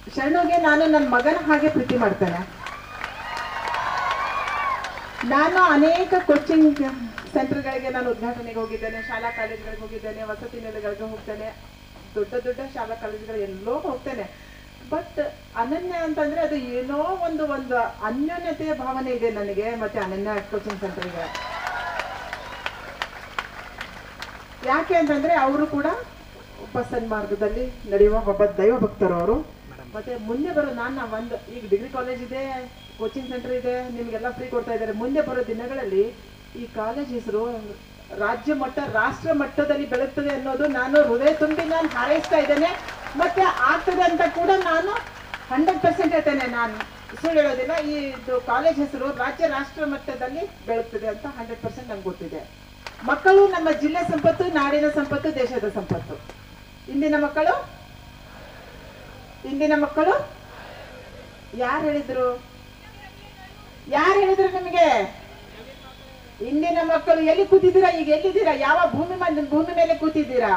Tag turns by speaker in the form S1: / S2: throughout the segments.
S1: ಶರಣುಗೆ ನಾನು ನನ್ನ ಮಗನ ಹಾಗೆ ಪ್ರೀತಿ ಮಾಡ್ತೇನೆ ನಾನು ಅನೇಕ ಕೋಚಿಂಗ್ ಸೆಂಟರ್ಗಳಿಗೆ ನಾನು ಉದ್ಘಾಟನೆಗೆ ಹೋಗಿದ್ದೇನೆ ಶಾಲಾ ಕಾಲೇಜುಗಳಿಗೆ ಹೋಗಿದ್ದೇನೆ ವಸತಿ ನಿಲಯಗಳಿಗೆ ಹೋಗ್ತೇನೆ ದೊಡ್ಡ ದೊಡ್ಡ ಶಾಲಾ ಕಾಲೇಜುಗಳು ಎಲ್ಲೋ ಹೋಗ್ತೇನೆ ಬಟ್ ಅನನ್ಯ ಅಂತಂದ್ರೆ ಅದು ಏನೋ ಒಂದು ಒಂದು ಅನ್ಯೋನ್ಯತೆಯ ಭಾವನೆ ಇದೆ ನನಗೆ ಮತ್ತೆ ಅನನ್ಯ ಕೋಚಿಂಗ್ ಸೆಂಟರ್ಗೆ ಯಾಕೆ ಅಂತಂದ್ರೆ ಅವರು ಕೂಡ ಒಬ್ಬ ಸನ್ಮಾರ್ಗದಲ್ಲಿ ನಡೆಯುವ ಒಬ್ಬ ದೈವ ಭಕ್ತರು ಅವರು ಮತ್ತೆ ಮುಂದೆ ಬರೋ ನಾನು ಒಂದು ಈಗ ಡಿಗ್ರಿ ಕಾಲೇಜ್ ಇದೆ ಕೋಚಿಂಗ್ ಸೆಂಟರ್ ಇದೆ ನಿಮ್ಗೆಲ್ಲ ಫ್ರೀ ಕೊಡ್ತಾ ಇದ್ದಾರೆ ಮುಂದೆ ಬರೋ ದಿನಗಳಲ್ಲಿ ಈ ಕಾಲೇಜ್ ಹೆಸರು ರಾಜ್ಯ ಮಟ್ಟ ರಾಷ್ಟ್ರ ಮಟ್ಟದಲ್ಲಿ ಬೆಳೆಯುತ್ತದೆ ಅನ್ನೋದು ನಾನು ಹೃದಯ ತುಂಬಿ ನಾನು ಹಾರೈಸ್ತಾ ಇದ್ದೇನೆ ಮತ್ತೆ ಆಗ್ತದೆ ಅಂತ ಕೂಡ ನಾನು ಹಂಡ್ರೆಡ್ ಪರ್ಸೆಂಟ್ ಹೇಳ್ತೇನೆ ನಾನು ಸುಳ್ಳು ಹೇಳೋದಿಲ್ಲ ಈ ಇದು ಕಾಲೇಜ್ ಹೆಸರು ರಾಜ್ಯ ರಾಷ್ಟ್ರ ಮಟ್ಟದಲ್ಲಿ ಬೆಳೆಯುತ್ತದೆ ಅಂತ ಹಂಡ್ರೆಡ್ ಪರ್ಸೆಂಟ್ ನಂಗೆ ಗೊತ್ತಿದೆ ಮಕ್ಕಳು ನಮ್ಮ ಜಿಲ್ಲೆ ಸಂಪತ್ತು ನಾಡಿನ ಸಂಪತ್ತು ದೇಶದ ಸಂಪತ್ತು ಇಂದಿನ ಮಕ್ಕಳು ಇಂದಿನ ಮಕ್ಕಳು ಯಾರು ಹೇಳಿದ್ರು ಯಾರು ಹೇಳಿದ್ರು ನಿಮಗೆ ಇಂದಿನ ಮಕ್ಕಳು ಎಲ್ಲಿ ಕೂತಿದ್ದೀರಾ ಈಗ ಎಲ್ಲಿದ್ದೀರಾ ಯಾವ ಭೂಮಿ ಮ- ಭೂಮಿ ಮೇಲೆ ಕೂತಿದ್ದೀರಾ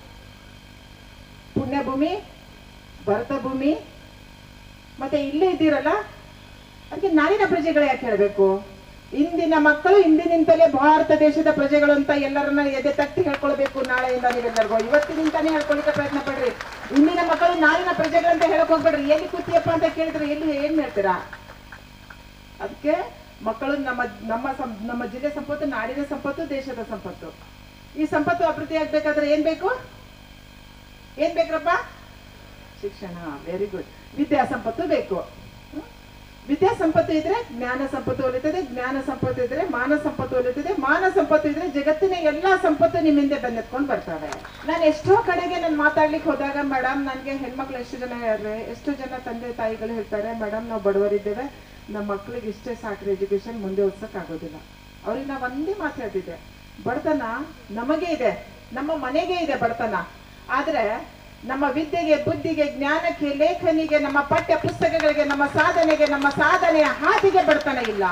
S1: ಪುಣ್ಯ ಭೂಮಿ ಭರತ ಭೂಮಿ ಮತ್ತೆ ಇಲ್ಲೇ ಇದ್ದೀರಲ್ಲ ಅದಕ್ಕೆ ನಾಡಿನ ಪ್ರಜೆಗಳು ಯಾಕೆ ಹೇಳಬೇಕು ಇಂದಿನ ಮಕ್ಕಳು ಇಂದಿನಿಂದಲೇ ಭಾರತ ದೇಶದ ಪ್ರಜೆಗಳು ಅಂತ ಎಲ್ಲರನ್ನ ಎದೆ ತಟ್ಟಿ ಹೇಳ್ಕೊಳ್ಬೇಕು ನಾಳೆಯಿಂದ ನೀವೆಲ್ಲರಿಗೂ ಇವತ್ತಿನಿಂದಾನೇ ಹೇಳ್ಕೊಳ್ಳಿಕ್ಕೆ ಪ್ರಯತ್ನ ಪಡ್ರಿ ಇಂದಿನ ಮಕ್ಕಳು ನಾಳಿನ ಪ್ರಜೆಗಳಂತ ಹೇಳಕ್ ಹೋಗ್ಬೇಡ್ರಿ ಎಲ್ಲಿ ಕೂತಿಯಪ್ಪ ಅಂತ ಕೇಳಿದ್ರೆ ಎಲ್ಲಿ ಏನ್ ಹೇಳ್ತೀರಾ ಅದಕ್ಕೆ ಮಕ್ಕಳು ನಮ್ಮ ನಮ್ಮ ಸಂ- ನಮ್ಮ ಜಿಲ್ಲೆ ಸಂಪತ್ತು ನಾಡಿನ ಸಂಪತ್ತು ದೇಶದ ಸಂಪತ್ತು ಈ ಸಂಪತ್ತು ಅಭಿವೃದ್ಧಿ ಆಗ್ಬೇಕಾದ್ರೆ ಏನ್ ಬೇಕು ಏನ್ ಬೇಕ್ರಪ್ಪ ಶಿಕ್ಷಣ ವೆರಿ ಗುಡ್ ವಿದ್ಯಾ ಸಂಪತ್ತು ಬೇಕು ಹ್ಮ್? ವಿದ್ಯಾ ಸಂಪತ್ತು ಇದ್ರೆ ಜ್ಞಾನ ಸಂಪತ್ತು ಒಲಿತದೆ ಜ್ಞಾನ ಸಂಪತ್ತು ಇದ್ರೆ ಮಾನ ಸಂಪತ್ತು ಒಲಿತದೆ ಮಾನ ಸಂಪತ್ತು ಇದ್ರೆ ಜಗತ್ತಿನ ಎಲ್ಲಾ ಸಂಪತ್ತು ನಿಮ್ಮ ಹಿಂದೆ ಬೆನ್ನೆತ್ಕೊಂಡು ಬರ್ತವೆ ನಾನು ಎಷ್ಟೋ ಕಡೆಗೆ ನಾನು ಮಾತಾಡ್ಲಿಕ್ಕೆ ಹೋದಾಗ ಮೇಡಮ್ ನನಗೆ ಹೆಣ್ಮಕ್ಳು ಎಷ್ಟು ಜನ ಹೇಳ್ರೆ ಎಷ್ಟು ಜನ ತಂದೆ ತಾಯಿಗಳು ಹೇಳ್ತಾರೆ ಮೇಡಮ್ ನಾವು ಬಡವರಿದ್ದೇವೆ ನಮ್ಮ ಮಕ್ಳಿಗೆ ಇಷ್ಟೇ ಸಾಕ್ರಿ ಎಜುಕೇಶನ್ ಮುಂದೆ ಓದ್ಸಕ್ ಆಗೋದಿಲ್ಲ ಅವ್ರಿಗೆ ನಾವು ಒಂದೇ ಮಾತು ಹೇಳ್ತಿದ್ದೆ ಬಡತನ ನಮಗೆ ಇದೆ ನಮ್ಮ ಮನೆಗೆ ಇದೆ ಬಡತನ ಆದ್ರೆ ನಮ್ಮ ವಿದ್ಯೆಗೆ ಬುದ್ಧಿಗೆ ಜ್ಞಾನಕ್ಕೆ ಲೇಖನಿಗೆ ನಮ್ಮ ಪಠ್ಯ ಪುಸ್ತಕಗಳಿಗೆ ನಮ್ಮ ಸಾಧನೆಗೆ ನಮ್ಮ ಸಾಧನೆಯ ಹಾದಿಗೆ ಬಡತನ ಇಲ್ಲ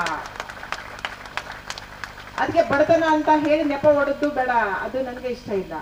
S1: ಅದಕ್ಕೆ ಬಡತನ ಅಂತ ಹೇಳಿ ನೆಪ ಹೊಡೆದು ಬೇಡ ಅದು ನನಗೆ ಇಷ್ಟ ಇಲ್ಲ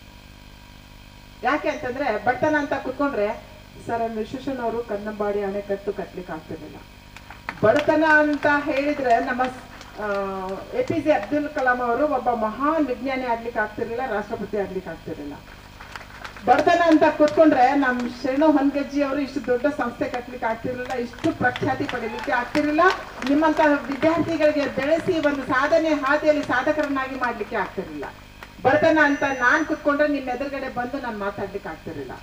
S1: ಯಾಕೆ ಅಂತಂದ್ರೆ ಬಡತನ ಅಂತ ಕುತ್ಕೊಂಡ್ರೆ ಸರ್ ಎಂ ವಿಶ್ವೇಶ್ವರನ್ ಅವರು ಕನ್ನಂಬಾಡಿ ಅಣೆಕಟ್ಟು ಕಟ್ಲಿಕ್ಕೆ ಆಗ್ತಿರ್ಲಿಲ್ಲ ಬಡತನ ಅಂತ ಹೇಳಿದ್ರೆ ನಮ್ಮ A P J Abdul Kalam ಅವರು ಒಬ್ಬ ಮಹಾನ್ ವಿಜ್ಞಾನಿ ಆಗ್ಲಿಕ್ಕೆ ಆಗ್ತಿರ್ಲಿಲ್ಲ ರಾಷ್ಟ್ರಪತಿ ಆಗ್ಲಿಕ್ಕೆ ಆಗ್ತಿರ್ಲಿಲ್ಲ ಬಡತನ ಅಂತ ಕೂತ್ಕೊಂಡ್ರೆ ನಮ್ ಶರಣು ಹೊನ್ಗಜ್ಜಿ ಅವರು ಇಷ್ಟು ದೊಡ್ಡ ಸಂಸ್ಥೆ ಕಟ್ಲಿಕ್ಕೆ ಆಗ್ತಿರ್ಲಿಲ್ಲ ಇಷ್ಟು ಪ್ರಖ್ಯಾತಿ ಪಡೀಲಿಕ್ಕೆ ಆಗ್ತಿರ್ಲಿಲ್ಲ ನಿಮ್ಮಂತ ವಿದ್ಯಾರ್ಥಿಗಳಿಗೆ ಬೆಳೆಸಿ ಒಂದು ಸಾಧನೆ ಹಾದಿಯಲ್ಲಿ ಸಾಧಕರನ್ನಾಗಿ ಮಾಡ್ಲಿಕ್ಕೆ ಆಗ್ತಿರ್ಲಿಲ್ಲ ಬಡತನ ಅಂತ ನಾನ್ ಕೂತ್ಕೊಂಡ್ರೆ ನಿಮ್ ಎದುರುಗಡೆ ಬಂದು ನಾನು ಮಾತಾಡ್ಲಿಕ್ಕೆ ಆಗ್ತಿರ್ಲಿಲ್ಲ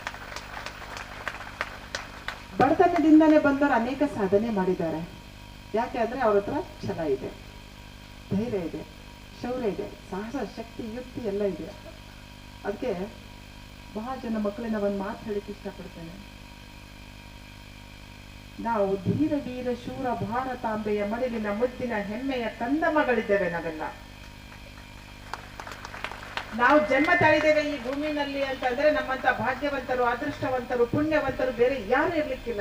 S1: ಬಡತನದಿಂದನೇ ಬಂದವರು ಅನೇಕ ಸಾಧನೆ ಮಾಡಿದ್ದಾರೆ ಯಾಕೆ ಅಂದ್ರೆ ಅವ್ರ ಹತ್ರ ಛಲ ಇದೆ ಧೈರ್ಯ ಇದೆ ಶೌರ್ಯ ಇದೆ ಸಾಹಸ ಶಕ್ತಿ ಯುಕ್ತಿ ಎಲ್ಲ ಇದೆ ಅದಕ್ಕೆ ಬಹಳ ಜನ ಮಕ್ಕಳನ್ನ ಒಂದು ಮಾತು ಹೇಳಿಕ್ಕೆ ಇಷ್ಟಪಡ್ತೇನೆ ನಾವು ಧೀರ ವೀರ ಶೂರ ಭಾರತಾಂಬೆಯ ಮಡಿಲಿನ ಮುದ್ದಿನ ಹೆಮ್ಮೆಯ ಕಂದ ಮಗಳಿದ್ದೇವೆ ನಾವೆಲ್ಲ ನಾವು ಜನ್ಮ ತಾಳಿದ್ದೇವೆ ಈ ಭೂಮಿನಲ್ಲಿ ಅಂತಂದ್ರೆ ನಮ್ಮಂತ ಭಾಗ್ಯವಂತರು ಅದೃಷ್ಟವಂತರು ಪುಣ್ಯವಂತರು ಬೇರೆ ಯಾರು ಇರ್ಲಿಕ್ಕಿಲ್ಲ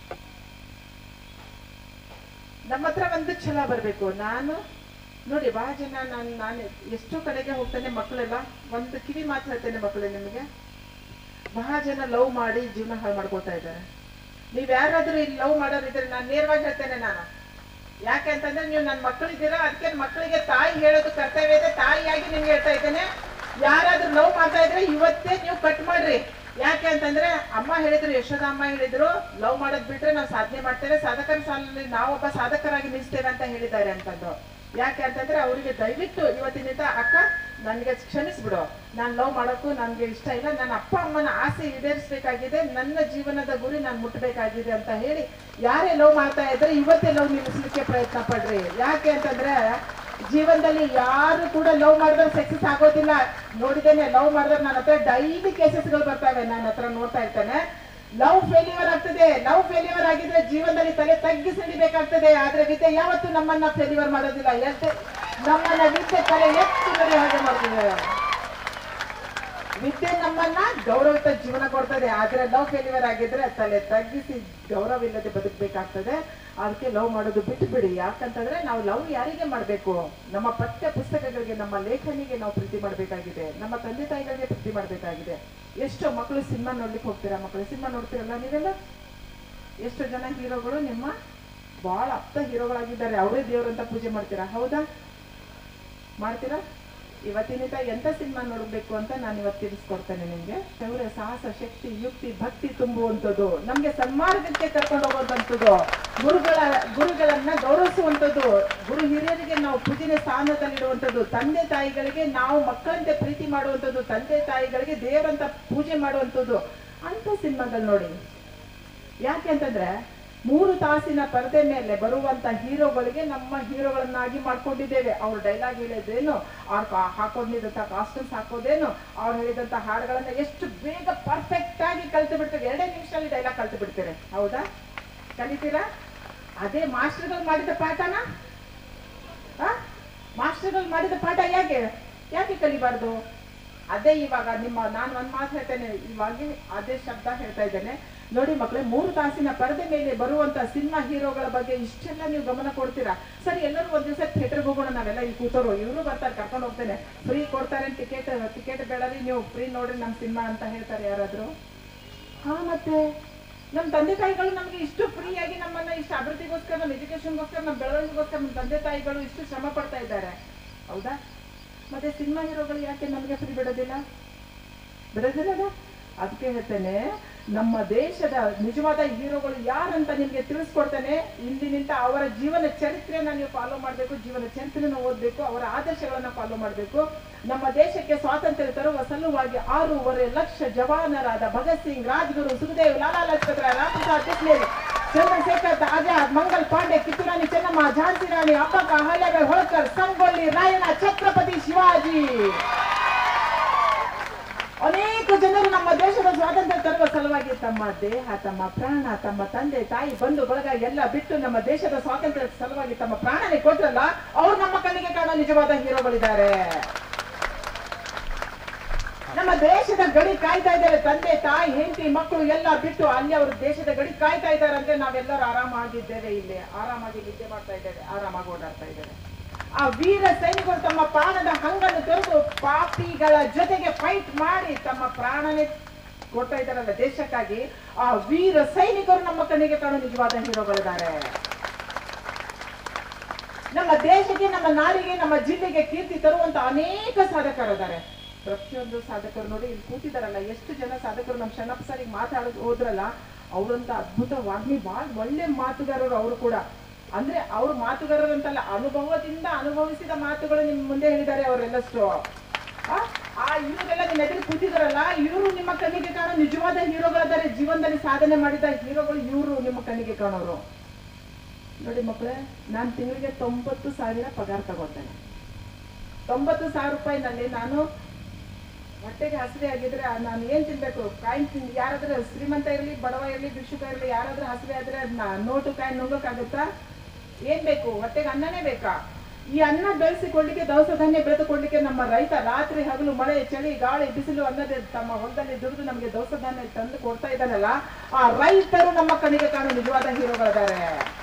S1: ನಮ್ಮ ಹತ್ರ ಒಂದು ಛಲ ಬರ್ಬೇಕು ನಾನು ನೋಡಿ ಬಹಳ ಜನ ನಾನು ನಾನು ಎಷ್ಟೋ ಕಡೆಗೆ ಹೋಗ್ತೇನೆ ಮಕ್ಕಳೆಲ್ಲ ಒಂದು ಕಿವಿ ಮಾತು ಹೇಳ್ತೇನೆ ಮಕ್ಕಳೇ ನಿಮಗೆ ಬಹಳ ಜನ ಲವ್ ಮಾಡಿ ಜೀವನ ಹಾಳು ಮಾಡ್ಕೊತಾ ಇದ್ದಾರೆ ನೀವ್ ಯಾರಾದ್ರೂ ಇಲ್ಲಿ ಲವ್ ಮಾಡೋರಿದ್ರೆ ನಾನು ನೇರವಾಗಿ ಹೇಳ್ತೇನೆ ನಾನು ಯಾಕೆ ಅಂತಂದ್ರೆ ನೀವು ನನ್ನ ಮಕ್ಕಳಿದ್ದೀರಾ ಅದಕ್ಕೆ ಮಕ್ಕಳಿಗೆ ತಾಯಿ ಹೇಳೋದು ಕರ್ತವ್ಯ ಇದೆ ತಾಯಿಯಾಗಿ ನಿಮ್ಗೆ ಹೇಳ್ತಾ ಇದ್ದೇನೆ ಯಾರಾದ್ರೂ ಲವ್ ಮಾಡ್ತಾ ಇದ್ರೆ ಇವತ್ತೇ ನೀವು ಕಟ್ ಮಾಡ್ರಿ ಯಾಕೆ ಅಂತಂದ್ರೆ ಅಮ್ಮ ಹೇಳಿದ್ರು ಯಶೋದ ಅಮ್ಮ ಹೇಳಿದ್ರು ಲವ್ ಮಾಡೋದ್ ಬಿಟ್ರೆ ನಾವು ಸಾಧನೆ ಮಾಡ್ತೇವೆ ಸಾಧಕರ ಸಾಲಲ್ಲಿ ನಾವೊಬ್ಬ ಸಾಧಕರಾಗಿ ನಿಲ್ಸ್ತೇವೆ ಅಂತ ಹೇಳಿದ್ದಾರೆ ಅಂತಂದು ಯಾಕೆ ಅಂತಂದ್ರೆ ಅವರಿಗೆ ದಯವಿಟ್ಟು ಇವತ್ತಿನಿಂದ ಅಕ್ಕ ನನಗೆ ಕ್ಷಮಿಸ್ಬಿಡು ನಾನು ಲವ್ ಮಾಡೋಕ್ಕೂ ನನಗೆ ಇಷ್ಟ ಇಲ್ಲ ನನ್ನ ಅಪ್ಪ ಅಮ್ಮನ ಆಸೆ ಈಡೇರಿಸಬೇಕಾಗಿದೆ ನನ್ನ ಜೀವನದ ಗುರಿ ನಾನು ಮುಟ್ಟಬೇಕಾಗಿದೆ ಅಂತ ಹೇಳಿ ಯಾರೇ ಲವ್ ಮಾಡ್ತಾ ಇದ್ರೆ ಇವತ್ತೇ ಲವ್ ನಿಲ್ಲಿಸ್ಲಿಕ್ಕೆ ಪ್ರಯತ್ನ ಪಡ್ರಿ ಯಾಕೆ ಅಂತಂದ್ರೆ ಜೀವನದಲ್ಲಿ ಯಾರು ಕೂಡ ಲವ್ ಮಾಡಿದ್ರೆ ಸಕ್ಸಸ್ ಆಗೋದಿಲ್ಲ ನೋಡಿದ್ದೇನೆ ಲವ್ ಮಾಡಿದ್ರೆ ನನ್ನ ಹತ್ರ ಡೈಲಿ ಕೇಸಸ್ಗಳು ಬರ್ತವೆ ನನ್ನ ಹತ್ರ ನೋಡ್ತಾ ಇರ್ತೇನೆ ಲವ್ ಫೇಲ್ಯೂರ್ ಆಗ್ತದೆ ಲವ್ ಫೇಲ್ಯೂರ್ ಆಗಿದ್ರೆ ಜೀವನದಲ್ಲಿ ತಲೆ ತಗ್ಗಿಸಿ ಹಿಡಿಬೇಕಾಗ್ತದೆ ಆದ್ರೆ ವಿದ್ಯೆ ಯಾವತ್ತೂ ನಮ್ಮನ್ನ ಫೇಲ್ಯೂರ್ ಮಾಡೋದಿಲ್ಲ ಎಷ್ಟೇ ನಮ್ಮನ್ನ ವಿದ್ಯೆ ತಲೆ ಎತ್ತಿ ಬರೀ ಹಾಗೆ ಮಾಡ್ತದೆ ವಿದ್ಯೆ ನಮ್ಮನ್ನ ಗೌರವಯುತ ಜೀವನ ಕೊಡ್ತದೆ ಆದ್ರೆ ಲವ್ ಫೇಲ್ಯೂರ್ ಆಗಿದ್ರೆ ತಲೆ ತಗ್ಗಿಸಿ ಗೌರವ ಇಲ್ಲದೆ ಬದುಕಬೇಕಾಗ್ತದೆ ಅದಕ್ಕೆ ಲವ್ ಮಾಡೋದು ಬಿಟ್ಟು ಬಿಡಿ ಯಾಕಂತಂದ್ರೆ ನಾವು ಲವ್ ಯಾರಿಗೆ ಮಾಡ್ಬೇಕು ನಮ್ಮ ಪಠ್ಯ ಪುಸ್ತಕಗಳಿಗೆ ನಮ್ಮ ಲೇಖನಿಗೆ ನಾವು ಪ್ರೀತಿ ಮಾಡಬೇಕಾಗಿದೆ ನಮ್ಮ ತಂದೆ ತಾಯಿಗಳಿಗೆ ಪ್ರೀತಿ ಮಾಡಬೇಕಾಗಿದೆ ಎಷ್ಟೋ ಮಕ್ಕಳು ಸಿನಿಮಾ ನೋಡ್ಲಿಕ್ಕೆ ಹೋಗ್ತೀರಾ ಮಕ್ಕಳು ಸಿನಿಮಾ ನೋಡ್ತೀರಲ್ಲ ನೀವೆಲ್ಲ ಎಷ್ಟು ಜನ ಹೀರೋಗಳು ನಿಮ್ಮ ಬಹಳ ಅಪ್ತ ಹೀರೋಗಳಾಗಿದ್ದಾರೆ ಅವರೇ ದೇವ್ರು ಅಂತ ಪೂಜೆ ಮಾಡ್ತೀರಾ ಹೌದಾ ಮಾಡ್ತೀರಾ ಇವತ್ತಿನಿಂದ ಎಂತ ಸಿನಿಮಾ ನೋಡ್ಬೇಕು ಅಂತ ನಾನು ಇವತ್ತು ತಿಳಿಸ್ಕೊಡ್ತೇನೆ ನಿಮ್ಗೆ ಶೌರ್ಯ ಸಾಹಸ ಶಕ್ತಿ ಯುಕ್ತಿ ಭಕ್ತಿ ತುಂಬುವಂಥದ್ದು ನಮ್ಗೆ ಸನ್ಮಾರ್ಗಕ್ಕೆ ಕರ್ಕೊಂಡು ಹೋಗುವಂಥದ್ದು ಗುರುಗಳ ಗುರುಗಳನ್ನ ಗೌರವಿಸುವಂಥದ್ದು ಗುರು ಹಿರಿಯರಿಗೆ ನಾವು ಪೂಜನೆ ಸ್ಥಾನದಲ್ಲಿಡುವಂಥದ್ದು ತಂದೆ ತಾಯಿಗಳಿಗೆ ನಾವು ಮಕ್ಕಳಂತೆ ಪ್ರೀತಿ ಮಾಡುವಂಥದ್ದು ತಂದೆ ತಾಯಿಗಳಿಗೆ ದೇವರಂತ ಪೂಜೆ ಮಾಡುವಂಥದ್ದು ಅಂತ ಸಿನಿಮಾಗಳು ನೋಡಿ ಯಾಕೆ ಅಂತಂದ್ರೆ ಮೂರು ತಾಸಿನ ಪರದೆ ಮೇಲೆ ಬರುವಂತ ಹೀರೋಗಳಿಗೆ ನಮ್ಮ ಹೀರೋಗಳನ್ನಾಗಿ ಮಾಡ್ಕೊಂಡಿದ್ದೇವೆ ಅವ್ರ ಡೈಲಾಗ್ ಹೇಳಿದ್ದೇನು ಅವ್ರು ಹಾಕೊಂಡಿದ್ದಂತ ಕಾಸ್ಟ್ಯೂಮ್ಸ್ ಹಾಕೋದೇನು ಅವ್ರು ಹೇಳಿದಂತ ಹಾಡುಗಳನ್ನ ಎಷ್ಟು ಬೇಗ ಪರ್ಫೆಕ್ಟ್ ಆಗಿ ಕಲ್ತು ಬಿಡ್ತೇವೆ ಎರಡೇ ನಿಮಿಷದಲ್ಲಿ ಡೈಲಾಗ್ ಕಲ್ತು ಬಿಡ್ತೇವೆ ಹೌದಾ ಕಲಿತೀರಾ ಅದೇ ಮಾಸ್ಟರ್ಗಳು ಮಾಡಿದ ಪಾಠನ ಆ? ಮಾಸ್ಟರ್ಗಳು ಮಾಡಿದ ಪಾಠ ಯಾಕೆ ಯಾಕೆ ಕಲಿಬಾರ್ದು ಅದೇ ಇವಾಗ ನಿಮ್ಮ ನಾನು ಒಂದ್ ಮಾತು ಹೇಳ್ತೇನೆ ಇವಾಗ ಅದೇ ಶಬ್ದ ಹೇಳ್ತಾ ಇದ್ದೇನೆ ನೋಡಿ ಮಕ್ಕಳೇ ಮೂರು ತಾಸಿನ ಪರದೆ ಮೇಲೆ ಬರುವಂತ ಸಿನಿಮಾ ಹೀರೋಗಳ ಬಗ್ಗೆ ಇಷ್ಟೆಲ್ಲ ನೀವು ಗಮನ ಕೊಡ್ತೀರಾ ಸರಿ ಎಲ್ಲರೂ ಒಂದ್ ದಿವಸ ಥಿಯೇಟರ್ಗೆ ಹೋಗೋಣ ನಾವೆಲ್ಲ ಇಲ್ಲಿ ಕೂತೋರು ಇವರು ಬರ್ತಾರೆ ಕರ್ಕೊಂಡು ಹೋಗ್ತೇನೆ ಫ್ರೀ ಕೊಡ್ತಾರೆ ಟಿಕೆಟ್ ಟಿಕೆಟ್ ಬೇಡರಿ ನೀವು ಫ್ರೀ ನೋಡ್ರಿ ನಮ್ ಸಿನಿಮಾ ಅಂತ ಹೇಳ್ತಾರೆ ಯಾರಾದ್ರೂ ಹಾ ಮತ್ತೆ ನಮ್ ತಂದೆ ತಾಯಿಗಳು ನಮ್ಗೆ ಇಷ್ಟು ಫ್ರೀ ಆಗಿ ನಮ್ಮನ್ನ ಇಷ್ಟು ಅಭಿವೃದ್ಧಿಗೋಸ್ಕರ ನಮ್ಮ ಎಜುಕೇಶನ್ಗೋಸ್ಕರ ನಮ್ಮ ಬೆಳವಣಿಗೆಗೋಸ್ಕರ ನಮ್ಮ ತಂದೆ ತಾಯಿಗಳು ಇಷ್ಟು ಶ್ರಮ ಪಡ್ತಾ ಇದ್ದಾರೆ ಹೌದಾ ಮತ್ತೆ ಸಿನಿಮಾ ಹೀರೋಗಳು ಯಾಕೆ ನಮಗೆ ಫ್ರೀ ಬಿಡೋದಿಲ್ಲ ಬಿಡೋದಿಲ್ಲ ಅದಕ್ಕೆ ಹೇಳ್ತೇನೆ ನಮ್ಮ ದೇಶದ ನಿಜವಾದ ಹೀರೋಗಳು ಯಾರಂತ ನಿಮ್ಗೆ ತಿಳಿಸ್ಕೊಡ್ತೇನೆ ಇಂದಿನಿಂದ ಅವರ ಜೀವನ ಚರಿತ್ರೆಯನ್ನ ನೀವು ಫಾಲೋ ಮಾಡಬೇಕು ಜೀವನ ಚರಿತ್ರೆನ ಓದ್ಬೇಕು ಅವರ ಆದರ್ಶಗಳನ್ನ ಫಾಲೋ ಮಾಡಬೇಕು ನಮ್ಮ ದೇಶಕ್ಕೆ ಸ್ವಾತಂತ್ರ್ಯ ತರುವ ಸಲುವಾಗಿ ಆರೂವರೆ ಲಕ್ಷ ಜವಾನರಾದ ಭಗತ್ ಸಿಂಗ್ ರಾಜ್ಗುರು ಸುಖದೇವ್ ಲಾಲಾ ಲಜಪತ್ ರಾಯ್ ರಾಮಪ್ರಸಾದ್ ಬಿಸ್ಲೇರಿ ಚಂದ್ರಶೇಖರ್ ಆಜಾದ್ ಮಂಗಲ್ ಪಾಂಡೆ ಕಿತ್ತೂರಾಣಿ ಚೆನ್ನಮ್ಮ ಝಾನ್ಸಿ ರಾಣಿ ಅಬ್ಬಕ್ಕ ಅಹಲ್ಯಾಬಾಯಿ ಹೋಳ್ಕರ್ ಸಂಗೊಳ್ಳಿ ರಾಯಣ್ಣ ಛತ್ರಪತಿ ಶಿವಾಜಿ ಅನೇಕ ಜನರು ನಮ್ಮ ದೇಶದ ಸ್ವಾತಂತ್ರ್ಯ ತರುವ ಸಲುವಾಗಿ ತಮ್ಮ ದೇಹ ತಮ್ಮ ಪ್ರಾಣ ತಮ್ಮ ತಂದೆ ತಾಯಿ ಬಂಧು ಬಳಗ ಎಲ್ಲ ಬಿಟ್ಟು ನಮ್ಮ ದೇಶದ ಸ್ವಾತಂತ್ರ್ಯ ಸಲುವಾಗಿ ತಮ್ಮ ಪ್ರಾಣನೇ ಕೊಟ್ರಲ್ಲ ಅವ್ರು ನಮ್ಮ ಕಣ್ಣಿಗೆ ಕಾಣೋ ನಿಜವಾದ ಹೀರೋಗಳಿದ್ದಾರೆ ನಮ್ಮ ದೇಶದ ಗಡಿ ಕಾಯ್ತಾ ಇದ್ದಾರೆ ತಂದೆ ತಾಯಿ ಹೆಂಡತಿ ಮಕ್ಕಳು ಎಲ್ಲ ಬಿಟ್ಟು ಅಲ್ಲಿ ಅವರು ದೇಶದ ಗಡಿ ಕಾಯ್ತಾ ಇದ್ದಾರೆ ಅಂದ್ರೆ ನಾವೆಲ್ಲರೂ ಆರಾಮಾಗಿದ್ದೇವೆ ಇಲ್ಲಿ ಆರಾಮಾಗಿ ನಿದ್ದೆ ಮಾಡ್ತಾ ಇದ್ದೇವೆ ಆರಾಮಾಗಿ ಓಡಾಡ್ತಾ ಇದ್ದೇವೆ ಆ ವೀರ ಸೈನಿಕರು ತಮ್ಮ ಪ್ರಾಣದ ಹಂಗನ್ನು ತೊರೆದು ಪಾಪಿಗಳ ಜೊತೆಗೆ ಫೈಟ್ ಮಾಡಿ ತಮ್ಮ ಪ್ರಾಣನೇ ಕೊಡ್ತಾ ಇದ್ದಾರಲ್ಲ ದೇಶಕ್ಕಾಗಿ ಆ ವೀರ ಸೈನಿಕರು ನಮ್ಮ ಕಣ್ಣಿಗೆ ಕಾಣೋ ನಿಜವಾದ ಹೀರೋಗಳಿದ್ದಾರೆ ನಮ್ಮ ದೇಶಕ್ಕೆ ನಮ್ಮ ನಾಡಿಗೆ ನಮ್ಮ ಜಿಲ್ಲೆಗೆ ಕೀರ್ತಿ ತರುವಂತ ಅನೇಕ ಸಾಧಕರಿದ್ದಾರೆ ಪ್ರತಿಯೊಂದು ಸಾಧಕರು ನೋಡಿ ಇಲ್ಲಿ ಕೂತಿದಾರಲ್ಲ ಎಷ್ಟು ಜನ ಸಾಧಕರು ನಮ್ಮ ಶರಣಪ್ಪ ಸರಿಗೆ ಮಾತಾಡೋದು ಹೋದ್ರಲ್ಲ ಅವರಂತ ಅದ್ಭುತ ವಾಗ್ಮಿ ಬಹಳ ಒಳ್ಳೆ ಮಾತುಗಾರರು ಅವರು ಕೂಡ ಅಂದ್ರೆ ಅವ್ರ ಮಾತುಗಾರರು ಅಂತಲ್ಲ ಅನುಭವದಿಂದ ಅನುಭವಿಸಿದ ಮಾತುಗಳು ನಿಮ್ ಮುಂದೆ ಹೇಳಿದ್ದಾರೆ ಅವರೆಲ್ಲಷ್ಟು ಆ ಆ ಇವರೆಲ್ಲ ನಿಮ್ಮ ಎದುರು ಕೂತಿದಾರಲ್ಲ ಇವರು ನಿಮ್ಮ ಕಣ್ಣಿಗೆ ಕಾಣೋ ನಿಜವಾದ ಹೀರೋಗಳಿದ್ದಾರೆ ಜೀವನದಲ್ಲಿ ಸಾಧನೆ ಮಾಡಿದ ಹೀರೋಗಳು ಇವರು ನಿಮ್ಮ ಕಣ್ಣಿಗೆ ಕಾಣೋರು ನೋಡಿ ಮಕ್ಕಳೇ ನಾನು ತಿಂಗಳಿಗೆ ತೊಂಬತ್ತು ಸಾವಿರ ಪಗಾರ ತಗೋತೇನೆ ತೊಂಬತ್ತು ಸಾವಿರ ರೂಪಾಯಿನಲ್ಲಿ ನಾನು ಹೊಟ್ಟೆಗೆ ಹಸಿವೆ ಆಗಿದ್ರೆ ಆ ನಾನು ಏನ್ ತಿನ್ಬೇಕು ಕಾಯಿನ್ ತಿನ್ ಯಾರಾದ್ರೂ ಶ್ರೀಮಂತ ಇರಲಿ ಬಡವ ಇರಲಿ ಭಿಕ್ಷುಕ ಇರಲಿ ಯಾರಾದ್ರೂ ಹಸಿವೆ ಆದ್ರೆ ಅದ್ನ ನೋಟು ಕಾಯಿನ್ ನುಂಗಕ್ಕಾಗುತ್ತಾ ಏನ್ ಬೇಕು ಹೊಟ್ಟೆಗೆ ಅನ್ನನೇ ಬೇಕಾ ಈ ಅನ್ನ ಬೆಳೆಸಿಕೊಳ್ಳಿಕ್ಕೆ ದವಸ ಧಾನ್ಯ ಬೆಳೆದುಕೊಳ್ಳಿಕ್ಕೆ ನಮ್ಮ ರೈತ ರಾತ್ರಿ ಹಗಲು ಮಳೆ ಚಳಿ ಗಾಳಿ ಬಿಸಿಲು ಅನ್ನದೇ ತಮ್ಮ ಹೊಲದಲ್ಲಿ ದುಡಿದು ನಮಗೆ ದವಸ ಧಾನ್ಯ ತಂದು ಕೊಡ್ತಾ ಇದ್ದಾನಲ್ಲ ಆ ರೈತರು ನಮ್ಮ ಕಣ್ಣಿಗೆ ಕಾಣೋ ನಿಜವಾದ ಹೀರೋಗಳಿದ್ದಾರೆ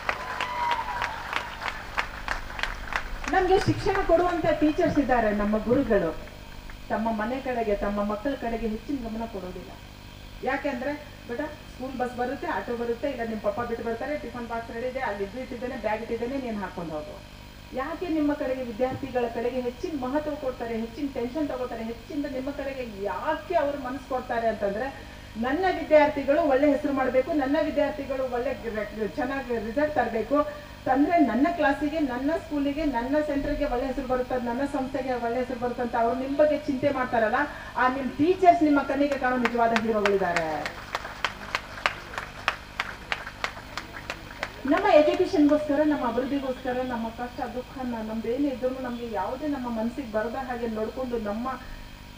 S1: ನಮ್ಗೆ ಶಿಕ್ಷಣ ಕೊಡುವಂತ ಟೀಚರ್ಸ್ ಇದ್ದಾರೆ ನಮ್ಮ ಗುರುಗಳು ತಮ್ಮ ಮನೆ ಕಡೆಗೆ ತಮ್ಮ ಮಕ್ಕಳ ಕಡೆಗೆ ಹೆಚ್ಚಿನ ಗಮನ ಕೊಡೋದಿಲ್ಲ ಯಾಕೆಂದ್ರೆ ಬೇಟ ಸ್ಕೂಲ್ ಬಸ್ ಬರುತ್ತೆ ಆಟೋ ಬರುತ್ತೆ ಇಲ್ಲ ನಿಮ್ಮ ಪಪ್ಪ ಬಿಟ್ಟು ಬರ್ತಾರೆ ಟಿಫನ್ ಬಾಕ್ಸ್ ರೆಡಿ ಇದೆ ಅಲ್ಲಿ ಇದು ಇಟ್ಟಿದ್ದೇನೆ ಬ್ಯಾಗ್ ಇಟ್ಟಿದ್ದೇನೆ ನೀನು ಹಾಕೊಂಡು ಹೋಗು ಯಾಕೆ ನಿಮ್ಮ ಕಡೆಗೆ ವಿದ್ಯಾರ್ಥಿಗಳ ಕಡೆಗೆ ಹೆಚ್ಚಿನ ಮಹತ್ವ ಕೊಡ್ತಾರೆ ಹೆಚ್ಚಿನ ಟೆನ್ಷನ್ ತಗೋತಾರೆ ಹೆಚ್ಚಿನ ನಿಮ್ಮ ಕಡೆಗೆ ಯಾಕೆ ಅವ್ರು ಮನಸ್ಸು ಕೊಡ್ತಾರೆ ಅಂತಂದ್ರೆ ನನ್ನ ವಿದ್ಯಾರ್ಥಿಗಳು ಒಳ್ಳೆ ಹೆಸರು ಮಾಡಬೇಕು ನನ್ನ ವಿದ್ಯಾರ್ಥಿಗಳು ಒಳ್ಳೆ ಚೆನ್ನಾಗಿ ರಿಸಲ್ಟ್ ತರಬೇಕು ತಂದ್ರೆ ನನ್ನ ಕ್ಲಾಸಿಗೆ ನನ್ನ ಸ್ಕೂಲಿಗೆ ನನ್ನ ಸೆಂಟರ್ಗೆ ಒಳ್ಳೆ ಹೆಸರು ಬರುತ್ತೆ ನನ್ನ ಸಂಸ್ಥೆಗೆ ಒಳ್ಳೆ ಹೆಸರು ಬರುತ್ತೆ ಅಂತ ಅವ್ರು ನಿಮ್ ಬಗ್ಗೆ ಚಿಂತೆ ಮಾಡ್ತಾರಲ್ಲ ಆ ನಿಮ್ ಟೀಚರ್ಸ್ ನಿಮ್ಮ ಕಣ್ಣಿಗೆ ಕಾಣೋ ನಿಜವಾದ ಹೀರೋಗಳಿದ್ದಾರೆ ನಮ್ಮ ಎಜುಕೇಶನ್ಗೋಸ್ಕರ ನಮ್ಮ ಅಭಿವೃದ್ಧಿಗೋಸ್ಕರ ನಮ್ಮ ಕಷ್ಟ ದುಃಖ ನಮ್ದೇನೇ ಇದ್ರು ನಮ್ಗೆ ಯಾವುದೇ ನಮ್ಮ ಮನಸ್ಸಿಗೆ ಬರದ ಹಾಗೆ ನೋಡ್ಕೊಂಡು ನಮ್ಮ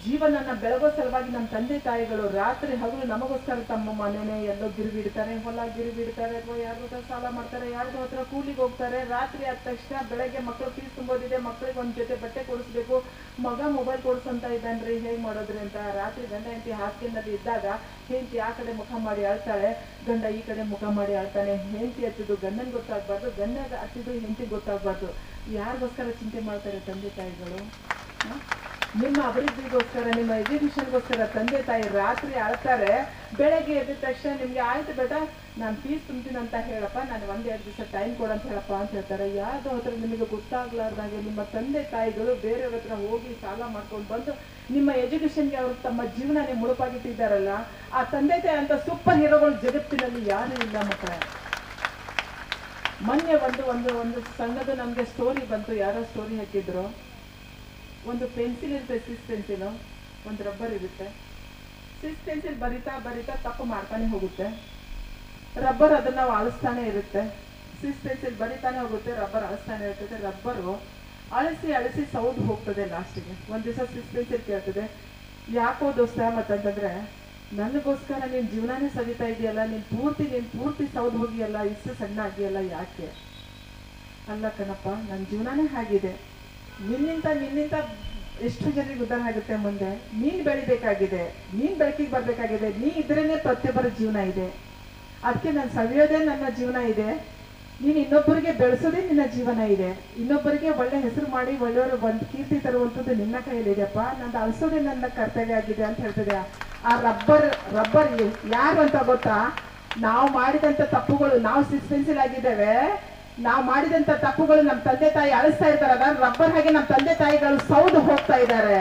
S1: ಜೀವನನ ಬೆಳಗೋ ಸಲುವಾಗಿ ನಮ್ಮ ತಂದೆ ತಾಯಿಗಳು ರಾತ್ರಿ ಹಗಲು ನಮಗೋಸ್ಕರ ತಮ್ಮ ಮನೆನೇ ಎಲ್ಲೋ ಗಿರ್ಬಿಡ್ತಾರೆ ಹೊಲ ಗಿರ್ಬಿಡ್ತಾರೆ ಅಥವಾ ಯಾರಿಗೂ ಹತ್ರ ಸಾಲ ಮಾಡ್ತಾರೆ ಯಾರಿಗೂ ಹತ್ರ ಕೂಲಿಗೆ ಹೋಗ್ತಾರೆ ರಾತ್ರಿ ಆದ ತಕ್ಷಣ ಬೆಳಗ್ಗೆ ಮಕ್ಕಳು ಫೀಸ್ ತುಂಬೋದಿದೆ ಮಕ್ಕಳಿಗೆ ಒಂದ್ ಜೊತೆ ಬಟ್ಟೆ ಕೊಡಿಸ್ಬೇಕು ಮಗ ಮೊಬೈಲ್ ಕೊಡಿಸಂತ ಇದ್ದಾನ್ರಿ ಹೇಗ್ ಮಾಡೋದ್ರಿ ಅಂತ ರಾತ್ರಿ ಗಂಡ ಹೆಂಡತಿ ಹಾಸಿಗೆನಲ್ಲಿ ಇದ್ದಾಗ ಹೆಂಡತಿ ಆ ಕಡೆ ಮುಖ ಮಾಡಿ ಅಳ್ತಾಳೆ ಗಂಡ ಈ ಕಡೆ ಮುಖ ಮಾಡಿ ಅಳ್ತಾನೆ ಹೆಂಡತಿ ಹತ್ತಿದ್ದು ಗಂಡನ್ ಗೊತ್ತಾಗ್ಬಾರ್ದು ಗಂಡ ಹತ್ತಿದ್ದು ಹೆಂಡತಿ ಗೊತ್ತಾಗ್ಬಾರ್ದು ಯಾರಿಗೋಸ್ಕರ ಚಿಂತೆ ಮಾಡ್ತಾರೆ ತಂದೆ ತಾಯಿಗಳು ಹ? ನಿಮ್ಮ ಅಭಿವೃದ್ಧಿಗೋಸ್ಕರ ನಿಮ್ಮ ಎಜುಕೇಶನ್ಗೋಸ್ಕರ ತಂದೆ ತಾಯಿ ರಾತ್ರಿ ಅಳ್ತಾರೆ ಬೆಳಗ್ಗೆ ಎದ್ದ ತಕ್ಷಣ ನಿಮ್ಗೆ ಆಯ್ತು ಬೇಟ ನಾನು ಫೀಸ್ ತುಂಬ್ತೀನಿ ಅಂತ ಹೇಳಪ್ಪ ನಾನು ಒಂದೆರಡು ದಿವಸ ಟೈಮ್ ಕೊಡಂತ ಹೇಳಪ್ಪ ಅಂತ ಹೇಳ್ತಾರೆ ಯಾವ್ದು ಹತ್ರ ನಿಮಗೆ ಗೊತ್ತಾಗ್ಲಾರ್ದಾಗೆ ನಿಮ್ಮ ತಂದೆ ತಾಯಿಗಳು ಬೇರೆಯವ್ರ ಹತ್ರ ಹೋಗಿ ಸಾಲ ಮಾಡ್ಕೊಂಡು ಬಂದು ನಿಮ್ಮ ಎಜುಕೇಶನ್ಗೆ ಅವರು ತಮ್ಮ ಜೀವನನೇ ಮುಡುಪಾಗಿಟ್ಟಿದ್ದಾರಲ್ಲ ಆ ತಂದೆ ತಾಯಿ ಅಂತ ಸೂಪರ್ ಹೀರೋಗಳು ಜಗತ್ತಿನಲ್ಲಿ ಯಾರು ಇಲ್ಲ ಮಕ್ಕಳೇ ಮೊನ್ನೆ ಒಂದು ಒಂದು ಒಂದು ಸಣ್ಣದು ನಮ್ಗೆ ಸ್ಟೋರಿ ಬಂತು ಯಾರೋ ಸ್ಟೋರಿ ಹಾಕಿದ್ರು ಒಂದು ಪೆನ್ಸಿಲ್ ಇರುತ್ತೆ ಸಿಸ್ ಪೆನ್ಸಿಲು ಒಂದು ರಬ್ಬರ್ ಇರುತ್ತೆ ಸಿಸ್ ಪೆನ್ಸಿಲ್ ಬರಿತಾ ಬರಿತಾ ತಪ್ಪು ಮಾಡ್ತಾನೆ ಹೋಗುತ್ತೆ ರಬ್ಬರ್ ಅದನ್ನ ಅಳಿಸ್ತಾನೆ ಇರುತ್ತೆ ಸಿಸ್ ಪೆನ್ಸಿಲ್ ಬರಿತಾನೆ ಹೋಗುತ್ತೆ ರಬ್ಬರ್ ಅಳಿಸ್ತಾನೆ ಇರ್ತದೆ ರಬ್ಬರು ಅಳಿಸಿ ಅಳಿಸಿ ಸೌದು ಹೋಗ್ತದೆ ಲಾಸ್ಟಿಗೆ ಒಂದ್ ದಿವಸ ಸಿಸ್ ಪೆನ್ಸಿಲ್ ಕೇಳ್ತದೆ ಯಾಕೋ ದೋಸ್ತ ಮತ್ತಂತಂದ್ರೆ ನನಗೋಸ್ಕರ ನೀನ್ ಜೀವನಾನೇ ಸವಿತಾ ಇದೆಯಲ್ಲ ನೀನ್ ಪೂರ್ತಿ ನೀನ್ ಪೂರ್ತಿ ಸೌದು ಹೋಗಿಯಲ್ಲ ಇಷ್ಟು ಸಣ್ಣ ಆಗಿಯಲ್ಲ ಯಾಕೆ ಅಲ್ಲ ಕಣಪ್ಪ ನನ್ನ ಜೀವನಾನೇ ಹಾಗಿದೆ ನಿನ್ನಿಂದ ನಿನ್ನಿಂದ ಎಷ್ಟು ಜನರಿಗೆ ಉದ್ಧಾರ ಆಗುತ್ತೆ ಮುಂದೆ ನೀನ್ ಬೆಳಿಬೇಕಾಗಿದೆ ನೀನ್ ಬೆಳಕಿಗೆ ಬರ್ಬೇಕಾಗಿದೆ ನೀ ಇದ್ರೇನೆ ಪ್ರತಿಯೊಬ್ಬರ ಜೀವನ ಇದೆ ಅದಕ್ಕೆ ನಾನು ಸವಿಯೋದೇ ನನ್ನ ಜೀವನ ಇದೆ ನೀನು ಇನ್ನೊಬ್ಬರಿಗೆ ಬೆಳೆಸೋದೇ ನಿನ್ನ ಜೀವನ ಇದೆ ಇನ್ನೊಬ್ಬರಿಗೆ ಒಳ್ಳೆ ಹೆಸರು ಮಾಡಿ ಒಳ್ಳೆಯವರು ಒಂದು ಕೀರ್ತಿ ತರುವಂಥದ್ದು ನಿನ್ನ ಕೈಯಲ್ಲಿದೆಯಪ್ಪ ನಂದು ಅಳಿಸೋದೇ ನನ್ನ ಕರ್ತವ್ಯ ಆಗಿದೆ ಅಂತ ಹೇಳ್ತದೆ ಆ ರಬ್ಬರ್ ರಬ್ಬರ್ ಯಾರು ಅಂತ ಗೊತ್ತಾ ನಾವು ಮಾಡಿದಂತ ತಪ್ಪುಗಳು ನಾವು ಸಿಸ್ಪೆನ್ಸಿಲ್ ಆಗಿದ್ದೇವೆ ನಾವು ಮಾಡಿದಂತ ತಪ್ಪುಗಳು ನಮ್ಮ ತಂದೆ ತಾಯಿ ಅಳಿಸ್ತಾ ಇರ್ತಾರಲ್ಲ ರಬ್ಬರ್ ಹಾಗೆ ನಮ್ಮ ತಂದೆ ತಾಯಿಗಳು ಸೌದು ಹೋಗ್ತಾ ಇದ್ದಾರೆ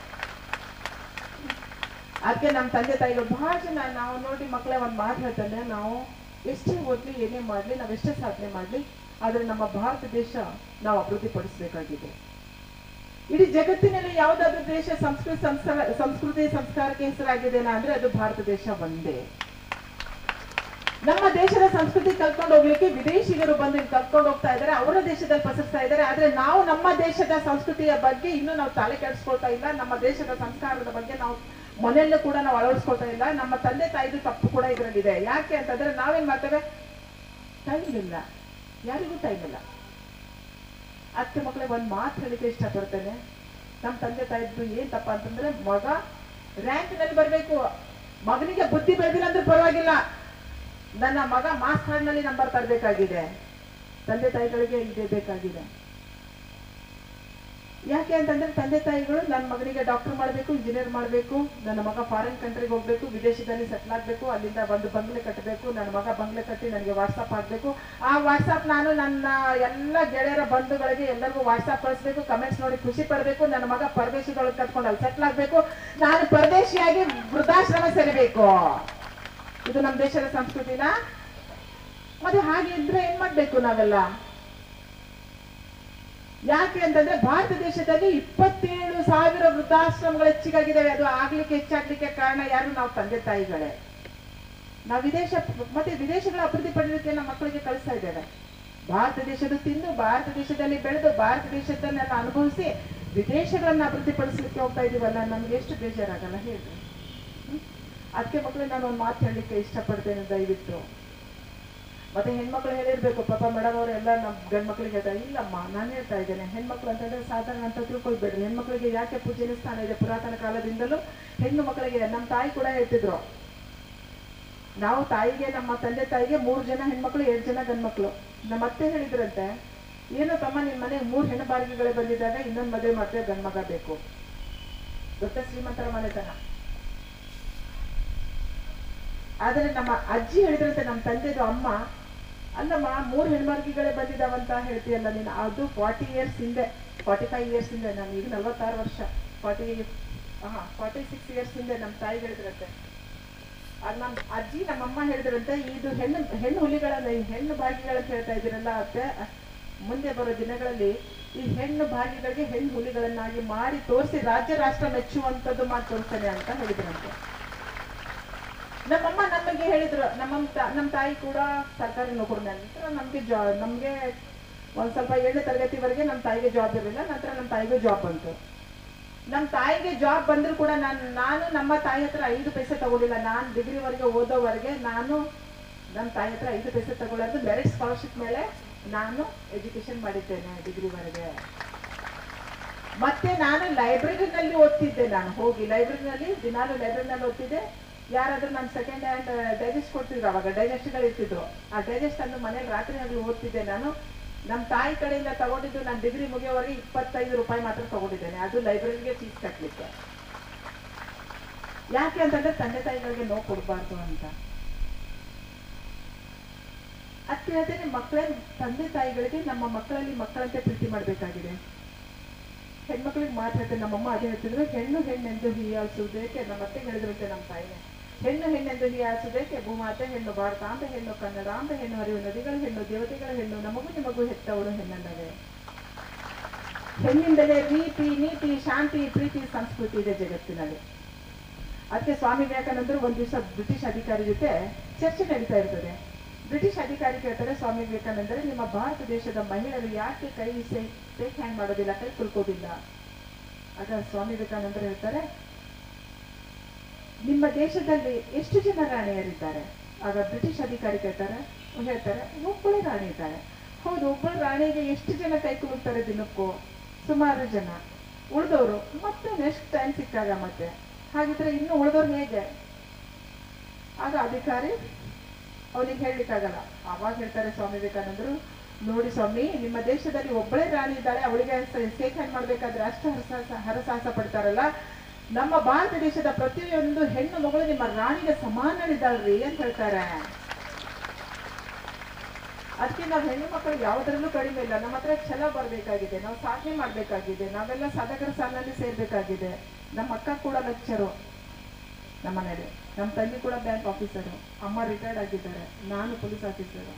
S1: ಅದಕ್ಕೆ ನಮ್ಮ ತಂದೆ ತಾಯಿಗಳು ಬಹಳ ಜನ ನಾವು ನೋಡಿ ಮಕ್ಕಳೇ ಒಂದು ಮಾತು ಹೇಳ್ತಾನೆ ನಾವು ಎಷ್ಟೇ ಓದ್ಲಿ ಏನೇ ಮಾಡ್ಲಿ ನಾವು ಎಷ್ಟೇ ಸಾಧನೆ ಮಾಡ್ಲಿ ಆದ್ರೆ ನಮ್ಮ ಭಾರತ ದೇಶ ನಾವು ಅಭಿವೃದ್ಧಿ ಪಡಿಸಬೇಕಾಗಿದೆ ಇಡೀ ಜಗತ್ತಿನಲ್ಲಿ ಯಾವ್ದಾದ್ರು ದೇಶ ಸಂಸ್ಕೃತಿ ಸಂಸ್ಕಾರ ಸಂಸ್ಕೃತಿ ಸಂಸ್ಕಾರಕ್ಕೆ ಹೆಸರಾಗಿದೆನಾ ಅಂದ್ರೆ ಅದು ಭಾರತ ದೇಶ ಒಂದೇ ನಮ್ಮ ದೇಶದ ಸಂಸ್ಕೃತಿ ಕಲ್ತ್ಕೊಂಡು ಹೋಗ್ಲಿಕ್ಕೆ ವಿದೇಶಿಗರು ಬಂದು ಇಲ್ಲಿ ಕಲ್ತ್ಕೊಂಡು ಹೋಗ್ತಾ ಇದ್ದಾರೆ ಅವರ ದೇಶದಲ್ಲಿ ಪಸರಿಸ್ತಾ ಇದ್ದಾರೆ ಆದ್ರೆ ನಾವು ನಮ್ಮ ದೇಶದ ಸಂಸ್ಕೃತಿಯ ಬಗ್ಗೆ ಇನ್ನೂ ನಾವು ತಲೆ ಕೆಡಿಸ್ಕೊಳ್ತಾ ಇಲ್ಲ ನಮ್ಮ ದೇಶದ ಸಂಸ್ಕಾರದ ಬಗ್ಗೆ ನಾವು ಮನೆಯಲ್ಲೂ ಕೂಡ ನಾವು ಅಳವಡಿಸ್ಕೊಳ್ತಾ ಇಲ್ಲ ನಮ್ಮ ತಂದೆ ತಾಯಿದು ತಪ್ಪು ಕೂಡ ಇದರಲ್ಲಿದೆ ಯಾಕೆ ಅಂತಂದ್ರೆ ನಾವೇನ್ ಮಾಡ್ತೇವೆ ಟೈಮ್ ಇಲ್ಲ ಯಾರಿಗೂ ಟೈಮ್ ಇಲ್ಲ ಅತ್ತೆ ಮಕ್ಕಳಿಗೆ ಒಂದು ಮಾತು ಹೇಳಿಕೆ ಇಷ್ಟಪಡ್ತೇನೆ ನಮ್ಮ ತಂದೆ ತಾಯಿದ್ದು ಏನ್ ತಪ್ಪ ಅಂತಂದ್ರೆ ಮಗ ರ್ಯಾಂಕ್ ನಲ್ಲಿ ಬರ್ಬೇಕು ಮಗನಿಗೆ ಬುದ್ಧಿ ಬೆಳೆದಿಲ್ಲ ಅಂದ್ರೆ ಪರವಾಗಿಲ್ಲ ನನ್ನ ಮಗ ಮಾಸ್ ಕಾರ್ಡ್ನಲ್ಲಿ ನಂಬರ್ ತರಬೇಕಾಗಿದೆ ತಂದೆ ತಾಯಿಗಳಿಗೆ ಇದೇ ಬೇಕಾಗಿದೆ ಯಾಕೆ ಅಂತಂದ್ರೆ ತಂದೆ ತಾಯಿಗಳು ನನ್ನ ಮಗನಿಗೆ ಡಾಕ್ಟರ್ ಮಾಡಬೇಕು ಇಂಜಿನಿಯರ್ ಮಾಡಬೇಕು ನನ್ನ ಮಗ ಫಾರಿನ್ ಕಂಟ್ರಿಗೆ ಹೋಗ್ಬೇಕು ವಿದೇಶದಲ್ಲಿ ಸೆಟ್ಲ್ ಆಗಬೇಕು ಅಲ್ಲಿಂದ ಒಂದು ಬಂಗ್ಲೆ ಕಟ್ಟಬೇಕು ನನ್ನ ಮಗ ಬಂಗ್ಲೆ ಕಟ್ಟಿ ನನಗೆ ವಾಟ್ಸಪ್ ಆಗಬೇಕು ಆ ವಾಟ್ಸಪ್ ನಾನು ನನ್ನ ಎಲ್ಲ ಗೆಳೆಯರ ಬಂಧುಗಳಿಗೆ ಎಲ್ಲರಿಗೂ ವಾಟ್ಸಪ್ ಕಳಿಸ್ಬೇಕು ಕಮೆಂಟ್ಸ್ ನೋಡಿ ಖುಷಿ ಪಡಬೇಕು ನನ್ನ ಮಗ ಪರದೇಶದೊಳಗೆ ಕಟ್ಕೊಂಡು ಅಲ್ಲಿ ಸೆಟ್ಲ್ ಆಗಬೇಕು ನಾನು ಪರದೇಶಿಯಾಗಿ ವೃದ್ಧಾಶ್ರಮ ಸೇರಬೇಕು ಇದು ನಮ್ಮ ದೇಶದ ಸಂಸ್ಕೃತಿನ ಮತ್ತೆ ಹಾಗೆ ಇದ್ರೆ ಏನ್ ಮಾಡ್ಬೇಕು ನಾವೆಲ್ಲ ಯಾಕೆ ಅಂತಂದ್ರೆ ಭಾರತ ದೇಶದಲ್ಲಿ ಇಪ್ಪತ್ತೇಳು ಸಾವಿರ ವೃದ್ಧಾಶ್ರಮಗಳು ಹೆಚ್ಚಿಗಾಗಿದ್ದಾವೆ ಅದು ಆಗ್ಲಿಕ್ಕೆ ಹೆಚ್ಚಾಗ್ಲಿಕ್ಕೆ ಕಾರಣ ಯಾರು ನಾವು ತಂದೆ ತಾಯಿಗಳೇ ನಾವು ವಿದೇಶ ಮತ್ತೆ ವಿದೇಶಗಳ ಅಭಿವೃದ್ಧಿ ಪಡೆಯೋದಕ್ಕೆ ನಮ್ಮ ಮಕ್ಕಳಿಗೆ ಕಳಿಸ್ತಾ ಇದ್ದೇವೆ ಭಾರತ ದೇಶದ ತಿಂದು ಭಾರತ ದೇಶದಲ್ಲಿ ಬೆಳೆದು ಭಾರತ ದೇಶದನ್ನೆಲ್ಲ ಅನುಭವಿಸಿ ವಿದೇಶಗಳನ್ನ ಅಭಿವೃದ್ಧಿ ಪಡಿಸ್ಲಿಕ್ಕೆ ಹೋಗ್ತಾ ಇದೀವಲ್ಲ ನಮ್ಗೆ ಎಷ್ಟು ಬೇಜಾರಾಗಲ್ಲ ಹೇಳ್ರಿ ಅದಕ್ಕೆ ಮಕ್ಕಳಿಗೆ ನಾನು ಒಂದು ಮಾತು ಹೇಳಲಿಕ್ಕೆ ಇಷ್ಟಪಡ್ತೇನೆ ದಯವಿಟ್ಟು ಮತ್ತೆ ಹೆಣ್ಮಕ್ಳು ಹೇಳಿರ್ಬೇಕು ಪಾಪ ಮೇಡಮ್ ಅವರು ಎಲ್ಲ ನಮ್ಮ ಗಂಡ್ ಮಕ್ಳಿಗೆ ಹೇಳ್ತಾರೆ ಇಲ್ಲಮ್ಮ ನಾನು ಹೇಳ್ತಾ ಇದ್ದೇನೆ ಹೆಣ್ಮಕ್ಳು ಅಂತಂದ್ರೆ ಸಾಧಾರಣ ಅಂತ ತಿಳ್ಕೊಳ್ಬೇಡ್ರಿ ಹೆಣ್ಮಕ್ಳಿಗೆ ಯಾಕೆ ಪೂಜೆನ ಸ್ಥಾನ ಇದೆ ಪುರಾತನ ಕಾಲದಿಂದಲೂ ಹೆಣ್ಣು ಮಕ್ಕಳಿಗೆ ನಮ್ಮ ತಾಯಿ ಕೂಡ ಹೇಳ್ತಿದ್ರು ನಾವು ತಾಯಿಗೆ ನಮ್ಮ ತಂದೆ ತಾಯಿಗೆ ಮೂರು ಜನ ಹೆಣ್ಮಕ್ಳು ಎರಡು ಜನ ಗಂಡ್ಮಕ್ಳು ನಮ್ಮ ಅತ್ತೆ ಹೇಳಿದ್ರಂತೆ ಏನು ತಮ್ಮ ನಿಮ್ಮ ಮನೆಗೆ ಮೂರು ಹೆಣ್ಣು ಬಾರಿಗೆಗಳೇ ಬಂದಿದ್ದಾಗ ಇನ್ನೊಂದು ಮದುವೆ ಮಾಡ್ತೇವೆ ಗಂಡ್ಮಗ ಬೇಕು ದೊಡ್ಡ ಶ್ರೀಮಂತರ ಮನೆತನ ಆದ್ರೆ ನಮ್ಮ ಅಜ್ಜಿ ಹೇಳಿದ್ರಂತೆ ನಮ್ಮ ತಂದೆದು ಅಮ್ಮ ಅಲ್ಲಮ್ಮ ಮೂರು ಹೆಣ್ಮರ್ಗಿಗಳೇ ಬಂದಿದಾವಂತ ಹೇಳ್ತೀಯಲ್ಲ ನೀನು ಅದು ಫಾರ್ಟಿ ಇಯರ್ಸ್ ಹಿಂದೆ ಫಾರ್ಟಿ ಫೈವ್ ಇಯರ್ಸ್ ಹಿಂದೆ ನಾನು ಈಗ ನಲ್ವತ್ತಾರು ವರ್ಷ ಫಾರ್ಟಿ ಹಾ ಫಾರ್ಟಿ ಸಿಕ್ಸ್ ಇಯರ್ಸ್ ಹಿಂದೆ ನಮ್ಮ ತಾಯಿ ಹೇಳಿದ್ರಂತೆ ಆಗ ನಮ್ಮ ಅಜ್ಜಿ ನಮ್ಮಮ್ಮ ಹೇಳಿದ್ರಂತೆ ಇದು ಹೆಣ್ಣು ಹೆಣ್ಣು ಹುಲಿಗಳನ್ನ ಈ ಹೆಣ್ಣು ಭಾಗಿಗಳಂತ ಹೇಳ್ತಾ ಇದ್ದೀರಲ್ಲ ಅತ್ತೆ ಮುಂದೆ ಬರೋ ದಿನಗಳಲ್ಲಿ ಈ ಹೆಣ್ಣು ಭಾಗಿಗಳಿಗೆ ಹೆಣ್ಣು ಹುಲಿಗಳನ್ನಾಗಿ ಮಾಡಿ ತೋರಿಸಿ ರಾಜ್ಯ ರಾಷ್ಟ್ರ ಮೆಚ್ಚುವಂಥದ್ದು ಮಾಡಿ ತೋರಿಸ್ತಾನೆ ಅಂತ ಹೇಳಿದ್ರಂತೆ ನಮ್ಮಮ್ಮ ನಮಗೆ ಹೇಳಿದ್ರು ನಮ್ಮ ತ- ನಮ್ಮ ತಾಯಿ ಕೂಡ ಸರ್ಕಾರಿ ನೌಕರಿ ನಂತರ ನಮಗೆ ಜಾ ನಮಗೆ ಒಂದ್ ಸ್ವಲ್ಪ ಏಳನೇ ತರಗತಿವರೆಗೆ ನಮ್ಮ ತಾಯಿಗೆ ಜಾಬ್ ಇರಲಿಲ್ಲ ನಂತರ ನಮ್ಮ ತಾಯಿಗೂ ಜಾಬ್ ಬಂತು ನಮ್ಮ ತಾಯಿಗೆ ಜಾಬ್ ಬಂದ್ರು ಕೂಡ ನಾನು ನಾನು ನಮ್ಮ ತಾಯಿ ಹತ್ರ ಐದು ಪೈಸೆ ತಗೊಳ್ಳಿಲ್ಲ ನಾನು ಡಿಗ್ರಿವರೆಗೆ ಓದೋವರೆಗೆ ನಾನು ನಮ್ಮ ತಾಯಿ ಹತ್ರ ಐದು ಪೈಸೆ ತಗೊಳ್ಳೋದು ಮೆರಿಟ್ ಸ್ಕಾಲರ್ಶಿಪ್ ಮೇಲೆ ನಾನು ಎಜುಕೇಶನ್ ಮಾಡಿದ್ದೇನೆ ಡಿಗ್ರಿವರೆಗೆ ಮತ್ತೆ ನಾನು ಲೈಬ್ರರಿನಲ್ಲಿ ಓದ್ತಿದ್ದೆ ನಾನು ಹೋಗಿ ಲೈಬ್ರರಿನಲ್ಲಿ ದಿನಾಲು ಲೈಬ್ರರಿನಲ್ಲಿ ಓದ್ತಿದ್ದೆ ಯಾರಾದ್ರೂ ನಾನು ಸೆಕೆಂಡ್ ಹ್ಯಾಂಡ್ ಡೈಜೆಸ್ಟ್ ಕೊಡ್ತಿದ್ರು ಅವಾಗ ಡೈಜೆಸ್ಟ್ಗಳು ಇರ್ತಿದ್ರು ಆ ಡೈಜೆಸ್ಟ್ ಅನ್ನು ಮನೇಲಿ ರಾತ್ರಿ ಹಗಲು ಓದ್ತಿದ್ದೆ ನಾನು ನಮ್ಮ ತಾಯಿ ಕಡೆಯಿಂದ ತಗೊಂಡಿದ್ದು ನಾನು ಡಿಗ್ರಿ ಮುಗಿಯೋವರೆಗೆ ಇಪ್ಪತ್ತೈದು ರೂಪಾಯಿ ಮಾತ್ರ ತಗೊಂಡಿದ್ದೇನೆ ಅದು ಲೈಬ್ರರಿಗೆ ಫೀಸ್ ಕಟ್ಟಲಿಕ್ಕೆ ಯಾಕೆ ಅಂತಂದ್ರೆ ತಂದೆ ತಾಯಿಗಳಿಗೆ ನೋವು ಕೊಡಬಾರ್ದು ಅಂತ ಅದಕ್ಕೆ ಹೇಳ್ತೇನೆ ಮಕ್ಕಳೇ ತಂದೆ ತಾಯಿಗಳಿಗೆ ನಮ್ಮ ಮಕ್ಕಳಲ್ಲಿ ಮಕ್ಕಳಂತೆ ಪ್ರೀತಿ ಮಾಡಬೇಕಾಗಿದೆ ಹೆಣ್ಮಕ್ಳಿಗೆ ಮಾತು ಹೇಳ್ತೇನೆ ನಮ್ಮಮ್ಮ ಅದೇ ಹೇಳ್ತಿದ್ರು ಹೆಣ್ಣು ಹೆಣ್ಣೆಂದು ಹೀಯಾಳಿಸುವುದಕ್ಕೆ ನಮ್ಮ ಅತ್ತೆ ಹೇಳಿದ್ರಂತೆ ನಮ್ಮ ತಾಯಿನೇ ಹೆಣ್ಣು ಹೆಣ್ಣೆಂದು ಹೀಯಾಳಿಸುವುದಕ್ಕೆ ಭೂಮಾತೆ ಹೆಣ್ಣು ಭಾರತ ಅಂತ ಹೆಣ್ಣು ಕನ್ನಡ ಅಂತ ಹೆಣ್ಣು ಹರಿವು ನದಿಗಳು ಹೆಣ್ಣು ದೇವತೆಗಳ ಹೆಣ್ಣು ನಮಗೂ ನಿಮಗೂ ಹೆತ್ತವಳು ಹೆಣ್ಣಲ್ಲವೇ ಹೆಣ್ಣಿಂದಲೇ ರೀತಿ ನೀತಿ ಶಾಂತಿ ಪ್ರೀತಿ ಸಂಸ್ಕೃತಿ ಇದೆ ಜಗತ್ತಿನಲ್ಲಿ ಅದಕ್ಕೆ ಸ್ವಾಮಿ ವಿವೇಕಾನಂದರು ಒಂದ್ ದಿವಸ ಬ್ರಿಟಿಷ್ ಅಧಿಕಾರಿ ಜೊತೆ ಚರ್ಚೆ ನಡೀತಾ ಇರ್ತದೆ ಬ್ರಿಟಿಷ್ ಅಧಿಕಾರಿ ಕೇಳ್ತಾರೆ ಸ್ವಾಮಿ ವಿವೇಕಾನಂದರೆ ನಿಮ್ಮ ಭಾರತ ದೇಶದ ಮಹಿಳೆಯರು ಯಾಕೆ ಕೈ ಟೇಕ್ ಹ್ಯಾಂಡ್ ಮಾಡೋದಿಲ್ಲ ಕೈ ಕುಲ್ಕೋದಿಲ್ಲ ಆಗ ಸ್ವಾಮಿ ವಿವೇಕಾನಂದರು ಹೇಳ್ತಾರೆ ನಿಮ್ಮ ದೇಶದಲ್ಲಿ ಎಷ್ಟು ಜನ ರಾಣಿಯರಿದ್ದಾರೆ ಆಗ ಬ್ರಿಟಿಷ್ ಅಧಿಕಾರಿ ಕೇಳ್ತಾರೆ ಹೇಳ್ತಾರೆ ಒಬ್ಬಳೇ ರಾಣಿ ಇದ್ದಾರೆ ಹೌದು ಒಬ್ಬಳ ರಾಣಿಗೆ ಎಷ್ಟು ಜನ ಕೈ ಕುಲುಕ್ತಾರೆ ದಿನಕ್ಕೂ ಸುಮಾರು ಜನ ಉಳಿದವರು ಮತ್ತೆ ನೆಕ್ಸ್ಟ್ ಟೈಮ್ ಸಿಕ್ಕಾಗ ಮತ್ತೆ ಹಾಗಿದ್ರೆ ಇನ್ನು ಉಳಿದವ್ರು ಹೇಗೆ ಆಗ ಅಧಿಕಾರಿ ಅವನಿಗೆ ಹೇಳಲಿಕ್ಕಾಗಲ್ಲ ಅವಾಗ ಹೇಳ್ತಾರೆ ಸ್ವಾಮಿ ವಿವೇಕಾನಂದರು ನೋಡಿ ಸ್ವಾಮಿ ನಿಮ್ಮ ದೇಶದಲ್ಲಿ ಒಬ್ಬಳೇ ರಾಣಿ ಇದ್ದಾಳೆ ಅವಳಿಗೆ ಸೇಕ್ ಹ್ಯಾಂಡ್ ಮಾಡ್ಬೇಕಾದ್ರೆ ಅಷ್ಟು ಹರಸಾಹಸ ಹರಸಾಹಸ ಪಡ್ತಾರಲ್ಲ ನಮ್ಮ ಭಾರತ ದೇಶದ ಪ್ರತಿಯೊಂದು ಹೆಣ್ಣು ಮಗಳು ನಿಮ್ಮ ರಾಣಿಗೆ ಸಮಾನಳಿದ್ದಾಳ್ರಿ ಅಂತ ಹೇಳ್ತಾರೆ ಅದಕ್ಕೆ ನಾವು ಹೆಣ್ಣು ಮಕ್ಕಳು ಯಾವುದರಲ್ಲೂ ಕಡಿಮೆ ಇಲ್ಲ ನಮ್ಮ ಹತ್ರ ಛಲ ಬರಬೇಕಾಗಿದೆ ನಾವು ಸಾಧನೆ ಮಾಡಬೇಕಾಗಿದೆ ನಾವೆಲ್ಲ ಸಾಧಕರ ಸಾಲಿನಲ್ಲಿ ಸೇರ್ಬೇಕಾಗಿದೆ ನಮ್ಮ ಅಕ್ಕ ಕೂಡ ಲೆಕ್ಚರು ನಮ್ಮ ಮನೇಲಿ ನಮ್ಮ ತಂಗಿ ಕೂಡ ಬ್ಯಾಂಕ್ ಆಫೀಸರು ಅಮ್ಮ ರಿಟೈರ್ಡ್ ಆಗಿದ್ದಾರೆ ನಾನು ಪೊಲೀಸ್ ಆಫೀಸರು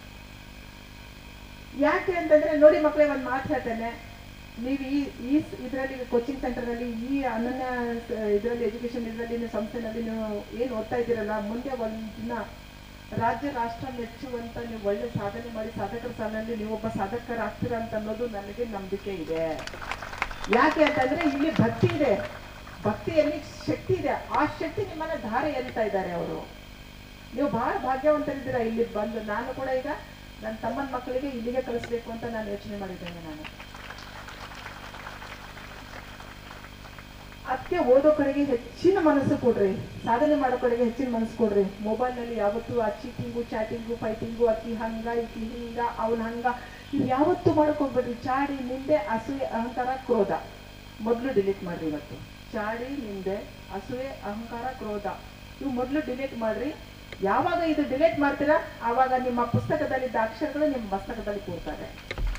S1: ಯಾಕೆ ಅಂತಂದ್ರೆ ನೋಡಿ ಮಕ್ಕಳೇ ಒಂದು ಮಾತು ಹೇಳ್ತೇನೆ ನೀವು ಈ ಈ ಇದರಲ್ಲಿ ಕೋಚಿಂಗ್ ಸೆಂಟರ್ನಲ್ಲಿ ಈ ಅನನ್ಯ ಇದರಲ್ಲಿ ಎಜುಕೇಶನ್ ಇದರಲ್ಲಿ ನೀವು ಸಂಸ್ಥೆನಲ್ಲಿ ನೀವು ಏನು ಓದ್ತಾ ಇದ್ದೀರಲ್ಲ ಮುಂದೆ ಒಂದು ದಿನ ರಾಜ್ಯ ರಾಷ್ಟ್ರ ಮೆಚ್ಚುವಂತ ನೀವು ಒಳ್ಳೆ ಸಾಧನೆ ಮಾಡಿ ಸಾಧಕರ ಸಾಲಿನಲ್ಲಿ ನೀವು ಒಬ್ಬ ಸಾಧಕರಾಗ್ತೀರಾ ಅಂತ ಅನ್ನೋದು ನನಗೆ ನಂಬಿಕೆ ಇದೆ ಯಾಕೆ ಅಂತಂದ್ರೆ ಇಲ್ಲಿ ಭಕ್ತಿ ಇದೆ ಭಕ್ತಿಯಲ್ಲಿ ಶಕ್ತಿ ಇದೆ ಆ ಶಕ್ತಿ ನಿಮ್ಮನ್ನ ಧಾರೆ ಎರಿತಾ ಇದ್ದಾರೆ ಅವರು ನೀವು ಬಹಳ ಭಾಗ್ಯವಂತರಿದ್ದೀರಾ ಇಲ್ಲಿ ಬಂದು ನಾನು ಕೂಡ ಈಗ ನನ್ನ ತಮ್ಮನ ಮಕ್ಕಳಿಗೆ ಇಲ್ಲಿಗೆ ಕಳಿಸ್ಬೇಕು ಅಂತ ನಾನು ಯೋಚನೆ ಮಾಡಿದ್ದೇನೆ ನಾನು ಅದಕ್ಕೆ ಓದೋ ಕಡೆಗೆ ಹೆಚ್ಚಿನ ಮನಸ್ಸು ಕೊಡ್ರಿ ಸಾಧನೆ ಮಾಡೋ ಕಡೆಗೆ ಹೆಚ್ಚಿನ ಮನಸ್ಸು ಕೊಡ್ರಿ ಮೊಬೈಲ್ ನಲ್ಲಿ ಯಾವತ್ತೂ ಆ ಚೀಟಿಂಗು ಚಾಟಿಂಗು ಫೈಟಿಂಗು ಅಕ್ಕಿ ಹಂಗ ಇಕ್ಕಿ ಹಿಂಗ ಅವನ ಹಂಗ ಇವ್ ಯಾವತ್ತೂ ಮಾಡಕ್ ಹೋಗ್ಬೇಡ್ರಿ ಚಾಡಿ ನಿಂದೆ ಅಸೂಯೆ ಅಹಂಕಾರ ಕ್ರೋಧ ಮೊದಲು ಡಿಲೀಟ್ ಮಾಡ್ರಿ ಇವತ್ತು ಚಾಡಿ ನಿಂದೆ ಅಸೂಯೆ ಅಹಂಕಾರ ಕ್ರೋಧ ಇವು ಮೊದಲು ಡಿಲೀಟ್ ಮಾಡ್ರಿ ಯಾವಾಗ ಇದು ಡಿಲೀಟ್ ಮಾಡ್ತೀರಾ ಆವಾಗ ನಿಮ್ಮ ಪುಸ್ತಕದಲ್ಲಿದ್ದ ಅಕ್ಷರಗಳು ನಿಮ್ಮ ಮಸ್ತಕದಲ್ಲಿ ಕೂರ್ತಾರೆ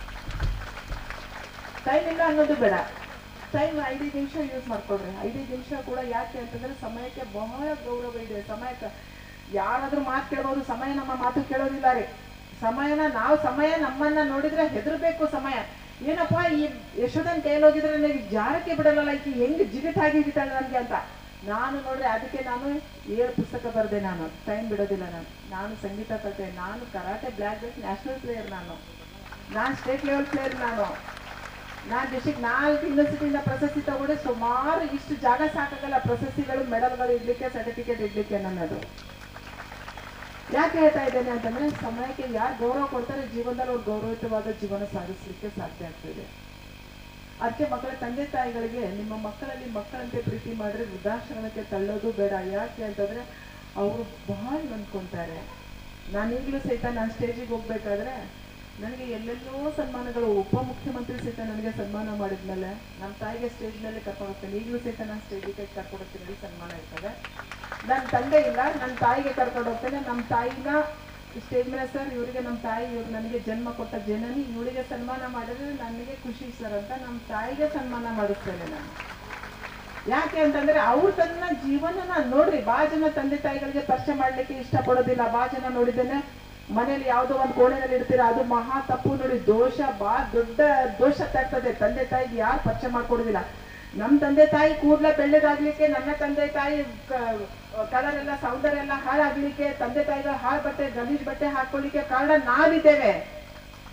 S1: ಟೈಮ್ ಇಲ್ಲ ಅನ್ನೋದು ಬೇಡ ಟೈಮ್ ಐದೈದು ನಿಮಿಷ ಯೂಸ್ ಮಾಡ್ಕೊಳ್ರಿ ಐದೈದು ನಿಮಿಷ ಕೂಡ ಯಾಕೆ ಅಂತಂದ್ರೆ ಸಮಯಕ್ಕೆ ಬಹಳ ಗೌರವ ಇದೆ ಸಮಯಕ್ಕೆ ಯಾರಾದ್ರೂ ಮಾತು ಕೇಳ್ಬೋದು ಸಮಯ ನಮ್ಮ ಮಾತು ಕೇಳೋದಿಲ್ಲ ರೀ ಸಮಯನ ನಾವು ಸಮಯ ನಮ್ಮನ್ನ ನೋಡಿದ್ರೆ ಹೆದರ್ಬೇಕು ಸಮಯ ಏನಪ್ಪ ಈ ಯಶೋಧನ್ ಕೈಯಲ್ಲಿ ಹೋಗಿದ್ರೆ ನನಗೆ ಜಾರಕ್ಕೆ ಬಿಡಲ್ಲ ಈಕಿ ಹೆಂಗ್ ಜಿಗಿಟ್ ಆಗಿದ್ದಾಳೆ ನನಗೆ ಅಂತ ನಾನು ನೋಡ್ರಿ ಅದಕ್ಕೆ ನಾನು ಏಳು ಪುಸ್ತಕ ಬರೆದೆ ನಾನು ಟೈಮ್ ಬಿಡೋದಿಲ್ಲ ನಾನು ನಾನು ಸಂಗೀತ ಕಲಿತೆ ನಾನು karate black belt national player ನಾನು ನಾನು ಸ್ಟೇಟ್ ಲೆವೆಲ್ ಪ್ಲೇಯರ್ ನಾನು ನಾನು ಡಿಸ್ಟಿಕ್ ನಾಲ್ಕು ಯೂನಿವರ್ಸಿಟಿಯಿಂದ ಪ್ರಶಸ್ತಿ ತಗೊಂಡೆ ಸುಮಾರು ಇಷ್ಟು ಜಾಗ ಸಾಕಾಗಲ್ಲ ಪ್ರಶಸ್ತಿಗಳು ಮೆಡಲ್ಗಳು ಇಡ್ಲಿಕ್ಕೆ ಸರ್ಟಿಫಿಕೇಟ್ ಇಡ್ಲಿಕ್ಕೆ ನನ್ನದು ಯಾಕೆ ಹೇಳ್ತಾ ಇದ್ದೇನೆ ಅಂತಂದ್ರೆ ಸಮಯಕ್ಕೆ ಯಾರು ಗೌರವ ಕೊಡ್ತಾರೆ ಜೀವನದಲ್ಲಿ ಅವ್ರು ಗೌರವಯುತವಾದ ಜೀವನ ಸಾಗಿಸ್ಲಿಕ್ಕೆ ಸಾಧ್ಯ ಆಗ್ತದೆ ಅದಕ್ಕೆ ಮಕ್ಕಳ ತಂದೆ ತಾಯಿಗಳಿಗೆ ನಿಮ್ಮ ಮಕ್ಕಳಲ್ಲಿ ಮಕ್ಕಳಂತೆ ಪ್ರೀತಿ ಮಾಡಿದ್ರೆ ವೃದ್ಧಾಶ್ರಮಕ್ಕೆ ತಳ್ಳೋದು ಬೇಡ ಯಾಕೆ ಅಂತಂದ್ರೆ ಅವರು ಬಹಳ ನೊಂದ್ಕೊಂತಾರೆ ನಾನೀಗಲೂ ಸಹಿತ ನಾನು ಸ್ಟೇಜಿಗೆ ಹೋಗ್ಬೇಕಾದ್ರೆ ನನಗೆ ಎಲ್ಲೆಲ್ಲೋ ಸನ್ಮಾನಗಳು ಉಪಮುಖ್ಯಮಂತ್ರಿ ಸಹಿತ ನನಗೆ ಸನ್ಮಾನ ಮಾಡಿದ್ಮೇಲೆ ನಮ್ಮ ತಾಯಿಗೆ ಸ್ಟೇಜ್ನಲ್ಲಿ ಕರ್ಕೊಂಡು ಹೋಗ್ತೇನೆ ಈಗಲೂ ಸಹಿತ ನಾನು ಸ್ಟೇಜಿಗೆ ಕರ್ಕೊಂಡು ಹೋಗ್ತೀನಿ ಅಲ್ಲಿ ಸನ್ಮಾನ ಇರ್ತದೆ ನನ್ನ ತಂದೆ ಇಲ್ಲ ನನ್ನ ತಾಯಿಗೆ ಕರ್ಕೊಂಡು ಹೋಗ್ತೇನೆ ನಮ್ಮ ತಾಯಿನ ಸ್ಟೇಜ್ ಮೇಲೆ ಸರ್ ಇವರಿಗೆ ನಮ್ಮ ತಾಯಿ ಇವ್ರು ನನಗೆ ಜನ್ಮ ಕೊಟ್ಟ ಜನನಿ ಇವಳಿಗೆ ಸನ್ಮಾನ ಮಾಡಿದ್ರೆ ನನಗೆ ಖುಷಿ ಸರ್ ಅಂತ ನಮ್ಮ ತಾಯಿಗೆ ಸನ್ಮಾನ ಮಾಡಿಸ್ತೇನೆ ನಾನು ಯಾಕೆ ಅಂತಂದ್ರೆ ಅವ್ರು ತನ್ನ ಜೀವನನ ನೋಡ್ರಿ ಬಾ ಜನ ತಂದೆ ತಾಯಿಗಳಿಗೆ ಪರಿಚಯ ಮಾಡ್ಲಿಕ್ಕೆ ಇಷ್ಟಪಡೋದಿಲ್ಲ ಬಾ ಜನ ನೋಡಿದ್ದೇನೆ ಮನೇಲಿ ಯಾವುದೋ ಒಂದು ಕೋಣೆನಲ್ಲಿ ಇಡ್ತೀರಾ ಅದು ಮಹಾ ತಪ್ಪು ನೋಡಿ ದೋಷ ಬಾ ದೊಡ್ಡ ದೋಷ ತರ್ತದೆ ತಂದೆ ತಾಯಿಗೆ ಯಾರು ಪರಿಚಯ ಮಾಡ್ಕೊಡೋದಿಲ್ಲ ನಮ್ ತಂದೆ ತಾಯಿ ಕೂದಲ ಬೆಳ್ಳಗಾಗ್ಲಿಕ್ಕೆ ನನ್ನ ತಂದೆ ತಾಯಿ ಕಲರ್ ಎಲ್ಲ ಸೌಂದರ್ಯ ಎಲ್ಲ ಹಾಳಾಗ್ಲಿಕ್ಕೆ ತಂದೆ ತಾಯಿಗಳ ಹಾಳು ಬಟ್ಟೆ ಗಲೀಜ್ ಬಟ್ಟೆ ಹಾಕೊಳ್ಳಿಕ್ಕೆ ಕಾರಣ ನಾವಿದ್ದೇವೆ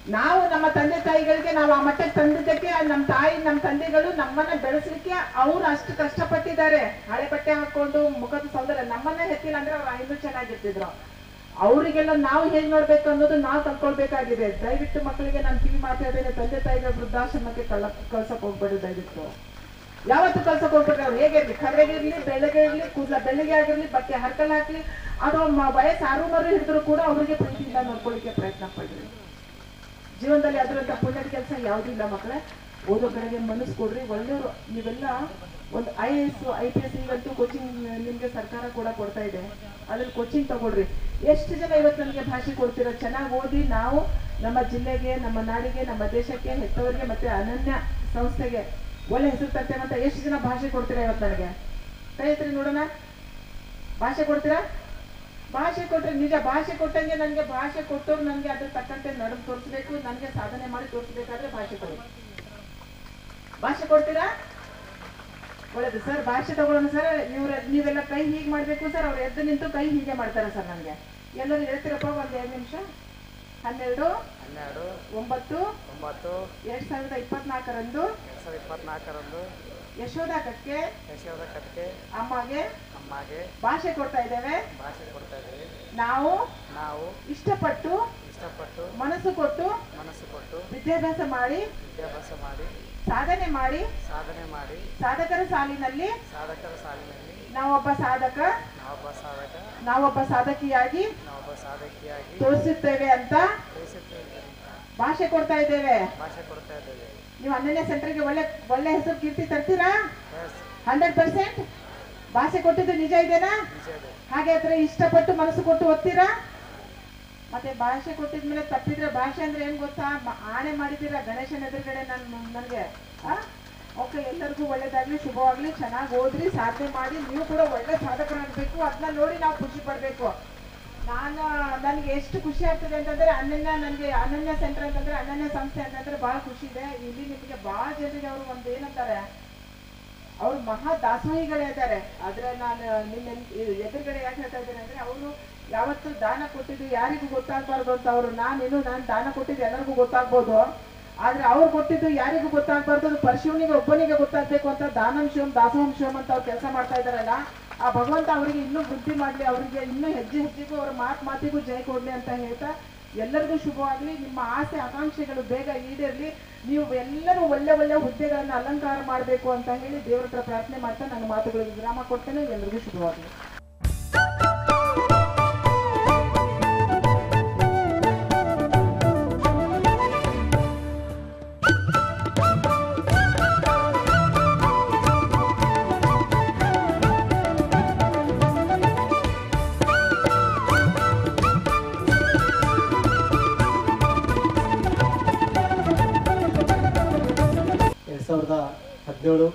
S1: ನಾವು ನಮ್ಮ ತಂದೆ ತಾಯಿಗಳಿಗೆ ನಾವು ಆ ಮಟ್ಟಕ್ಕೆ ತಂದಿದ್ದಕ್ಕೆ ನಮ್ಮ ತಾಯಿ ನಮ್ಮ ತಂದೆಗಳು ನಮ್ಮನ್ನ ಬೆಳೆಸಲಿಕ್ಕೆ ಅವ್ರು ಅಷ್ಟು ಕಷ್ಟಪಟ್ಟಿದ್ದಾರೆ ಹಳೆ ಬಟ್ಟೆ ಹಾಕೊಂಡು ಮುಖದ ಸೌಂದರ್ಯ ನಮ್ಮನ್ನ ಹೆತ್ತಿಲ್ಲ ಅಂದ್ರೆ ಅವ್ರು ಇನ್ನೂ ಚೆನ್ನಾಗಿರ್ತಿದ್ರು ಅವರಿಗೆಲ್ಲ ನಾವು ಹೇಗ್ ನೋಡ್ಬೇಕು ಅನ್ನೋದು ನಾವು ಕಲ್ಕೊಳ್ಬೇಕಾಗಿದೆ ದಯವಿಟ್ಟು ಮಕ್ಕಳಿಗೆ ನಾನು ಕಿವಿ ಮಾತಾಡಿದ್ರೆ ತಂದೆ ತಾಯಿಗಳ ವೃದ್ಧಾಶ್ರಮಕ್ಕೆ ಕಳ್ಳ ಕಳ್ಸಕ್ ಹೋಗ್ಬೇಡಿ ದಯವಿಟ್ಟು ಯಾವತ್ತು ಕಳ್ಸಕ್ ಹೋಗ್ಬೇಡ್ರಿ ಅವ್ರು ಹೇಗಿರ್ಲಿ ಕರ್ರಗಿರ್ಲಿ ಬೆಳಗ್ಗೆ ಇರ್ಲಿ ಕೂದಲ ಬೆಳಗ್ಗೆ ಆಗಿರ್ಲಿ ಬಟ್ಟೆ ಹರ್ಕಲ್ ಹಾಕ್ಲಿ ಅಥವಾ ಮ- ವಯಸ್ಸು ಆರು ಮರು ಹಿಡಿದ್ರು ಕೂಡ ಅವರಿಗೆ ಪ್ರೀತಿಯಿಂದ ನೋಡ್ಕೊಳ್ಳಿಕ್ಕೆ ಪ್ರಯತ್ನ ಪಡ್ರಿ ಜೀವನದಲ್ಲಿ ಅದರಂತ ಪುಣ್ಯದ ಕೆಲಸ ಯಾವುದೂ ಇಲ್ಲ ಮಕ್ಕಳೇ ಓದೋ ಕಡೆಗೆ ಮನಸ್ಸು ಕೊಡ್ರಿ ಒಳ್ಳೆಯವರು ನೀವೆಲ್ಲ ಒಂದು I A S I P S ಈಗಂತೂ ಕೋಚಿಂಗ್ ನಿಮ್ಗೆ ಸರ್ಕಾರ ಕೂಡ ಕೊಡ್ತಾ ಇದೆ ಅದ್ರಲ್ಲಿ ಕೋಚಿಂಗ್ ತಗೊಳ್ರಿ ಎಷ್ಟು ಜನ ಇವತ್ತು ನನಗೆ ಭಾಷೆ ಕೊಡ್ತೀರ ಚೆನ್ನಾಗಿ ಓದಿ ನಾವು ನಮ್ಮ ಜಿಲ್ಲೆಗೆ ನಮ್ಮ ನಾಡಿಗೆ ನಮ್ಮ ದೇಶಕ್ಕೆ ಹೆತ್ತವರಿಗೆ ಮತ್ತೆ ಅನನ್ಯ ಸಂಸ್ಥೆಗೆ ಒಳ್ಳೆ ಹೆಸರು ತರ್ತೇವೆ ಅಂತ ಎಷ್ಟು ಜನ ಭಾಷೆ ಕೊಡ್ತೀರಾ ಇವತ್ತು ನನಗೆ ಕೈ ಎತ್ತಿರಿ ನೋಡೋಣ ಭಾಷೆ ಕೊಡ್ತೀರಾ ಭಾಷೆ ಕೊಟ್ರೆ ನಿಜ ಭಾಷೆ ಕೊಟ್ಟಂಗೆ ನನಗೆ ಭಾಷೆ ಕೊಟ್ಟವ್ರು ನನಗೆ ಅದ್ರ ತಕ್ಕಂತೆ ನಡೆದು ತೋರಿಸ್ಬೇಕು ನನಗೆ ಸಾಧನೆ ಮಾಡಿ ತೋರಿಸ್ಬೇಕಾದ್ರೆ ಭಾಷೆ ಕೊಡಿ ಭಾಷೆ ಕೊಡ್ತೀರಾ ಒಳ್ಳೇದು ಸರ್ ಭಾಷೆ ತಗೊಳ್ಳೋಣ ಸರ್ ಇವ್ರ ನೀವೆಲ್ಲ ಕೈ ಹೀಗೆ ಮಾಡಬೇಕು ಸರ್ ಅವ್ರು ಎದ್ದು ನಿಂತು ಕೈ ಹೀಗೆ ಮಾಡ್ತಾರೆ ಸರ್ ನನಗೆ ಎಲ್ಲರೂ ಹೇಳ್ತೀರಪ್ಪ ಒಂದು ಎರಡು ನಿಮಿಷ ಹನ್ನೆರಡು
S2: ಹನ್ನೆರಡು
S1: ಒಂಬತ್ತು
S2: ಒಂಬತ್ತು
S1: ಎರಡ್ ಸಾವಿರದ ಇಪ್ಪತ್ನಾಲ್ಕರಂದು
S2: ಎರಡು ಸಾವಿರದ ಇಪ್ಪತ್ನಾಲ್ಕರಂದು
S1: ಯಶೋಧ ಕಟ್ಕೆ
S2: ಯಶೋದ ಕಟ್ಕೆ
S1: ಅಮ್ಮಗೆ
S2: ಅಮ್ಮಗೆ
S1: ಭಾಷೆ ಕೊಡ್ತಾ ಇದ್ದೇವೆ
S2: ಭಾಷೆ ಕೊಡ್ತಾ ಇದ್ದೀವಿ
S1: ನಾವು
S2: ನಾವು
S1: ಇಷ್ಟಪಟ್ಟು
S2: ಇಷ್ಟಪಟ್ಟು
S1: ಮನಸ್ಸು ಕೊಟ್ಟು
S2: ಮನಸ್ಸು ಕೊಟ್ಟು
S1: ವಿದ್ಯಾಭ್ಯಾಸ ಮಾಡಿ
S2: ವಿದ್ಯಾಭ್ಯಾಸ ಮಾಡಿ
S1: ಸಾಧನೆ ಮಾಡಿ
S2: ಸಾಧನೆ ಮಾಡಿ
S1: ಸಾಧಕರ ಸಾಲಿನಲ್ಲಿ
S2: ಸಾಧಕರ ಸಾಲಿನಲ್ಲಿ
S1: ನಾವೊಬ್ಬ ಸಾಧಕ
S2: ನಾವೊಬ್ಬ ಸಾಧಕ
S1: ನಾವೊಬ್ಬ ಸಾಧಕಿಯಾಗಿ
S2: ನಾವೊಬ್ಬ ಸಾಧಕಿಯಾಗಿ
S1: ತೋರಿಸುತ್ತೇವೆ ಅಂತ
S2: ತಿಳಿಸುತ್ತೇವೆ
S1: ಭಾಷೆ ಕೊಡ್ತಾ ಇದ್ದೇವೆ
S2: ಭಾಷೆ ಕೊಡ್ತಾ ಇದ್ದೇವೆ
S1: ನೀವು ಹನ್ನೊಂದನೇ ಸೆಂಟರ್ಗೆ ಒಳ್ಳೆ ಒಳ್ಳೆ ಹೆಸರು ಕೀರ್ತಿ ತರ್ತೀರಾ
S2: ಎಸ್
S1: ಹಂಡ್ರೆಡ್ ಪರ್ಸೆಂಟ್ ಭಾಷೆ ಕೊಟ್ಟಿದ್ದು ನಿಜ ಇದೆನಾ
S2: ನಿಜ ಇದೆ
S1: ಹಾಗೆ ಆದ್ರೆ ಇಷ್ಟಪಟ್ಟು ಮನಸ್ಸು ಕೊಟ್ಟು ಓದ್ತೀರಾ ಮತ್ತೆ ಭಾಷೆ ಕೊಟ್ಟಿದ್ಮೇಲೆ ತಪ್ಪಿದ್ರೆ ಭಾಷೆ ಅಂದ್ರೆ ಏನ್ ಗೊತ್ತಾ ಮ- ಆಣೆ ಮಾಡಿದ್ದೀರಾ ಗಣೇಶನ ಎದುರುಗಡೆ ನನ್ ನನಗೆ ಓಕೆ ಎಲ್ಲರಿಗೂ ಒಳ್ಳೇದಾಗ್ಲಿ ಶುಭವಾಗ್ಲಿ ಚೆನ್ನಾಗಿ ಓದ್ರಿ ಸಾಧನೆ ಮಾಡಿ ನೀವು ಕೂಡ ಒಳ್ಳೆ ಸಾಧಕರಾಗಬೇಕು ಅದನ್ನ ನೋಡಿ ನಾವು ಖುಷಿ ಪಡ್ಬೇಕು ನಾನು ನನಗೆ ಎಷ್ಟು ಖುಷಿ ಆಗ್ತದೆ ಅಂತಂದ್ರೆ ಅನನ್ಯ ನನಗೆ ಅನನ್ಯ ಸೆಂಟರ್ ಅಂತಂದ್ರೆ ಅನನ್ಯ ಸಂಸ್ಥೆ ಅಂತಂದ್ರೆ ಬಹಳ ಖುಷಿ ಇದೆ ಇಲ್ಲಿ ನಿಮಗೆ ಬಹಳ ಜನರಿಗೆ ಅವರು ಒಂದು ಏನಂತಾರೆ ಅವ್ರು ಮಹಾ ದಾಸೋಹಿಗಳೇ ಇದ್ದಾರೆ ಆದ್ರೆ ನಾನು ನಿಮ್ಮ ಎದುರುಗಡೆ ಯಾಕೆ ಹೇಳ್ತಾ ಇದ್ದೇನೆ ಅಂದ್ರೆ ಅವರು ಯಾವತ್ತು ದಾನ ಕೊಟ್ಟಿದ್ದು ಯಾರಿಗೂ ಗೊತ್ತಾಗ್ಬಾರ್ದು ಅಂತ ಅವರು ನಾನೇನು ನಾನು ದಾನ ಕೊಟ್ಟಿದ್ದು ಎಲ್ಲರಿಗೂ ಗೊತ್ತಾಗ್ಬೋದು ಆದ್ರೆ ಅವ್ರು ಕೊಟ್ಟಿದ್ದು ಯಾರಿಗೂ ಗೊತ್ತಾಗ್ಬಾರ್ದು ಅದು ಪರಶಿವನಿಗೆ ಒಬ್ಬನಿಗೆ ಗೊತ್ತಾಗ್ಬೇಕು ಅಂತ ದಾನಂ ಶಿವಂ ದಾಸೋಹಂ ಶಿವಂ ಅಂತ ಅವ್ರು ಕೆಲಸ ಮಾಡ್ತಾ ಇದಾರಲ್ಲ ಆ ಭಗವಂತ ಅವರಿಗೆ ಇನ್ನೂ ವೃದ್ಧಿ ಮಾಡ್ಲಿ ಅವರಿಗೆ ಇನ್ನೂ ಹೆಜ್ಜೆ ಹೆಜ್ಜೆಗೂ ಅವ್ರ ಮಾತು ಮಾತಿಗೂ ಜಯ ಕೊಡ್ಲಿ ಅಂತ ಹೇಳ್ತಾ ಎಲ್ಲರಿಗೂ ಶುಭವಾಗ್ಲಿ ನಿಮ್ಮ ಆಸೆ ಆಕಾಂಕ್ಷೆಗಳು ಬೇಗ ಈಡೇರ್ಲಿ ನೀವು ಎಲ್ಲರೂ ಒಳ್ಳೆ ಒಳ್ಳೆ ಹುದ್ದೆಗಳನ್ನ ಅಲಂಕಾರ ಮಾಡಬೇಕು ಅಂತ ಹೇಳಿ ದೇವರ ಹತ್ರ ಪ್ರಾರ್ಥನೆ ಮಾಡ್ತಾ ನನ್ನ ಮಾತುಗಳಿಗೆ ವಿರಾಮ ಕೊಡ್ತೇನೆ ಎಲ್ಲರಿಗೂ ಶುಭವಾಗಲಿ
S3: ಎರಡು ಸಾವಿರದ ಹದಿನೇಳು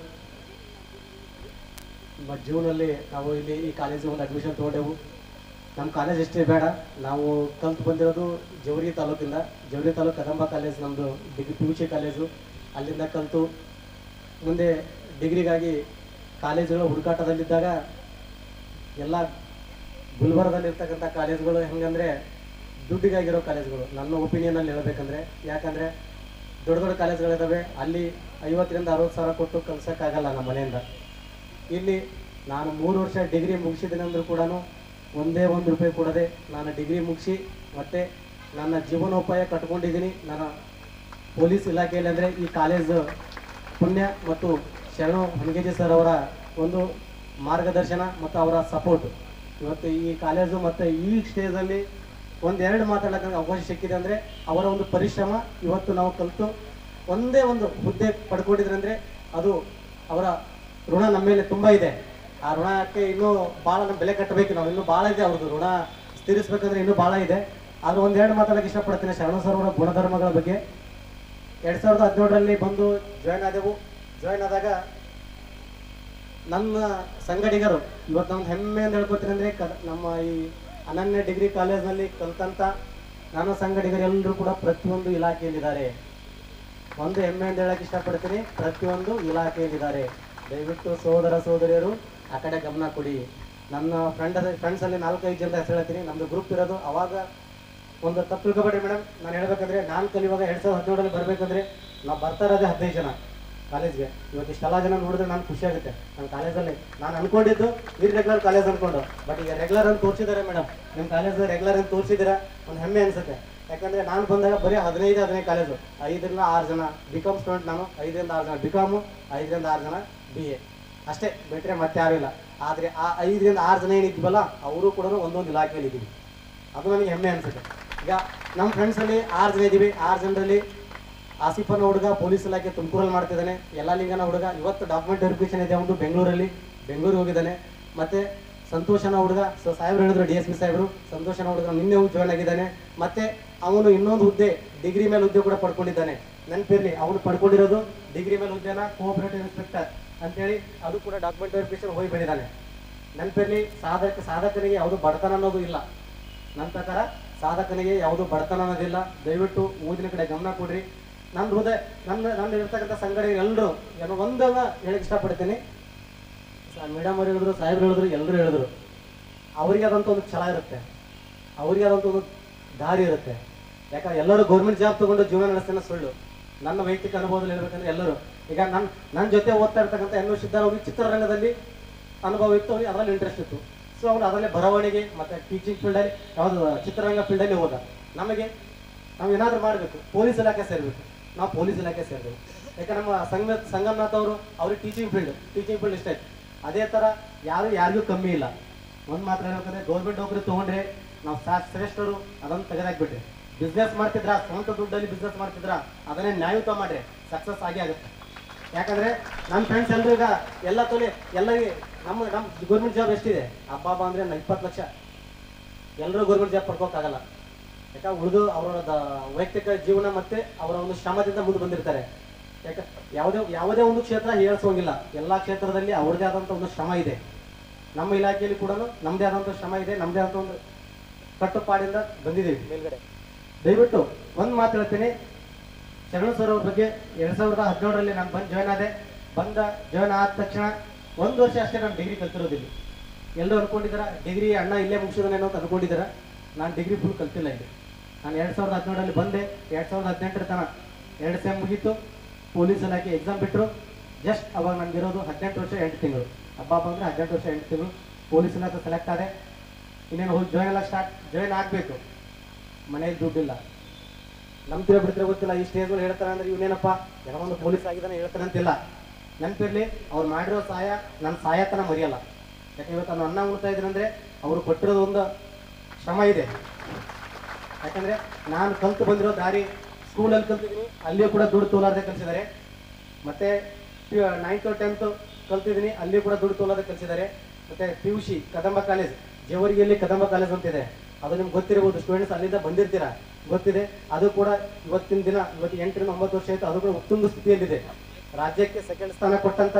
S3: ನಮ್ಮ ಜೂನಲ್ಲಿ ನಾವು ಇಲ್ಲಿ ಈ ಕಾಲೇಜಿಗೆ ಒಂದು ಅಡ್ಮಿಷನ್ ತೊಗೊಂಡೆವು ನಮ್ಮ ಕಾಲೇಜ್ ಎಷ್ಟೇ ಬೇಡ ನಾವು ಕಲ್ತು ಬಂದಿರೋದು ಜವರಿ ತಾಲೂಕಿಂದ ಜವರಿ ತಾಲೂಕು ಕದಂಬ ಕಾಲೇಜ್ ನಮ್ಮದು degree P U C college ಅಲ್ಲಿಂದ ಕಲಿತು ಮುಂದೆ ಡಿಗ್ರಿಗಾಗಿ ಕಾಲೇಜುಗಳ ಹುಡುಕಾಟದಲ್ಲಿದ್ದಾಗ ಎಲ್ಲ ಗುಲ್ಬರ್ಗದಲ್ಲಿರ್ತಕ್ಕಂಥ ಕಾಲೇಜುಗಳು ಹೆಂಗಂದರೆ ದುಡ್ಡಿಗಾಗಿರೋ ಕಾಲೇಜುಗಳು ನನ್ನ ಒಪಿನಿಯನಲ್ಲಿ ಹೇಳ್ಬೇಕಂದ್ರೆ ಯಾಕಂದರೆ ದೊಡ್ಡ ದೊಡ್ಡ ಕಾಲೇಜ್ಗಳಿದ್ದಾವೆ ಅಲ್ಲಿ ಐವತ್ತರಿಂದ ಅರವತ್ತು ಸಾವಿರ ಕೊಟ್ಟು ಕಲ್ಸೋಕ್ಕಾಗಲ್ಲ ನಮ್ಮ ಮನೆಯಿಂದ ಇಲ್ಲಿ ನಾನು ಮೂರು ವರ್ಷ ಡಿಗ್ರಿ ಮುಗಿಸಿದ್ದೀನಿ ಅಂದರೂ ಕೂಡ ಒಂದೇ ಒಂದು ರೂಪಾಯಿ ಕೊಡದೆ ನಾನು ಡಿಗ್ರಿ ಮುಗಿಸಿ ಮತ್ತು ನನ್ನ ಜೀವನೋಪಾಯ ಕಟ್ಕೊಂಡಿದ್ದೀನಿ ನನ್ನ ಪೊಲೀಸ್ ಇಲಾಖೆಯಲ್ಲಿ ಅಂದರೆ ಈ ಕಾಲೇಜು ಪುಣ್ಯ ಮತ್ತು ಶರಣು ಹೊನಗೇಜಿ ಸರ್ ಅವರ ಒಂದು ಮಾರ್ಗದರ್ಶನ ಮತ್ತು ಅವರ ಸಪೋರ್ಟ್ ಇವತ್ತು ಈ ಕಾಲೇಜು ಮತ್ತು ಈ ಸ್ಟೇಜಲ್ಲಿ ಒಂದೆರಡು ಮಾತಾಡೋಕೆ ಅವಕಾಶ ಸಿಕ್ಕಿದೆ ಅಂದರೆ ಅವರ ಒಂದು ಪರಿಶ್ರಮ ಇವತ್ತು ನಾವು ಕಲಿತು ಒಂದೇ ಒಂದು ಹುದ್ದೆ ಪಡ್ಕೊಂಡಿದ್ರೆ ಅಂದರೆ ಅದು ಅವರ ಋಣ ನಮ್ಮ ಮೇಲೆ ತುಂಬ ಇದೆ ಆ ಋಣಕ್ಕೆ ಇನ್ನೂ ಭಾಳ ನಮ್ಮ ಬೆಲೆ ಕಟ್ಟಬೇಕು ನಾವು ಇನ್ನೂ ಭಾಳ ಇದೆ ಅವ್ರದ್ದು ಋಣ ತೀರಿಸ್ಬೇಕಂದ್ರೆ ಇನ್ನೂ ಭಾಳ ಇದೆ ಆದ್ರೆ ಒಂದೆರಡು ಮಾತಾಡೋಕೆ ಇಷ್ಟಪಡ್ತೀನಿ ಶರಣ ಸರ್ ಅವರ ಗುಣಧರ್ಮಗಳ ಬಗ್ಗೆ ಎರಡು ಸಾವಿರದ ಹದಿನೇಳರಲ್ಲಿ ಬಂದು ಜಾಯ್ನ್ ಆದೆವು ಜಾಯ್ನ್ ಆದಾಗ ನನ್ನ ಸಂಗಡಿಗರು ಇವತ್ತು ನಮ್ದು ಹೆಮ್ಮೆ ಅಂತ ಹೇಳ್ಕೊತೀನಿ ಅಂದರೆ ಕ ನಮ್ಮ ಈ ಅನನ್ಯ ಡಿಗ್ರಿ ಕಾಲೇಜ್ನಲ್ಲಿ ಕಲ್ತಂಥ ನನ್ನ ಸಂಗಡಿಗರು ಎಲ್ಲರೂ ಕೂಡ ಪ್ರತಿಯೊಂದು ಇಲಾಖೆಯಲ್ಲಿದ್ದಾರೆ ಒಂದು ಹೆಮ್ಮೆ ಅಂತ ಹೇಳಕ್ಕೆ ಇಷ್ಟಪಡ್ತೀನಿ ಪ್ರತಿಯೊಂದು ಇಲಾಖೆಯಲ್ಲಿದ್ದಾರೆ ದಯವಿಟ್ಟು ಸೋದರ ಸೋದರಿಯರು ಆ ಕಡೆ ಗಮನ ಕೊಡಿ ನನ್ನ ಫ್ರೆಂಡ್ ಫ್ರೆಂಡ್ಸಲ್ಲಿ ನಾಲ್ಕೈದು ಜನ ಹೆಸರು ಹೇಳ್ತೀನಿ ನಮ್ಮದು ಗ್ರೂಪ್ ಇರೋದು ಅವಾಗ ಒಂದು ತಪ್ಪು ತಿಳ್ಕೊಬೇಡಿ ಮೇಡಮ್ ನಾನು ಹೇಳ್ಬೇಕಂದ್ರೆ ನಾನು ಕಲಿಯುವಾಗ ಎರಡ್ ಸಾವಿರದ ಹದಿನೇಳರಲ್ಲಿ ಬರ್ಬೇಕಂದ್ರೆ ನಾವು ಬರ್ತಾ ಇರೋದೇ ಹದಿನೈದು ಜನ ಕಾಲೇಜ್ಗೆ ಇವತ್ತು ಇಷ್ಟೆಲ್ಲ ಜನ ನೋಡಿದ್ರೆ ನಾನು ಖುಷಿ ಆಗುತ್ತೆ ನನ್ನ ಕಾಲೇಜಲ್ಲಿ ನಾನು ಅನ್ಕೊಂಡಿದ್ದು ಇರ್ರೆಗ್ಯುಲರ್ ಕಾಲೇಜ್ ಅನ್ಕೊಂಡು ಬಟ್ ಈಗ ರೆಗ್ಯುಲರ್ ಅಂತ ತೋರಿಸಿದ್ದಾರೆ ಮೇಡಮ್ ನಿಮ್ಮ ಕಾಲೇಜ್ ರೆಗ್ಯುಲರ್ ಅಂತ ತೋರಿಸಿದ್ದೀರಾ ಒಂದು ಹೆಮ್ಮೆ ಅನ್ಸುತ್ತೆ ಯಾಕಂದ್ರೆ ನಾನು ಬಂದಾಗ ಬರೀ ಹದಿನೈದು ಹದಿನೈದು ಕಾಲೇಜು ಐದರಿಂದ ಆರು ಜನ ಬಿ ಕಾಮ್ ಸ್ಟೂಡೆಂಟ್ ನಾನು ಐದರಿಂದ ಆರು ಜನ ಬಿ ಕಾಮು ಐದರಿಂದ ಆರು ಜನ ಬಿ ಎ ಅಷ್ಟೇ ಬಿಟ್ಟರೆ ಮತ್ತೆ ಯಾರೂ ಇಲ್ಲ ಆದರೆ ಆ ಐದರಿಂದ ಆರು ಜನ ಏನಿದ್ವಲ್ಲ ಅವರು ಕೂಡ ಒಂದೊಂದು ಇಲಾಖೆಯಲ್ಲಿ ಇದ್ದೀವಿ ಅದು ನನಗೆ ಹೆಮ್ಮೆ ಅನ್ಸುತ್ತೆ ಈಗ ನಮ್ಮ ಫ್ರೆಂಡ್ಸಲ್ಲಿ ಆರು ಜನ ಇದ್ದೀವಿ ಆರು ಜನರಲ್ಲಿ ಆಸಿಫನ ಹುಡುಗ ಪೊಲೀಸ್ ಇಲಾಖೆ ತುಮಕೂರಲ್ಲಿ ಮಾಡ್ತಿದ್ದಾನೆ ಎಲ್ಲ ಲಿಂಗನ ಹುಡುಗ ಇವತ್ತು ಡಾಕ್ಯುಮೆಂಟ್ ವೆರಿಫಿಕೇಶನ್ ಇದೆ ಅವನು ಬೆಂಗಳೂರಲ್ಲಿ ಬೆಂಗಳೂರಿಗೆ ಹೋಗಿದ್ದಾನೆ ಮತ್ತೆ ಸಂತೋಷನ ಹುಡುಗ ಸೊ ಸಾಹೇಬ್ರು ಹೇಳಿದ್ರು ಡಿ ಎಸ್ ಪಿ ಸಾಹೇಬರು ಸಂತೋಷನ ಹುಡುಗ ನಿನ್ನೆ ಜಾಯ್ನ್ ಆಗಿದ್ದಾನೆ ಮತ್ತೆ ಅವನು ಇನ್ನೊಂದು ಹುದ್ದೆ ಡಿಗ್ರಿ ಮೇಲೆ ಹುದ್ದೆ ಕೂಡ ಪಡ್ಕೊಂಡಿದ್ದಾನೆ ನೆನಪಿರ್ಲಿ ಅವನು ಪಡ್ಕೊಂಡಿರೋದು ಡಿಗ್ರಿ ಮೇಲೆ ಹುದ್ದೆನ ಕೋಆಪರೇಟಿವ್ ಇನ್ಸ್ಪೆಕ್ಟರ್ ಅಂತೇಳಿ ಅದು ಕೂಡ ಡಾಕ್ಯುಮೆಂಟ್ ವೆರಿಫಿಕೇಶನ್ ಹೋಗಿ ಬಂದಿದ್ದಾನೆ ನೆನಪಿರ್ಲಿ ಸಾಧಕ ಸಾಧಕನಿಗೆ ಯಾವುದು ಬಡತನ ಅನ್ನೋದು ಇಲ್ಲ ನನ್ನ ಪ್ರಕಾರ ಸಾಧಕನಿಗೆ ಯಾವುದು ಬಡತನ ಅನ್ನೋದಿಲ್ಲ ದಯವಿಟ್ಟು ಓದಿನ ಕಡೆ ಗಮನ ಕೊಡ್ರಿ ನನ್ನ ಹೃದಯ ನನ್ನ ನನ್ನ ಇರ್ತಕ್ಕಂಥ ಸಂಘಟನೆ ಎಲ್ಲರೂ ಏನೋ ಒಂದನ್ನ ಹೇಳಕ್ ಇಷ್ಟಪಡ್ತೀನಿ ಮೇಡಮ್ ಅವ್ರು ಹೇಳಿದ್ರು ಸಾಹೇಬ್ರು ಹೇಳಿದ್ರು ಎಲ್ಲರೂ ಹೇಳಿದ್ರು ಅವರಿಗೆ ಆದಂಥ ಒಂದು ಛಲ ಇರುತ್ತೆ ಅವರಿಗೆ ಆದಂಥ ಒಂದು ದಾರಿ ಇರುತ್ತೆ ಯಾಕಂದ್ರೆ ಎಲ್ಲರೂ ಗೌರ್ಮೆಂಟ್ ಜಾಬ್ ತಗೊಂಡು ಜೀವನ ನಡೆಸ್ತಾನೆ ಸುಳ್ಳು ನನ್ನ ವೈಯಕ್ತಿಕ ಅನುಭವದಲ್ಲಿ ಹೇಳ್ಬೇಕಂದ್ರೆ ಎಲ್ಲರೂ ಈಗ ನನ್ನ ನನ್ನ ಜೊತೆ ಓದ್ತಾ ಇರ್ತಕ್ಕಂಥ ಎನ್ ಸಿದ್ಧಾರ್ ಅವ್ರಿಗೆ ಚಿತ್ರರಂಗದಲ್ಲಿ ಅನುಭವ ಇತ್ತು ಅವ್ನಿಗೆ ಅದರಲ್ಲಿ ಇಂಟ್ರೆಸ್ಟ್ ಇತ್ತು ಸೊ ಅವನು ಅದರಲ್ಲಿ ಬರವಣಿಗೆ ಮತ್ತೆ ಟೀಚಿಂಗ್ ಫೀಲ್ಡಲ್ಲಿ ಯಾವುದು ಚಿತ್ರರಂಗ ಫೀಲ್ಡಲ್ಲಿ ಹೋದ ನಮಗೆ ನಾವು ಏನಾದರೂ ಮಾಡಬೇಕು ಪೊಲೀಸ್ ಇಲಾಖೆ ಸೇರಬೇಕು ನಾವು ಪೊಲೀಸ್ ಇಲಾಖೆ ಸೇರಬೇಕು ಯಾಕೆ ನಮ್ಮ ಸಂಗ ಸಂಗಮನಾಥ್ ಅವರು ಅವ್ರಿಗೆ ಟೀಚಿಂಗ್ ಫೀಲ್ಡ್ ಟೀಚಿಂಗ್ ಫೀಲ್ಡ್ ಇಷ್ಟ ಆಯ್ತು ಅದೇ ಥರ ಯಾರು ಯಾರಿಗೂ ಕಮ್ಮಿ ಇಲ್ಲ ಒಂದು ಮಾತ್ರ ಹೇಳ್ಬೇಕಂದ್ರೆ ಗೌರ್ಮೆಂಟ್ ನೌಕರಿ ತೊಗೊಂಡ್ರೆ ನಾವು ಸಾ ಶ್ರೇಷ್ಠರು ಅದನ್ನು ತೆಗೆದಾಕ್ಬಿಟ್ರಿ ಬಿಸ್ನೆಸ್ ಮಾಡ್ತಿದ್ರ ಸ್ವಂತ ದುಡ್ಡಲ್ಲಿ ಬಿಸ್ನೆಸ್ ಮಾಡ್ತಿದ್ರ ಅದನ್ನೇ ನ್ಯಾಯಯುತ ಮಾಡ್ರಿ ಸಕ್ಸಸ್ ಆಗಿ ಆಗುತ್ತೆ ಯಾಕಂದ್ರೆ ನಮ್ಮ ಫ್ರೆಂಡ್ಸ್ ಎಲ್ಲರೂ ಈಗ ಎಲ್ಲ ತೊಲೆ ಎಲ್ಲರಿಗೆ ನಮ್ಮ ನಮ್ಮ ಗೌರ್ಮೆಂಟ್ ಜಾಬ್ ಎಷ್ಟಿದೆ ಹಬ್ಬ ಹಬ್ಬ ಅಂದ್ರೆ ನ- ಇಪ್ಪತ್ತು ಲಕ್ಷ ಎಲ್ಲರೂ ಗೌರ್ಮೆಂಟ್ ಜಾಬ್ ಪಡ್ಕೋಕ್ಕಾಗಲ್ಲ ಯಾಕಂದ್ರೆ ಉಳಿದು ಅವರ ವೈಯಕ್ತಿಕ ಜೀವನ ಮತ್ತೆ ಅವರ ಒಂದು ಶ್ರಮದಿಂದ ಮುಂದೆ ಬಂದಿರ್ತಾರೆ ಯಾಕ ಯಾವುದೇ ಯಾವುದೇ ಒಂದು ಕ್ಷೇತ್ರ ಹೇಳ್ಸೋಂಗಿಲ್ಲ ಎಲ್ಲಾ ಕ್ಷೇತ್ರದಲ್ಲಿ ಅವ್ರದೇ ಆದಂಥ ಒಂದು ಶ್ರಮ ಇದೆ ನಮ್ಮ ಇಲಾಖೆಯಲ್ಲಿ ಕೂಡ ನಮ್ಮದೇ ಆದಂಥ ಶ್ರಮ ಇದೆ ನಮ್ಮದೇ ಆದಂಥ ಒಂದು ಕಟ್ಟುಪಾಡಿಂದ ಬಂದಿದ್ದೀವಿ ಮೇಲ್ಗಡೆ ದಯವಿಟ್ಟು ಒಂದು ಮಾತು ಹೇಳ್ತೀನಿ ಶರಣು ಸರ್ ಅವ್ರ ಬಗ್ಗೆ ಎರಡ್ ಸಾವಿರದ ಹದಿನೇಳರಲ್ಲಿ ನಾನು ಬಂದು ಜಾಯ್ನ್ ಆದೆ ಬಂದ ಜಾಯ್ನ್ ಆದ ತಕ್ಷಣ ಒಂದು ವರ್ಷ ಅಷ್ಟೇ ನಾನು ಡಿಗ್ರಿ ಕಲ್ತಿರೋದಿಲ್ಲ ಎಲ್ಲರೂ ಅನ್ಕೊಂಡಿದ್ದಾರ ಡಿಗ್ರಿ ಅಣ್ಣ ಇಲ್ಲೇ ಮುಗಿಸಿದಾನೇನೋ ಅಂತ ಅನ್ಕೊಂಡಿದ್ದಾರ ನಾನು ಡಿಗ್ರಿ ಫುಲ್ ಕಲ್ತಿಲ್ಲ ಇಲ್ಲಿ ನಾನು ಎರಡು ಸಾವಿರದ ಹದಿನೇಳರಲ್ಲಿ ಬಂದೆ ಎರಡು ಸಾವಿರದ ಹದಿನೆಂಟರ ತನಕ ಎರಡು ಸೆಮ್ ಮುಗೀತು ಪೊಲೀಸ್ ಇಲಾಖೆ ಎಕ್ಸಾಮ್ ಬಿಟ್ಟರು ಜಸ್ಟ್ ಅವಾಗ ನನಗಿರೋದು ಹದಿನೆಂಟು ವರ್ಷ ಎಂಟು ತಿಂಗಳು ಹಬ್ಬ ಬಂದರೆ ಹದಿನೆಂಟು ವರ್ಷ ಎಂಟು ತಿಂಗಳು ಪೊಲೀಸ್ ಇಲಾಖೆ ಸೆಲೆಕ್ಟ್ ಆದೆ ಇನ್ನೇನು ಹೋಗಿ ಜಾಯ್ನ್ ಎಲ್ಲ ಸ್ಟಾರ್ಟ್ ಜಾಯ್ನ್ ಆಗಬೇಕು ಮನೇಲಿ ದುಡ್ಡಿಲ್ಲ ನಂಬ್ತಿರೋ ಬಿಡ್ತಿರೋ ಗೊತ್ತಿಲ್ಲ ಈ ಸ್ಟೇಜ್ಗಳು ಹೇಳ್ತಾರೆ ಅಂದ್ರೆ ಇವನೇನಪ್ಪ ಏನೋ ಒಂದು ಪೊಲೀಸ್ ಆಗಿದ್ದಾನೆ ಹೇಳ್ತಾರೆ ಅಂತಿಲ್ಲ ನೆನಪಿರ್ಲಿ ಅವ್ರು ಮಾಡಿರೋ ಸಹಾಯ ನನ್ನ ಸಹಾಯತನ ಮರೆಯಲ್ಲ ಯಾಕೆ ಇವತ್ತು ನಾನು ಅನ್ನ ಉಣ್ತಾ ಇದ್ದೀನಿ ಅಂದ್ರೆ ಅವರು ಕೊಟ್ಟಿರೋದು ಒಂದು ಶ್ರಮ ಇದೆ ಯಾಕಂದ್ರೆ ನಾನು ಕಲ್ತು ಬಂದಿರೋ ದಾರಿ ಸ್ಕೂಲಲ್ಲಿ ಕಲ್ತಿದ್ದೀನಿ ಅಲ್ಲಿಯೂ ಕೂಡ ದುಡ್ಡು ತೋಲಾರದೆ ಕಲಿಸಿದ್ದಾರೆ ಮತ್ತೆ ನೈನ್ತ್ ಟೆಂತ್ ಕಲ್ತಿದ್ದೀನಿ ಅಲ್ಲಿಯೂ ಕೂಡ ದುಡ್ಡು ತೋಲಾರದೆ ಕಲಿಸಿದ್ದಾರೆ ಮತ್ತೆ P U C Kadamba college ಜೇವರಿಗೆಯಲ್ಲಿ ಕದಂಬ ಕಾಲೇಜ್ ಅಂತಿದೆ ಅದು ನಿಮ್ಗೆ ಗೊತ್ತಿರಬಹುದು ಸ್ಟೂಡೆಂಟ್ಸ್ ಅಲ್ಲಿಂದ ಬಂದಿರ್ತೀರಾ ಗೊತ್ತಿದೆ ಅದು ಕೂಡ ಇವತ್ತಿನ ದಿನ ಇವತ್ತು ಎಂಟರಿಂದ ಒಂಬತ್ತು ವರ್ಷ ಆಯ್ತು ಅದು ಕೂಡ ಉತ್ತುಂಗ ಸ್ಥಿತಿಯಲ್ಲಿದೆ ರಾಜ್ಯಕ್ಕೆ ಸೆಕೆಂಡ್ ಸ್ಥಾನ ಕೊಟ್ಟಂತ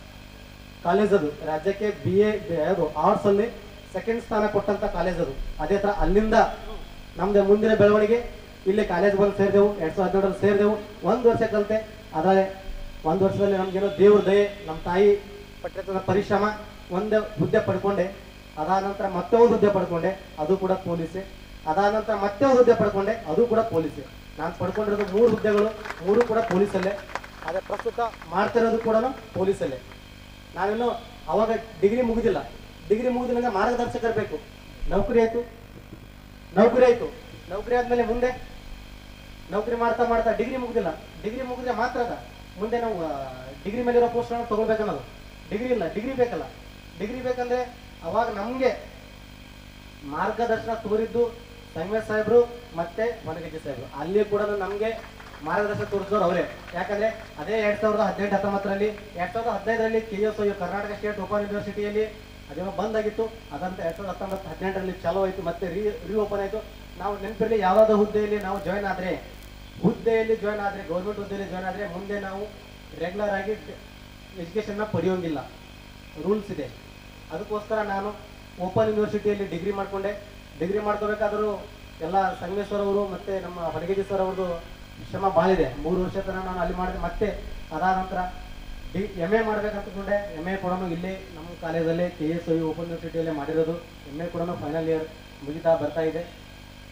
S3: ಕಾಲೇಜ್ ಅದು ರಾಜ್ಯಕ್ಕೆ ಬಿ ಎ ಯಾವುದು ಆರ್ಟ್ಸ್ ಅಲ್ಲಿ ಸೆಕೆಂಡ್ ಸ್ಥಾನ ಕೊಟ್ಟಂತ ಕಾಲೇಜ್ ಅದು ಅದೇ ತರ ಅಲ್ಲಿಂದ ನಮ್ದು ಮುಂದಿನ ಬೆಳವಣಿಗೆ ಇಲ್ಲಿ ಕಾಲೇಜ್ ಬಂದು ಸೇರಿದೆವು ಎರಡ್ ಸಾವಿರದ ಹದಿನೇಳರಲ್ಲಿ ಸೇರಿದೆವು ಒಂದು ವರ್ಷ ಕಲಿತೆ ಆದರೆ ಒಂದು ವರ್ಷದಲ್ಲಿ ನಮ್ಗೇನೋ ದೇವ್ರ ದಯೆ ನಮ್ಮ ತಾಯಿ ಪಟ್ಟಿರ್ತದ ಪರಿಶ್ರಮ ಒಂದೇ ಹುದ್ದೆ ಪಡ್ಕೊಂಡೆ ಅದಾದ ನಂತರ ಮತ್ತೆ ಒಂದು ಹುದ್ದೆ ಪಡ್ಕೊಂಡೆ ಅದು ಕೂಡ ಪೊಲೀಸೆ ಅದಾದ ನಂತರ ಮತ್ತೆ ಒಂದು ಹುದ್ದೆ ಪಡ್ಕೊಂಡೆ ಅದು ಕೂಡ ಪೊಲೀಸೆ ನಾನು ಪಡ್ಕೊಂಡಿರೋದು ಮೂರು ಹುದ್ದೆಗಳು ಮೂರು ಕೂಡ ಪೊಲೀಸಲ್ಲೇ ಅದೇ ಪ್ರಸ್ತುತ ಮಾಡ್ತಿರೋದು ಕೂಡ ಪೊಲೀಸಲ್ಲೇ ನಾವಿನ್ನು ಅವಾಗ ಡಿಗ್ರಿ ಮುಗಿದಿಲ್ಲ ಡಿಗ್ರಿ ಮುಗಿದಿಲ್ಲ ಮಾರ್ಗದರ್ಶಕರು ಬೇಕು ನೌಕರಿ ಆಯ್ತು ನೌಕರಿ ಆಯ್ತು ನೌಕರಿ ಆದ್ಮೇಲೆ ಮುಂದೆ ನೌಕರಿ ಮಾಡ್ತಾ ಮಾಡ್ತಾ ಡಿಗ್ರಿ ಮುಗಿದಿಲ್ಲ ಡಿಗ್ರಿ ಮುಗಿದ್ರೆ ಮಾತ್ರ ಅದ ಮುಂದೆ ನಾವು ಡಿಗ್ರಿ ಮೇಲಿರೋ ಪೋಸ್ಟ್ ತಗೊಳ್ಬೇಕನ್ನೋದು ಡಿಗ್ರಿ ಇಲ್ಲ ಡಿಗ್ರಿ ಬೇಕಲ್ಲ ಡಿಗ್ರಿ ಬೇಕಂದ್ರೆ ಅವಾಗ ನಮ್ಗೆ ಮಾರ್ಗದರ್ಶನ ತೋರಿದ್ದು ಸಂಗಮೇಶ್ ಸಾಹೇಬ್ರು ಮತ್ತೆ ವನಗಜ್ಜಿ ಸಾಹೇಬ್ರು ಅಲ್ಲಿ ಕೂಡ ನಮ್ಗೆ ಮಾರ್ಗದರ್ಶನ ತೋರಿಸಿದವ್ರು ಅವರೇ ಯಾಕಂದ್ರೆ ಅದೇ ಎರಡ್ ಸಾವಿರದ ಹದಿನೆಂಟು ಹತ್ತೊಂಬತ್ತರಲ್ಲಿ ಎರಡ್ ಸಾವಿರದ ಹದಿನೈದರಲ್ಲಿ K S U Karnataka state open ಯೂನಿವರ್ಸಿಟಿಯಲ್ಲಿ ಅದೇನೋ ಬಂದ್ ಆಗಿತ್ತು ಅದಂತ ಎರಡ್ ಸಾವಿರದ ಹತ್ತೊಂಬತ್ತು ಹದಿನೆಂಟರಲ್ಲಿ ಚಾಲೂ ಆಯಿತು ಮತ್ತೆ ರೀ ರೀ ಓಪನ್ ಆಯಿತು ನಾವು ನೆನಪಿರಲಿ ಯಾವ್ದಾದ್ರು ಹುದ್ದೆಯಲ್ಲಿ ನಾವು ಜಾಯ್ನ್ ಆದ್ರೆ ಹುದ್ದೆಯಲ್ಲಿ ಜಾಯ್ನ್ ಆದ್ರೆ ಗೌರ್ಮೆಂಟ್ ಹುದ್ದೆಯಲ್ಲಿ ಜಾಯ್ನ್ ಆದ್ರೆ ಮುಂದೆ ನಾವು ರೆಗ್ಯುಲರ್ ಆಗಿ ಎಜುಕೇಶನ್ನ ಪಡೆಯೋಂಗಿಲ್ಲ ರೂಲ್ಸ್ ಇದೆ ಅದಕ್ಕೋಸ್ಕರ ನಾನು ಓಪನ್ ಯೂನಿವರ್ಸಿಟಿಯಲ್ಲಿ ಡಿಗ್ರಿ ಮಾಡ್ಕೊಂಡೆ ಡಿಗ್ರಿ ಮಾಡ್ಕೋಬೇಕಾದ್ರೂ ಎಲ್ಲ ಸಂಗಮೇಶ್ವರ್ ಅವರು ಮತ್ತೆ ನಮ್ಮ ಹೊಡಗೇಜಿ ಸರ್ ಅವ್ರದ್ದು ಶ್ರಮ ಭಾಳ ಇದೆ ಮೂರು ವರ್ಷ ತನಕ ನಾನು ಅಲ್ಲಿ ಮಾಡಿದೆ ಮತ್ತೆ ಅದಾದ ನಂತರ ಡಿ ಎಮ್ ಎ ಮಾಡ್ಬೇಕಂತಕೊಂಡೆ ಎಮ್ ಎ ಕೂಡ ಇಲ್ಲೇ ನಮ್ಮ ಕಾಲೇಜಲ್ಲೇ ಕೆ ಎಸ್ ಐ ಓಪನ್ ಯೂನಿವರ್ಸಿಟಿಯಲ್ಲೇ ಮಾಡಿರೋದು ಎಮ್ ಎ ಕೂಡ ಫೈನಲ್ ಇಯರ್ ಮುಗಿತಾ ಬರ್ತಾ ಇದೆ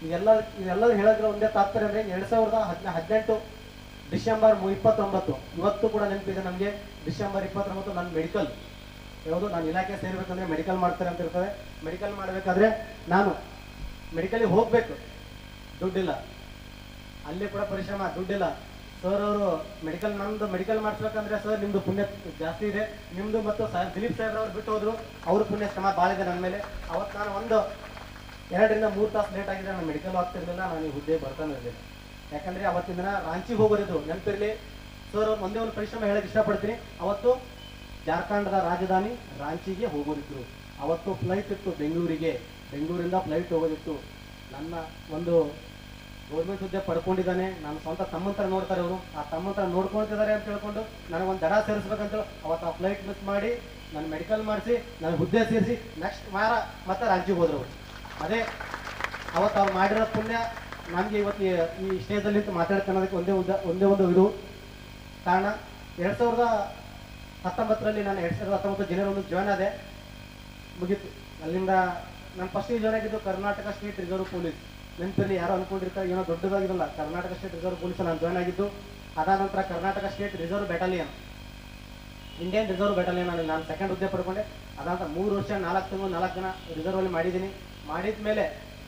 S3: ಇದೆಲ್ಲ ಇದೆಲ್ಲರೂ ಹೇಳೋದ್ರ ಒಂದೇ ತಾತ್ಪರ್ಯ ಅಂದ್ರೆ ಎರಡ್ ಸಾವಿರದ ಹದಿನ ಹದಿನೆಂಟು ಡಿಸೆಂಬರ್ ಮು- ಇಪ್ಪತ್ತೊಂಬತ್ತು ಇವತ್ತು ಕೂಡ ನೆನಪಿದೆ ನಮಗೆ ಡಿಸೆಂಬರ್ ಇಪ್ಪತ್ತೊಂಬತ್ತು ನನ್ನ ಮೆಡಿಕಲ್ ಯಾವುದು ನಾನು ಇಲಾಖೆ ಸೇರ್ಬೇಕಂದ್ರೆ ಮೆಡಿಕಲ್ ಮಾಡ್ತಾರೆ ಅಂತ ಇರ್ತದೆ ಮೆಡಿಕಲ್ ಮಾಡಬೇಕಾದ್ರೆ ನಾನು ಮೆಡಿಕಲಿಗೆ ಹೋಗ್ಬೇಕು ದುಡ್ಡಿಲ್ಲ ಅಲ್ಲಿ ಕೂಡ ಪರಿಶ್ರಮ ದುಡ್ಡಿಲ್ಲ ಸರ್ ಅವರು ಮೆಡಿಕಲ್ ನಮ್ದು ಮೆಡಿಕಲ್ ಮಾಡಿಸ್ಬೇಕಂದ್ರೆ ಸರ್ ನಿಮ್ದು ಪುಣ್ಯ ಜಾಸ್ತಿ ಇದೆ ನಿಮ್ದು ಮತ್ತು ಸ- ದಿಲೀಪ್ ಸಾಹೇಬ್ರ ಅವ್ರು ಬಿಟ್ಟು ಹೋದ್ರು ಅವ್ರ ಪುಣ್ಯ ಶ್ರಮ ಭಾಳ ಇದೆ ನನ್ನ ಮೇಲೆ ಅವತ್ತು ನಾನು ಒಂದು ಎರಡರಿಂದ ಮೂರು ತಾಸು ಲೇಟ್ ಆಗಿದೆ ನಾನು ಮೆಡಿಕಲ್ ಆಗ್ತಿರ್ಲಿಲ್ಲ ನಾನು ಈ ಹುದ್ದೆ ಬರ್ತಾನೆ ಇರಲಿಲ್ಲ ಯಾಕಂದ್ರೆ ಅವತ್ತಿನ ದಿನ ರಾಂಚಿಗೆ ಹೋಗೋರಿದ್ದು ನೆನಪಿರ್ಲಿ ಸರ್ ಅವ್ರು ಒಂದೇ ಒಂದು ಪರಿಶ್ರಮ ಹೇಳಕ್ ಇಷ್ಟಪಡ್ತೀನಿ ಅವತ್ತು ಜಾರ್ಖಂಡ್ದ ರಾಜಧಾನಿ ರಾಂಚಿಗೆ ಹೋಗೋದಿದ್ರು ಅವತ್ತು ಫ್ಲೈಟ್ ಇತ್ತು ಬೆಂಗಳೂರಿಗೆ ಬೆಂಗಳೂರಿಂದ ಫ್ಲೈಟ್ ಹೋಗೋದಿತ್ತು ನನ್ನ ಒಂದು ಗೌರ್ಮೆಂಟ್ ಹುದ್ದೆ ಪಡ್ಕೊಂಡಿದ್ದಾನೆ ನಾನು ಸ್ವಂತ ತಮ್ಮಂತರ ನೋಡ್ತಾರೆ ಅವರು ಆ ತಮ್ಮಂತರ ನೋಡ್ಕೊಳ್ತಿದ್ದಾರೆ ಅಂತ ಹೇಳ್ಕೊಂಡು ನನಗೊಂದು ದಡ ಸೇರಿಸ್ಬೇಕಂತ ಅವತ್ತು ಆ ಫ್ಲೈಟ್ ಮಿಸ್ ಮಾಡಿ ನಾನು ಮೆಡಿಕಲ್ ಮಾಡಿಸಿ ನಾನು ಹುದ್ದೆ ಸೇರಿಸಿ ನೆಕ್ಸ್ಟ್ ವಾರ ಮತ್ತೆ ರಾಂಚಿಗೆ ಹೋದ್ರು ಅವ್ರು ಅದೇ ಅವತ್ತು ಅವ್ರು ಮಾಡಿರೋ ಪುಣ್ಯ ನಮಗೆ ಇವತ್ತು ಈ- ಈ ಸ್ಟೇಜಲ್ಲಿ ನಿಂತು ಮಾತಾಡ್ಕೊಳ್ಳೋದಕ್ಕೆ ಒಂದೇ ಉದ್ದ ಒಂದೇ ಒಂದು ಇದು ಕಾರಣ ಎರಡು ಸಾವಿರದ ಹತ್ತೊಂಬತ್ತರಲ್ಲಿ ನಾನು ಎರಡು ಸಾವಿರದ ಹತ್ತೊಂಬತ್ತು ಜನವರಿ ಒಂದು ಜಾಯ್ನ್ ಆದೆ ಮುಗೀತು ಅಲ್ಲಿಂದ ನಾನು ಫಸ್ಟ್ ಜಾಯ್ನ್ ಆಗಿದ್ದು ಕರ್ನಾಟಕ ಸ್ಟೇಟ್ ರಿಸರ್ವ್ ಪೊಲೀಸ್ ನೆನಪಿರಲಿ ಯಾರೋ ಅನ್ಕೊಂಡಿರ್ತಾರೆ ಏನೋ ದೊಡ್ಡದಾಗಿರಲ್ಲ ಕರ್ನಾಟಕ ಸ್ಟೇಟ್ ರಿಸರ್ವ್ ಪೊಲೀಸ್ ನಾನು ಜಾಯ್ನ್ ಆಗಿದ್ದು ಅದಾದ ನಂತರ Karnataka state reserve battalion Indian reserve battalion ನಾನು ನಾನು ಸೆಕೆಂಡ್ ಹುದ್ದೆ ಪಡ್ಕೊಂಡೆ ಅದಾದ ಮೂರು ವರ್ಷ ನಾಲ್ಕು ತಿಂಗಳು ನಾಲ್ಕು ಜನ ರಿಸರ್ವ್ ಅಲ್ಲಿ ಮಾಡಿದ್ದೀನಿ ಮಾಡಿದ ಮೇಲೆ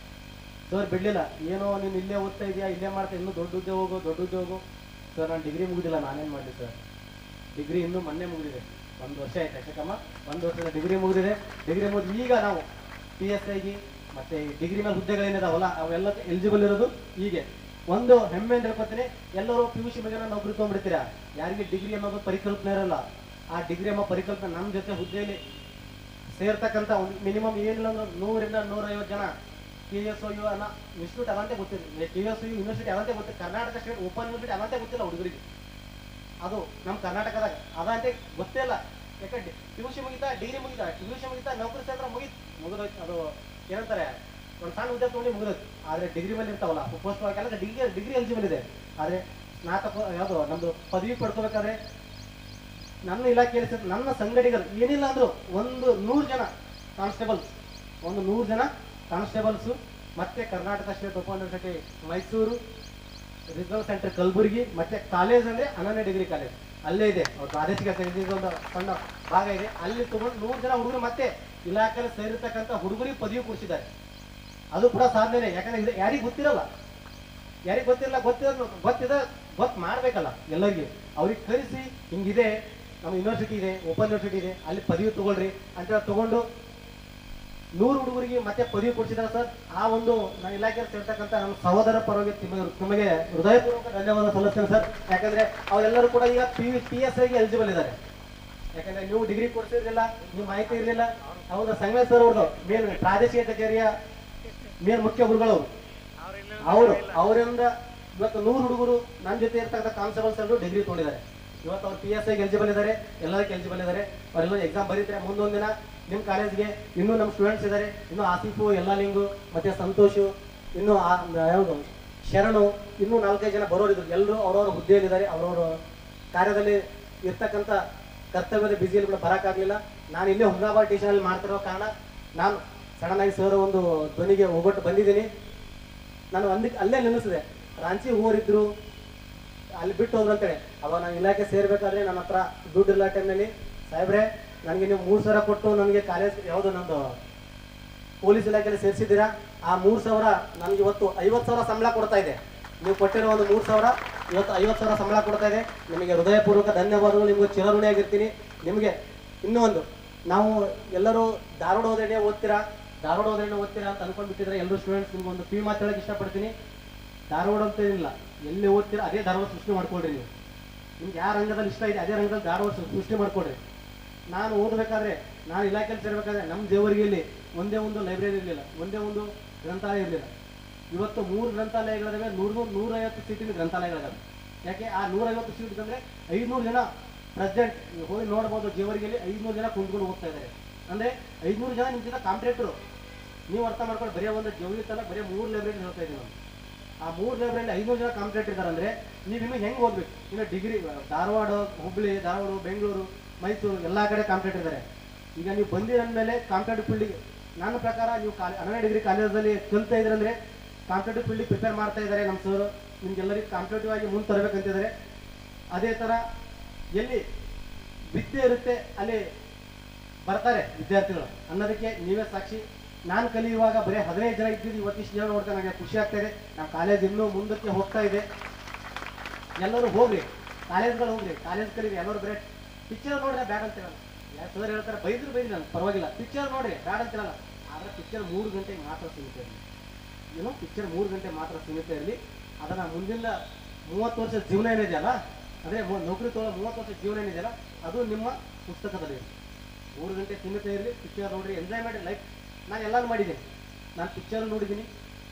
S3: ಸರ್ ಬಿಡ್ಲಿಲ್ಲ ಏನೋ ನೀನು ಇಲ್ಲೇ ಓದ್ತಾ ಇದೆಯಾ ಇಲ್ಲೇ ಮಾಡ್ತಾ ಇನ್ನೂ ದೊಡ್ಡ ಹುದ್ದೆ ಹೋಗು ದೊಡ್ಡ ಹುದ್ದೆ ಹೋಗು ಸರ್ ನಾನು ಡಿಗ್ರಿ ಮುಗಿದಿಲ್ಲ ನಾನೇನು ಮಾಡಲಿ ಸರ್ ಡಿಗ್ರಿ ಇನ್ನೂ ಮೊನ್ನೆ ಮುಗಿದಿದೆ ಒಂದು ವರ್ಷ ಆಯ್ತು ಅಷ್ಟಕ್ಕಮ್ಮ ಒಂದು ವರ್ಷದ ಡಿಗ್ರಿ ಮುಗಿದಿದೆ ಡಿಗ್ರಿ ಮುಗಿದು ಈಗ ನಾವು ಪಿ ಎಸ್ ಐಗೆ ಮತ್ತೆ ಡಿಗ್ರಿ ಮೇಲೆ ಹುದ್ದೆಗಳೇನಿದಾವಲ್ಲ ಅವೆಲ್ಲ ಎಲಿಜಿಬಲ್ ಇರೋದು ಹೀಗೆ ಒಂದು ಹೆಮ್ಮೆ ಅಂತ ಹೇಳ್ಕೊತೀನಿ ಎಲ್ಲರೂ ಪಿ ಯು ಸಿ ಬಗ್ಗೆ ನೌಕರಿ ತೊಗೊಂಡ್ಬಿಡ್ತೀರಾ ಯಾರಿಗೆ ಡಿಗ್ರಿ ಅನ್ನೋದು ಪರಿಕಲ್ಪನೆ ಇರಲ್ಲ ಆ ಡಿಗ್ರಿ ಎಂಬ ಪರಿಕಲ್ಪನೆ ನಮ್ಮ ಜೊತೆ ಹುದ್ದೆಯಲ್ಲಿ ಸೇರ್ತಕ್ಕಂಥ ಒಂದು ಮಿನಿಮಮ್ ಏನಿಲ್ಲ ಅಂದ್ರೆ ನೂರಿಂದ ನೂರೈವತ್ತು ಜನ ಕೆ ಎಸ್ ಒ ಯು ಅನ್ನೋ ಇನ್ಸ್ಟಿಟ್ಯೂಟ್ ಅದಂತೆ ಗೊತ್ತಿಲ್ಲ K S O U university ಅದಂತೆ ಗೊತ್ತಿಲ್ಲ ಕರ್ನಾಟಕ ಸ್ಟೇಟ್ ಓಪನ್ ಯೂನಿವರ್ಸಿಟಿ ಅದಂತೆ ಗೊತ್ತಿಲ್ಲ ಹುಡುಗರಿಗೆ ಅದು ನಮ್ಮ ಕರ್ನಾಟಕದಾಗ ಅದಂತೆ ಗೊತ್ತೇ ಇಲ್ಲ ಯಾಕಂದ್ರೆ ಪಿ ಯು ಸಿ ಮುಗಿತಾ ಡಿಗ್ರಿ ಮುಗಿತಾ ಪಿ ಯು ಸಿ ಮುಗಿತಾ ನೌಕರಿ ಸೇರಿದ್ರೆ ಮುಗಿತ್ ಮುಗಿದೋಯ್ತು ಅದು ಏನಂತಾರೆ ಒಂದು ಸಣ್ಣ ಹುದ್ದೆ ತೊಗೊಂಡು ಮುಗಿದೋಯ್ತು ಆದರೆ ಡಿಗ್ರಿ ಮೇಲೆ ಇರ್ತಾವಲ್ಲ ಪೋಸ್ಟ್ ಎಲ್ಲ ಡಿಗ್ರಿ ಡಿಗ್ರಿ ಎಲಿಜಿಬಲ್ ಇದೆ ಆದರೆ ಸ್ನಾತಕ ಯಾವುದು ನಮ್ಮದು ಪದವಿ ಪಡ್ಕೋಬೇಕಾದ್ರೆ ನನ್ನ ಇಲಾಖೆಯಲ್ಲಿ ಸೇರಿ ನನ್ನ ಸಂಘಟಿಗರು ಏನಿಲ್ಲ ಅಂದ್ರು ಒಂದು ನೂರು ಜನ ಕಾನ್ಸ್ಟೇಬಲ್ಸ್ ಒಂದು ನೂರು ಜನ ಕಾನ್ಸ್ಟೇಬಲ್ಸು ಮತ್ತೆ Karnataka state open university Mysuru reserve centre Kalaburagi ಮತ್ತೆ ಕಾಲೇಜ್ ಅಂದ್ರೆ ಅನನ್ಯ ಡಿಗ್ರಿ ಕಾಲೇಜ್ ಅಲ್ಲೇ ಇದೆ ಅವ್ರ ಪ್ರಾದೇಶಿಕ ಸಂಘಟನೆಗೆ ಒಂದು ಸಣ್ಣ ಭಾಗ ಇದೆ ಅಲ್ಲಿ ತಗೊಂಡು ನೂರು ಜನ ಹುಡುಗರು ಮತ್ತೆ ಇಲಾಖೆಯಲ್ಲಿ ಸೇರಿರ್ತಕ್ಕಂಥ ಹುಡುಗರಿಗೆ ಪದವಿ ಕೊಡಿಸಿದ್ದಾರೆ ಅದು ಕೂಡ ಸಾಧನೆ ಯಾಕಂದ್ರೆ ಇದು ಯಾರಿಗೆ ಗೊತ್ತಿರಲ್ಲ ಯಾರಿಗೆ ಗೊತ್ತಿಲ್ಲ ಗೊತ್ತಿರೋ ಗೊತ್ತಿದೆ ಗೊತ್ತು ಮಾಡ್ಬೇಕಲ್ಲ ಎಲ್ಲರಿಗೆ ಅವ್ರಿಗೆ ಕರೆಸಿ ಹಿಂಗಿದೆ ನಮ್ಮ ಯೂನಿವರ್ಸಿಟಿ ಇದೆ ಓಪನ್ ಯೂನಿವರ್ಸಿಟಿ ಇದೆ ಅಲ್ಲಿ ಪದವಿ ತಗೊಳ್ರಿ ಅಂತ ಹೇಳಿ ತಗೊಂಡು ನೂರು ಹುಡುಗರಿಗೆ ಮತ್ತೆ ಪದವಿ ಕೊಡಿಸಿದಾರೆ ಸರ್ ಆ ಒಂದು ನನ್ನ ಇಲಾಖೆಯಲ್ಲಿ ಸೇರ್ತಕ್ಕಂಥ ನಮ್ಮ ಸಹೋದರ ಪರವಾಗಿ ನಿಮಗೆ ನಿಮಗೆ ಹೃದಯಪೂರ್ವಕ ಧನ್ಯವಾದ ಸಲ್ಲಿಸ್ತೇನೆ ಸರ್ ಯಾಕಂದ್ರೆ ಅವರೆಲ್ಲರೂ ಕೂಡ ಈಗ ಪಿ ಪಿ ಎಸ್ ಐಗೆ ಎಲಿಜಿಬಲ್ ಇದ್ದಾರೆ ಯಾಕಂದ್ರೆ ನೀವು ಡಿಗ್ರಿ ಕೊಡ್ಸಿರ್ಲಿಲ್ಲ ನೀವು ಮಾಹಿತಿ ಇರಲಿಲ್ಲ ಹೌದಾ ಸಂಗಮೇಶ್ ಸರ್ ಅವ್ರದ್ದು ಮೇನ್ ಪ್ರಾದೇಶಿಕ ಕಚೇರಿಯ ಮೇನ್ ಮುಖ್ಯ ಗುರುಗಳವರು ಅವರು ಅವರಿಂದ ಇವತ್ತು ನೂರು ಹುಡುಗರು ನನ್ನ ಜೊತೆ ಇರ್ತಕ್ಕಂಥ ಕಾನ್ಸ್ಟೇಬಲ್ಸ್ ಎಲ್ಲರೂ ಡಿಗ್ರಿ ತೊಗೊಂಡಿದ್ದಾರೆ ಇವತ್ತು ಅವ್ರು ಪಿ ಎಸ್ ಐಗೆ ಎಲಿಜಿಬಲ್ ಇದ್ದಾರೆ ಎಲ್ಲದಕ್ಕೆ ಎಲಿಜಿಬಲ್ ಇದ್ದಾರೆ ಅವರೆಲ್ಲ ಎಕ್ಸಾಮ್ ಬರೀತಾರೆ ಮುಂದೊಂದು ದಿನ ನಿಮ್ಮ ಕಾಲೇಜ್ಗೆ ಇನ್ನೂ ನಮ್ಮ ಸ್ಟೂಡೆಂಟ್ಸ್ ಇದ್ದಾರೆ ಇನ್ನು ಆಸಿಫು ಎಲ್ಲಲಿಂಗು ಮತ್ತೆ ಸಂತೋಷು ಇನ್ನು ಆ- ಯಾವುದು ಶರಣು ಇನ್ನೂ ನಾಲ್ಕೈದು ಜನ ಬರೋರಿದ್ರು ಎಲ್ಲರೂ ಅವ್ರವ್ರ ಹುದ್ದೆಯಲ್ಲಿದ್ದಾರೆ ಅವ್ರವ್ರ ಕಾರ್ಯದಲ್ಲಿ ಇರ್ತಕ್ಕಂಥ ಕರ್ತವ್ಯದ ಬಿಸಿಯಲ್ಲಿ ಕೂಡ ಬರೋಕ್ಕಾಗಲಿಲ್ಲ ನಾನು ಇಲ್ಲೇ ಹುಮ್ನಾಬಾದ್ ಸ್ಟೇಷನಲ್ಲಿ ಮಾಡ್ತಿರೋ ಕಾರಣ ನಾನು ಸಡನ್ ಆಗಿ ಸರ್ ಒಂದು ಧ್ವನಿಗೆ ಹೋಗ್ಬಿಟ್ಟು ಬಂದಿದ್ದೀನಿ ನಾನು ಒಂದಕ್ಕೆ ಅಲ್ಲೇ ನೆನೆಸಿದೆ ರಾಂಚಿ ಹೋರಿದ್ರು ಅಲ್ಲಿ ಬಿಟ್ಟು ಹೋದ್ರು ಅಂತೇಳಿ ಅವಾಗ ನಾನು ಇಲಾಖೆ ಸೇರ್ಬೇಕಾದ್ರೆ ನನ್ನ ಹತ್ರ ದುಡ್ಡು ಇಲ್ಲ ಟೈಮ್ನಲ್ಲಿ ಸಾಹೇಬ್ರೆ ನನಗೆ ನೀವು ಮೂರು ಸಾವಿರ ಕೊಟ್ಟು ನನಗೆ ಕಾಲೇಜ್ ಯಾವುದು ನಂದು ಪೊಲೀಸ್ ಇಲಾಖೆಯಲ್ಲಿ ಸೇರಿಸಿದ್ದೀರಾ ಆ ಮೂರು ಸಾವಿರ ನನಗೆ ಇವತ್ತು ಐವತ್ತು ಸಾವಿರ ಸಂಬಳ ಕೊಡ್ತಾ ಇದೆ ನೀವು ಕೊಟ್ಟಿರೋ ಒಂದು ಮೂರು ಸಾವಿರ ಇವತ್ತು ಐವತ್ತು ಸಾವಿರ ಸಂಬಳ ಕೊಡ್ತಾ ಇದೆ ನಿಮಗೆ ಹೃದಯಪೂರ್ವಕ ಧನ್ಯವಾದಗಳು ನಿಮಗೆ ಚಿರಋಣಿಯಾಗಿರ್ತೀನಿ ನಿಮಗೆ ಇನ್ನೂ ಒಂದು ನಾವು ಎಲ್ಲರೂ ಧಾರವಾಡ ಹೋದ್ರೆ ಓದ್ತೀರಾ ಧಾರವಾಡ ಹೋದ್ರೆ ಓದ್ತೀರಾ ಅಂತ ಅನ್ಕೊಂಡ್ಬಿಟ್ಟಿದ್ರೆ ಎಲ್ಲರೂ ಸ್ಟೂಡೆಂಟ್ಸ್ ನಿಮ್ಗೆ ಒಂದು ಕಿವಿ ಮಾತು ಹೇಳಕ್ಕೆ ಇಷ್ಟಪಡ್ತೀನಿ ಧಾರವಾಡ ಅಂತ ಏನಿಲ್ಲ ಎಲ್ಲಿ ಓದ್ತೀರಾ ಅದೇ ಧಾರವಾಡ ಸೃಷ್ಟಿ ಮಾಡ್ಕೊಳ್ರಿ ನೀವು ನಿಮ್ಗೆ ಯಾವ ರಂಗದಲ್ಲಿ ಇಷ್ಟ ಇದೆ ಅದೇ ರಂಗದಲ್ಲಿ ಧಾರವಾಡ ಸೃ- ಸೃಷ್ಟಿ ಮಾಡ್ಕೊಳ್ರಿ ನಾನು ಓದಬೇಕಾದ್ರೆ ನಾನು ಇಲಾಖೆಯಲ್ಲಿ ಸೇರ್ಬೇಕಾದ್ರೆ ನಮ್ಮ ದೇವರಿಗೆಯಲ್ಲಿ ಒಂದೇ ಒಂದು ಲೈಬ್ರರಿ ಇರಲಿಲ್ಲ ಒಂದೇ ಒಂದು ಗ್ರಂಥಾಲಯ ಇರಲಿಲ್ಲ ಇವತ್ತು ಮೂರು ಗ್ರಂಥಾಲಯಗಳಿದಾವೆ ನೂರು ನೂರೈವತ್ತು ಸೀಟಿನ ಗ್ರಂಥಾಲಯಗಳಿದಾವೆ ಯಾಕೆ ಆ ನೂರೈವತ್ತು ಸೀಟ್ ಅಂದ್ರೆ ಐದುನೂರು ಜನ ಪ್ರೆಸಿಡೆಂಟ್ ಹೋಗಿ ನೋಡ್ಬೋದು ಜೇವರಿಗೆಯಲ್ಲಿ ಐದುನೂರು ಜನ ಕುಂತ್ಕೊಂಡು ಹೋಗ್ತಾ ಇದ್ದಾರೆ ಅಂದ್ರೆ ಐದುನೂರು ಜನ ನಿಮ್ಮ ಜೊತೆ ಕಾಂಪಿಟೇಟರು ನೀವು ಅರ್ಥ ಮಾಡ್ಕೊಂಡು ಬರೀ ಒಂದು ಜವಳಿ ತಲ ಬರೀ ಮೂರು ಲೈಬ್ರರಿ ಹೇಳ್ತಾ ಇದ್ದೀವಿ ನಾವು ಆ ಮೂರು ಲೈಬ್ರರಿ ಐನೂರು ಜನ ಕಾಂಪಿಟೇಟರ್ ಇದ್ದಾರೆ ಅಂದ್ರೆ ನೀವು ಇನ್ನು ಹೆಂಗೆ ಓದ್ಬೇಕು ಇನ್ನು ಡಿಗ್ರಿ ಧಾರವಾಡ ಹುಬ್ಳಿ ಧಾರವಾಡ ಬೆಂಗಳೂರು ಮೈಸೂರು ಎಲ್ಲ ಕಡೆ ಕಾಂಪಿಟೇಟರ್ ಇದ್ದಾರೆ ಈಗ ನೀವು ಬಂದಿರಂದ್ಮೇಲೆ ಕಾಂಪಿಟೇಟಿವ್ ಫೀಲ್ಡಿಗೆ ನನ್ನ ಪ್ರಕಾರ ನೀವು ಕಾಲೇ ಹನ್ನೆರಡು ಡಿಗ್ರಿ ಕಾಲೇಜಲ್ಲಿ ಕಲಿತಾ ಇದ್ರಂದ್ರೆ ಕಾಂಪಿಟೇಟಿವ್ ಫೀಲ್ಡಿಗೆ ಪ್ರಿಪೇರ್ ಮಾಡ್ತಾ ಇದ್ದಾರೆ ನಮ್ಮ ಸರ್ ನಿಮ್ಗೆಲ್ಲರಿಗೂ ಕಾಂಪಿಟೇಟಿವ್ ಆಗಿ ಮುಂದೆ ತರಬೇಕಂತಿದ್ದಾರೆ ಅದೇ ಥರ ಎಲ್ಲಿ ವಿದ್ಯೆ ಇರುತ್ತೆ ಅಲ್ಲಿ ಬರ್ತಾರೆ ವಿದ್ಯಾರ್ಥಿಗಳು ಅನ್ನೋದಕ್ಕೆ ನೀವೇ ಸಾಕ್ಷಿ ನಾನು ಕಲಿಯುವಾಗ ಬರೀ ಹದಿನೈದು ಜನ ಇದ್ದಿದ್ದು ಇವತ್ತಿಷ್ಟು ಜನ ನೋಡ್ತಾ ನನಗೆ ಖುಷಿ ಆಗ್ತಾ ಇದೆ ನಮ್ಮ ಕಾಲೇಜ್ ಇನ್ನೂ ಮುಂದಕ್ಕೆ ಹೋಗ್ತಾ ಇದೆ ಎಲ್ಲರೂ ಹೋಗ್ರಿ ಕಾಲೇಜ್ಗಳು ಹೋಗ್ರಿ ಕಾಲೇಜ್ ಕಲೀರಿ ಎಲ್ಲರೂ ಬರೀ ಪಿಕ್ಚರ್ ನೋಡ್ರೆ ಬ್ಯಾಡ ಅಂತ ಹೇಳಲ್ಲ ಯಾರು ಸರ್ ಹೇಳ್ತಾರೆ ಬೈದ್ರು ಬೈದ್ರಿ ನಾನು ಪರವಾಗಿಲ್ಲ ಪಿಕ್ಚರ್ ನೋಡ್ರಿ ಬ್ಯಾಡ ಅಂತ ಹೇಳಲ್ಲ ಆದ್ರೆ ಪಿಕ್ಚರ್ ಮೂರು ಗಂಟೆಗೆ ಮಾತ್ರ ಸೀಮಿತ ಇರಲಿ ಏನು ಪಿಕ್ಚರ್ ಮೂರು ಗಂಟೆ ಮಾತ್ರ ಸೀಮಿತ ಇರಲಿ ಅದನ್ನ ಮುಂದಿನ ಮೂವತ್ತು ವರ್ಷ ಜೀವನ ಏನಿದೆಯಲ್ಲ ಅದೇ ಮು- ನೌಕರಿ ತೊಗೊಳ್ಳೋ ಮೂವತ್ತು ವರ್ಷ ಜೀವನ ಏನಿದೆಯಲ್ಲ ಅದು ನಿಮ್ಮ ಪುಸ್ತಕದಲ್ಲಿ ಇರಲಿ ಮೂರು ಗಂಟೆ ಸೀಮಿತ ಇರಲಿ ಪಿಕ್ಚರ್ ನೋಡ್ರಿ ಎಂಜಾಯ್ ಮಾಡಿ ಲೈಫ್ ನಾನು ಎಲ್ಲಾನು ಮಾಡಿದ್ದೀನಿ ನಾನು ಪಿಕ್ಚರ್ ನೋಡಿದ್ದೀನಿ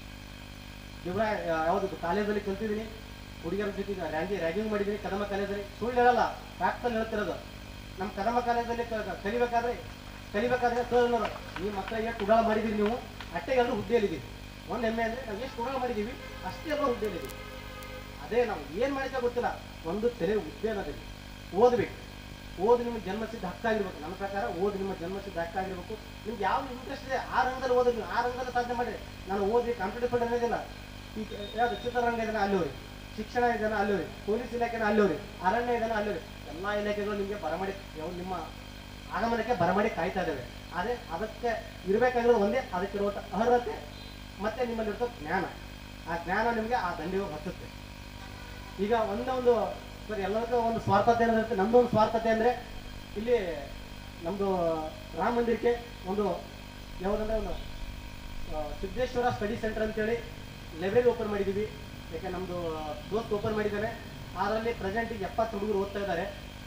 S3: ಇವ್ರ ಯಾವುದು ಕಾಲೇಜಲ್ಲಿ ಕಲ್ತಿದ್ದೀನಿ ಹುಡುಗಿಯರ ಜೊತೆಗೆ ರ್ಯಾಂಗಿ ರ್ಯಾಗಿಂಗ್ ಮಾಡಿದ್ದೀನಿ ಕದಮ ಕಾಲೇಜಲ್ಲಿ ಸುಳ್ಳು ಹೇಳಲ್ಲ ಫ್ಯಾಕ್ಟಲ್ಲಿ ಹೇಳ್ತಿರೋದು ನಮ್ಮ ಕದಮ ಕಾಲೇಜಲ್ಲಿ ಕ- ಕ- ಕಲಿಬೇಕಾದ್ರೆ ಕಲಿಬೇಕಾದ್ರೆ ಸರ್ ಅನ್ನೋರು ನಿಮ್ಮ ಮಕ್ಕಳಿಗೆ ಎಷ್ಟು ಉಡಾಳ ಮಾಡಿದ್ದೀರಿ ನೀವು ಅಟ್ಟೆ ಎಲ್ಲರೂ ಹುದ್ದೆಯಲ್ಲಿದ್ದೀವಿ ಒಂದು ಹೆಮ್ಮೆ ಅಂದರೆ ನಾವು ಎಷ್ಟು ಉಡಾಳ ಮಾಡಿದ್ದೀವಿ ಅಷ್ಟೇ ಎಲ್ಲ ಹುದ್ದೆಯಲ್ಲಿದ್ದೀವಿ ಅದೇ ನಾವು ಏನು ಮಾಡಿದ್ರೆ ಗೊತ್ತಿಲ್ಲ ಒಂದು ತಲೆ ಹುದ್ದೆ ಅನ್ನೋದಿದೆ ಓದ್ಬೇಕು ಓದು ನಿಮ್ಮ ಜನ್ಮಸಿದ್ಧ ಹಕ್ಕಾಗಿರ್ಬೇಕು ನನ್ನ ಪ್ರಕಾರ ಓದು ನಿಮ್ಮ ಜನ್ಮಸಿದ್ಧ ಹಕ್ಕಾಗಿರ್ಬೇಕು ನಿಮ್ಗೆ ಯಾವ ಇಂಟ್ರೆಸ್ಟ್ ಇದೆ ಆ ರಂಗದಲ್ಲಿ ಓದಿ ನೀವು ಆ ರಂಗದಲ್ಲಿ ಸಾಧನೆ ಮಾಡಿ ನಾನು ಓದಿ ಕಾಂಪಿಟೇಟಿವ್ ಫೀಲ್ಡ್ ಅನ್ನೋದಿಲ್ಲ ಈ ಯಾವ್ದು ಚಿತ್ರರಂಗ ಇದನ್ನ ಅಲ್ಲಿ ಹೋಗಿ ಶಿಕ್ಷಣ ಇದನ್ನ ಅಲ್ಲಿ ಹೋಗಿ ಪೊಲೀಸ್ ಇಲಾಖೆನ ಅಲ್ಲಿ ಹೋಗಿ ಅರಣ್ಯ ಇದನ್ನ ಅಲ್ಲಿ ಹೋಗಿ ಎಲ್ಲ ಇಲಾಖೆಗಳು ನಿಮಗೆ ಬರಮಾಡಿ ಯಾವ ನಿಮ್ಮ ಆಗಮನಕ್ಕೆ ಬರಮಾಡಿ ಕಾಯ್ತಾ ಇದ್ದಾವೆ ಆದರೆ ಅದಕ್ಕೆ ಇರಬೇಕಾಗಿರೋದು ಒಂದೇ ಅದಕ್ಕಿರುವಂಥ ಅರ್ಹತೆ ಮತ್ತೆ ನಿಮ್ಮಲ್ಲಿರೋ ಜ್ಞಾನ ಆ ಜ್ಞಾನ ನಿಮಗೆ ಆ ದಂಡಿಗೆ ಹಚ್ಚುತ್ತೆ ಈಗ ಒಂದೇ ಒಂದು ಸರ್ ಎಲ್ಲರಿಗೂ ಒಂದು ಸ್ವಾರ್ಥತೆ ಇರುತ್ತೆ ನಮ್ದು ಒಂದು ಸ್ವಾರ್ಥತೆ ಅಂದರೆ ಇಲ್ಲಿ ನಮ್ಮದು ರಾಮ ಮಂದಿರಕ್ಕೆ ಒಂದು ಯಾವುದಂದ್ರೆ ಒಂದು ಆ, ಸಿದ್ದೇಶ್ವರ ಸ್ಟಡಿ ಸೆಂಟರ್ ಅಂತೇಳಿ ಲೈಬ್ರರಿ ಓಪನ್ ಮಾಡಿದ್ದೀವಿ ಯಾಕೆ ನಮ್ಮದು ದೋಸ್ತ್ ಓಪನ್ ಮಾಡಿದ್ದಾನೆ ಅದರಲ್ಲಿ ಪ್ರೆಸೆಂಟಿಗೆ ಎಪ್ಪತ್ತು ಹುಡುಗರು ಓದ್ತಾ ಇದ್ದಾರೆ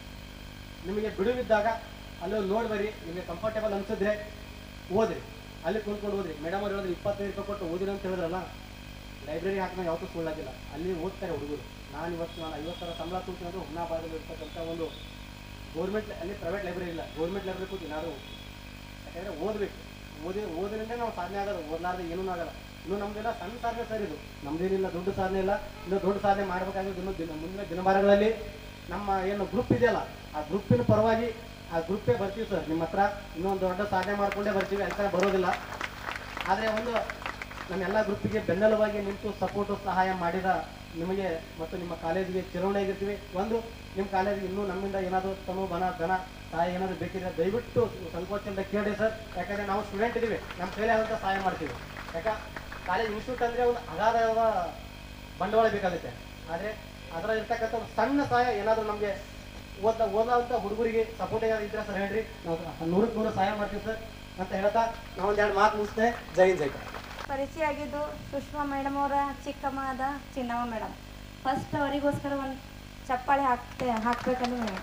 S3: ನಿಮಗೆ ಬಿಡುವಿದ್ದಾಗ ಅಲ್ಲಿ ಒಂದು ನೋಡಿ ಬರ್ರಿ ನಿಮಗೆ ಕಂಫರ್ಟೇಬಲ್ ಅನ್ಸಿದ್ರೆ ಓದ್ರಿ ಅಲ್ಲಿ ಕುಂತ್ಕೊಂಡು ಓದ್ರಿ ಮೇಡಮ್ ಅವ್ರು ಹೇಳಿದ್ರು ಇಪ್ಪತ್ತೈದು ರೂಪಾಯಿ ಕೊಟ್ಟು ಓದಿರಿ ಅಂತ ಹೇಳಿದ್ರಲ್ಲ ಲೈಬ್ರರಿ ಹಾಕಿದಾಗ ಯಾವತ್ತೂ ಸುಳ್ಳಾಗಿಲ್ಲ ಅಲ್ಲಿ ಓದ್ತಾರೆ ಹುಡುಗರು ನಾನು ಇವತ್ತು ನಾನು ಐವತ್ತು ಸಾವಿರ ಸಂಬಳ ಕೂತೀನಿ ಅಂದ್ರೆ ಹುಮ್ನಾಬಾದಲ್ಲಿ ಇರ್ತಕ್ಕಂಥ ಒಂದು ಗೌರ್ಮೆಂಟ್ ಅಲ್ಲಿ ಪ್ರೈವೇಟ್ ಲೈಬ್ರರಿ ಇಲ್ಲ ಗೌರ್ಮೆಂಟ್ ಲೈಬ್ರರಿ ಕೂತಿ ನಾನು ಯಾಕಂದರೆ ಓದಬೇಕು ಓದಿ ಓದಿನಿಂದ ನಾವು ಸಾಧನೆ ಆಗೋದು ಓದಲಾರ್ದೆ ಏನೂ ಆಗಲ್ಲ ಇನ್ನು ನಮ್ದೆಲ್ಲ ಸಣ್ಣ ಸಾಧನೆ ಸರ್ ಇದು ನಮ್ದೇನಿಲ್ಲ ದೊಡ್ಡ ಸಾಧನೆ ಇಲ್ಲ ಇನ್ನು ದೊಡ್ಡ ಸಾಧನೆ ಮಾಡಬೇಕಾಗಿದ್ದು ಇನ್ನು ದಿನ ಮುಂದಿನ ದಿನಮಾನಗಳಲ್ಲಿ ನಮ್ಮ ಏನು ಗ್ರೂಪ್ ಇದೆಯಲ್ಲ ಆ ಗ್ರೂಪಿನ ಪರವಾಗಿ ಆ ಗ್ರೂಪೇ ಬರ್ತೀವಿ ಸರ್ ನಿಮ್ಮ ಹತ್ರ ಇನ್ನೂ ಒಂದು ದೊಡ್ಡ ಸಾಧನೆ ಮಾಡ್ಕೊಂಡೇ ಬರ್ತೀವಿ ಅಂತ ಬರೋದಿಲ್ಲ ಆದರೆ ಒಂದು ನಮ್ಮೆಲ್ಲ ಗ್ರೂಪಿಗೆ ಬೆನ್ನೆಲುವಾಗಿ ನಿಂತು ಸಪೋರ್ಟು ಸಹಾಯ ಮಾಡಿದ ನಿಮಗೆ ಮತ್ತು ನಿಮ್ಮ ಕಾಲೇಜಿಗೆ ಚಿರವಣೆಯಾಗಿರ್ತೀವಿ ಒಂದು ನಿಮ್ಮ ಕಾಲೇಜಿಗೆ ಇನ್ನೂ ನಮ್ಮಿಂದ ಏನಾದರೂ ತನು ಬನ ಧನ ಸಹಾಯ ಏನಾದರೂ ಬೇಕಿದ್ರೆ ದಯವಿಟ್ಟು ಸಂಕೋಚದಿಂದ ಕೇಳಿ ಸರ್ ಯಾಕಂದರೆ ನಾವು ಸ್ಟೂಡೆಂಟ್ ಇದ್ದೀವಿ ನಮ್ಮ ಕೈಲಿ ಆದಂಥ ಸಹಾಯ ಮಾಡ್ತೀವಿ ಯಾಕ ಕಾಲೇಜ್ ಇನ್ಸ್ಟಿಟ್ಯೂಟ್ ಅಂದರೆ ಒಂದು ಅಗಾಧವಾದ ಬಂಡವಾಳ ಬೇಕಾಗುತ್ತೆ ಆದರೆ ಅದರ ಇರ್ತಕ್ಕಂಥ ಒಂದು ಸಣ್ಣ ಸಹಾಯ ಏನಾದರೂ ನಮಗೆ ಓದ ಓದೋಂಥ ಹುಡುಗರಿಗೆ ಸಪೋರ್ಟ್ ಏನಾದ್ರು ಇದ್ರೆ ಸರ್ ಹೇಳ್ರಿ ನಾವು ನೂರಕ್ಕೆ ನೂರು ಸಹಾಯ ಮಾಡ್ತೀವಿ ಸರ್ ಅಂತ ಹೇಳ್ತಾ ನಾವು ಒಂದೆರಡು ಮಾತು ಮುಗಿಸ್ತೇನೆ ಜೈ ಹಿಂದ್ ಜೈ ಕನ್ನಡ.
S4: ಪರಿಚಯ ಆಗಿದ್ದು ಸುಷ್ಮಾ ಮೇಡಮ್ ಅವರ ಚಿಕ್ಕಮ್ಮ ಆದ ಚಿನ್ನಮ್ಮ ಮೇಡಮ್ ಫಸ್ಟ್ ಅವರಿಗೋಸ್ಕರ ಒಂದು ಚಪ್ಪಾಳೆ ಹಾಕ್ತೆ ಹಾಕ್ಬೇಕಂದ್ರೆ ನೀವು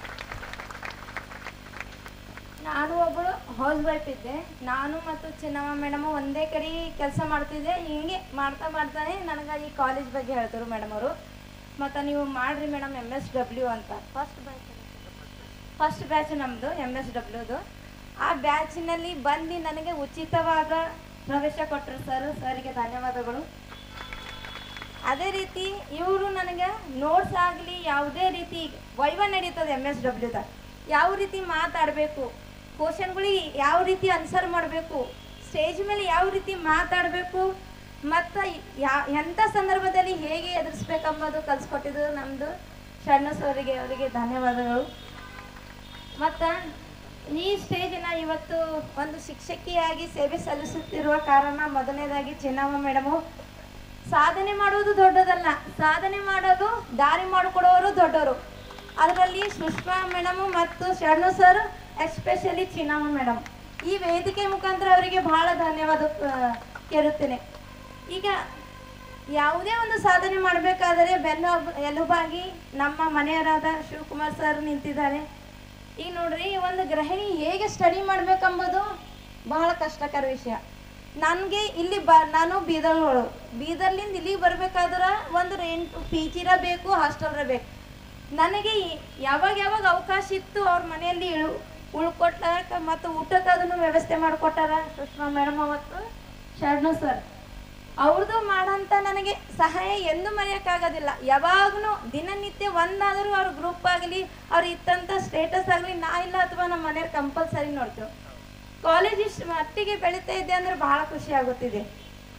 S4: ನಾನು ಒಬ್ಬಳು ಹೌಸ್ ವೈಫ್ ಇದ್ದೆ ನಾನು ಮತ್ತು ಚಿನ್ನಮ್ಮ ಮೇಡಮ್ ಒಂದೇ ಕಡೆ ಕೆಲಸ ಮಾಡ್ತಿದ್ದೆ ಹಿಂಗೆ ಮಾಡ್ತಾ ಮಾಡ್ತಾನೆ ನನಗೆ ಈ ಕಾಲೇಜ್ ಬಗ್ಗೆ ಹೇಳ್ತಾರೆ ಮೇಡಮ್ ಅವರು ಮತ್ತು ನೀವು ಮಾಡ್ರಿ ಮೇಡಮ್ ಎಮ್ ಎಸ್ ಡಬ್ಲ್ಯೂ ಅಂತ ಫಸ್ಟ್ ಬ್ಯಾಚ್ ಫಸ್ಟ್ ಬ್ಯಾಚ್ ನಮ್ಮದು ಎಮ್ ಎಸ್ ಡಬ್ಲ್ಯೂದು ಆ ಬ್ಯಾಚಿನಲ್ಲಿ ಬಂದು ನನಗೆ ಉಚಿತವಾದ ಪ್ರವೇಶ ಕೊಟ್ಟರು ಸರ್ ಸರ್ಗೆ ಧನ್ಯವಾದಗಳು ಅದೇ ರೀತಿ ಇವರು ನನಗೆ ನೋಟ್ಸ್ ಆಗಲಿ ಯಾವುದೇ ರೀತಿ ವೈವ ನಡೀತದೆ ಎಮ್ ಎಸ್ ಡಬ್ಲ್ಯೂದಾಗ ಯಾವ ರೀತಿ ಮಾತಾಡಬೇಕು ಕ್ವಶನ್ಗಳಿಗೆ ಯಾವ ರೀತಿ ಆನ್ಸರ್ ಮಾಡಬೇಕು ಸ್ಟೇಜ್ ಮೇಲೆ ಯಾವ ರೀತಿ ಮಾತಾಡಬೇಕು ಮತ್ತು ಯಾ ಎಂಥ ಸಂದರ್ಭದಲ್ಲಿ ಹೇಗೆ ಎದುರಿಸ್ಬೇಕೆಂಬುದು ಕಲಿಸ್ಕೊಟ್ಟಿದ್ದು ನಮ್ಮದು ಶರಣ ಸರಿಗೆ ಅವರಿಗೆ ಧನ್ಯವಾದಗಳು ಮತ್ತು ಈ ಸ್ಟೇಜಿನ ಇವತ್ತು ಒಂದು ಶಿಕ್ಷಕಿಯಾಗಿ ಸೇವೆ ಸಲ್ಲಿಸುತ್ತಿರುವ ಕಾರಣ ಮೊದಲನೇದಾಗಿ ಚಿನ್ನಮ್ಮ ಮೇಡಮು ಸಾಧನೆ ಮಾಡೋದು ದೊಡ್ಡದಲ್ಲ ಸಾಧನೆ ಮಾಡೋದು ದಾರಿ ಮಾಡಿಕೊಡೋರು ದೊಡ್ಡವರು ಅದರಲ್ಲಿ ಸುಷ್ಮಾ ಮೇಡಮು ಮತ್ತು ಶರಣು ಸರ್ ಎಸ್ಪೆಷಲಿ ಚಿನ್ನಮ್ಮ ಮೇಡಮ್ ಈ ವೇದಿಕೆ ಮುಖಾಂತರ ಅವರಿಗೆ ಬಹಳ ಧನ್ಯವಾದ ಆ, ಕೇರುತ್ತೇನೆ ಈಗ ಯಾವುದೇ ಒಂದು ಸಾಧನೆ ಮಾಡಬೇಕಾದರೆ ಬೆನ್ನು ಎಲುಬಾಗಿ ನಮ್ಮ ಮನೆಯವರಾದ ಶಿವಕುಮಾರ್ ಸರ್ ನಿಂತಿದ್ದಾರೆ ಈಗ ನೋಡ್ರಿ ಒಂದು ಗೃಹಿಣಿ ಹೇಗೆ ಸ್ಟಡಿ ಮಾಡ್ಬೇಕೆಂಬುದು ಬಹಳ ಕಷ್ಟಕರ ವಿಷಯ ನನಗೆ ಇಲ್ಲಿ ಬ ನಾನು ಬೀದರ್ನೋಳು ಬೀದರ್ಲಿಂದ ಇಲ್ಲಿಗೆ ಬರ್ಬೇಕಾದ್ರೆ ಒಂದು ಎಂಟು ಪಿ ಜಿರ ಬೇಕು ಹಾಸ್ಟೆಲ್ರ ಬೇಕು ನನಗೆ ಈ- ಯಾವಾಗ ಯಾವಾಗ ಅವಕಾಶ ಇತ್ತು ಅವ್ರ ಮನೆಯಲ್ಲಿ ಇಳು ಉಳ್ಕೊಟ್ಟಾಕ ಮತ್ತು ಊಟಕ್ಕೆ ಅದನ್ನು ವ್ಯವಸ್ಥೆ ಮಾಡಿಕೊಟ್ಟಾರ ಸುಷ್ಮಾ ಮೇಡಮ್ ಅವತ್ತು ಶರಣ ಸರ್ ಅವ್ರದ್ದು ಮಾಡಂತ ನನಗೆ ಸಹಾಯ ಎಂದೂ ಮರೆಯೋಕ್ಕಾಗೋದಿಲ್ಲ ಯಾವಾಗಲೂ ದಿನನಿತ್ಯ ಒಂದಾದರೂ ಅವ್ರ ಗ್ರೂಪ್ ಆಗಲಿ ಅವ್ರು ಇತ್ತಂತ ಸ್ಟೇಟಸ್ ಆಗಲಿ ನಾ ಇಲ್ಲ ಅಥವಾ ನಮ್ಮ ಮನೆಯವ್ರು ಕಂಪಲ್ಸರಿ ನೋಡ್ತೇವೆ ಕಾಲೇಜ್ ಇಷ್ಟು ಮಟ್ಟಿಗೆ ಬೆಳೀತಾ ಇದ್ದೆ ಅಂದ್ರೆ ಬಹಳ ಖುಷಿ ಆಗುತ್ತಿದೆ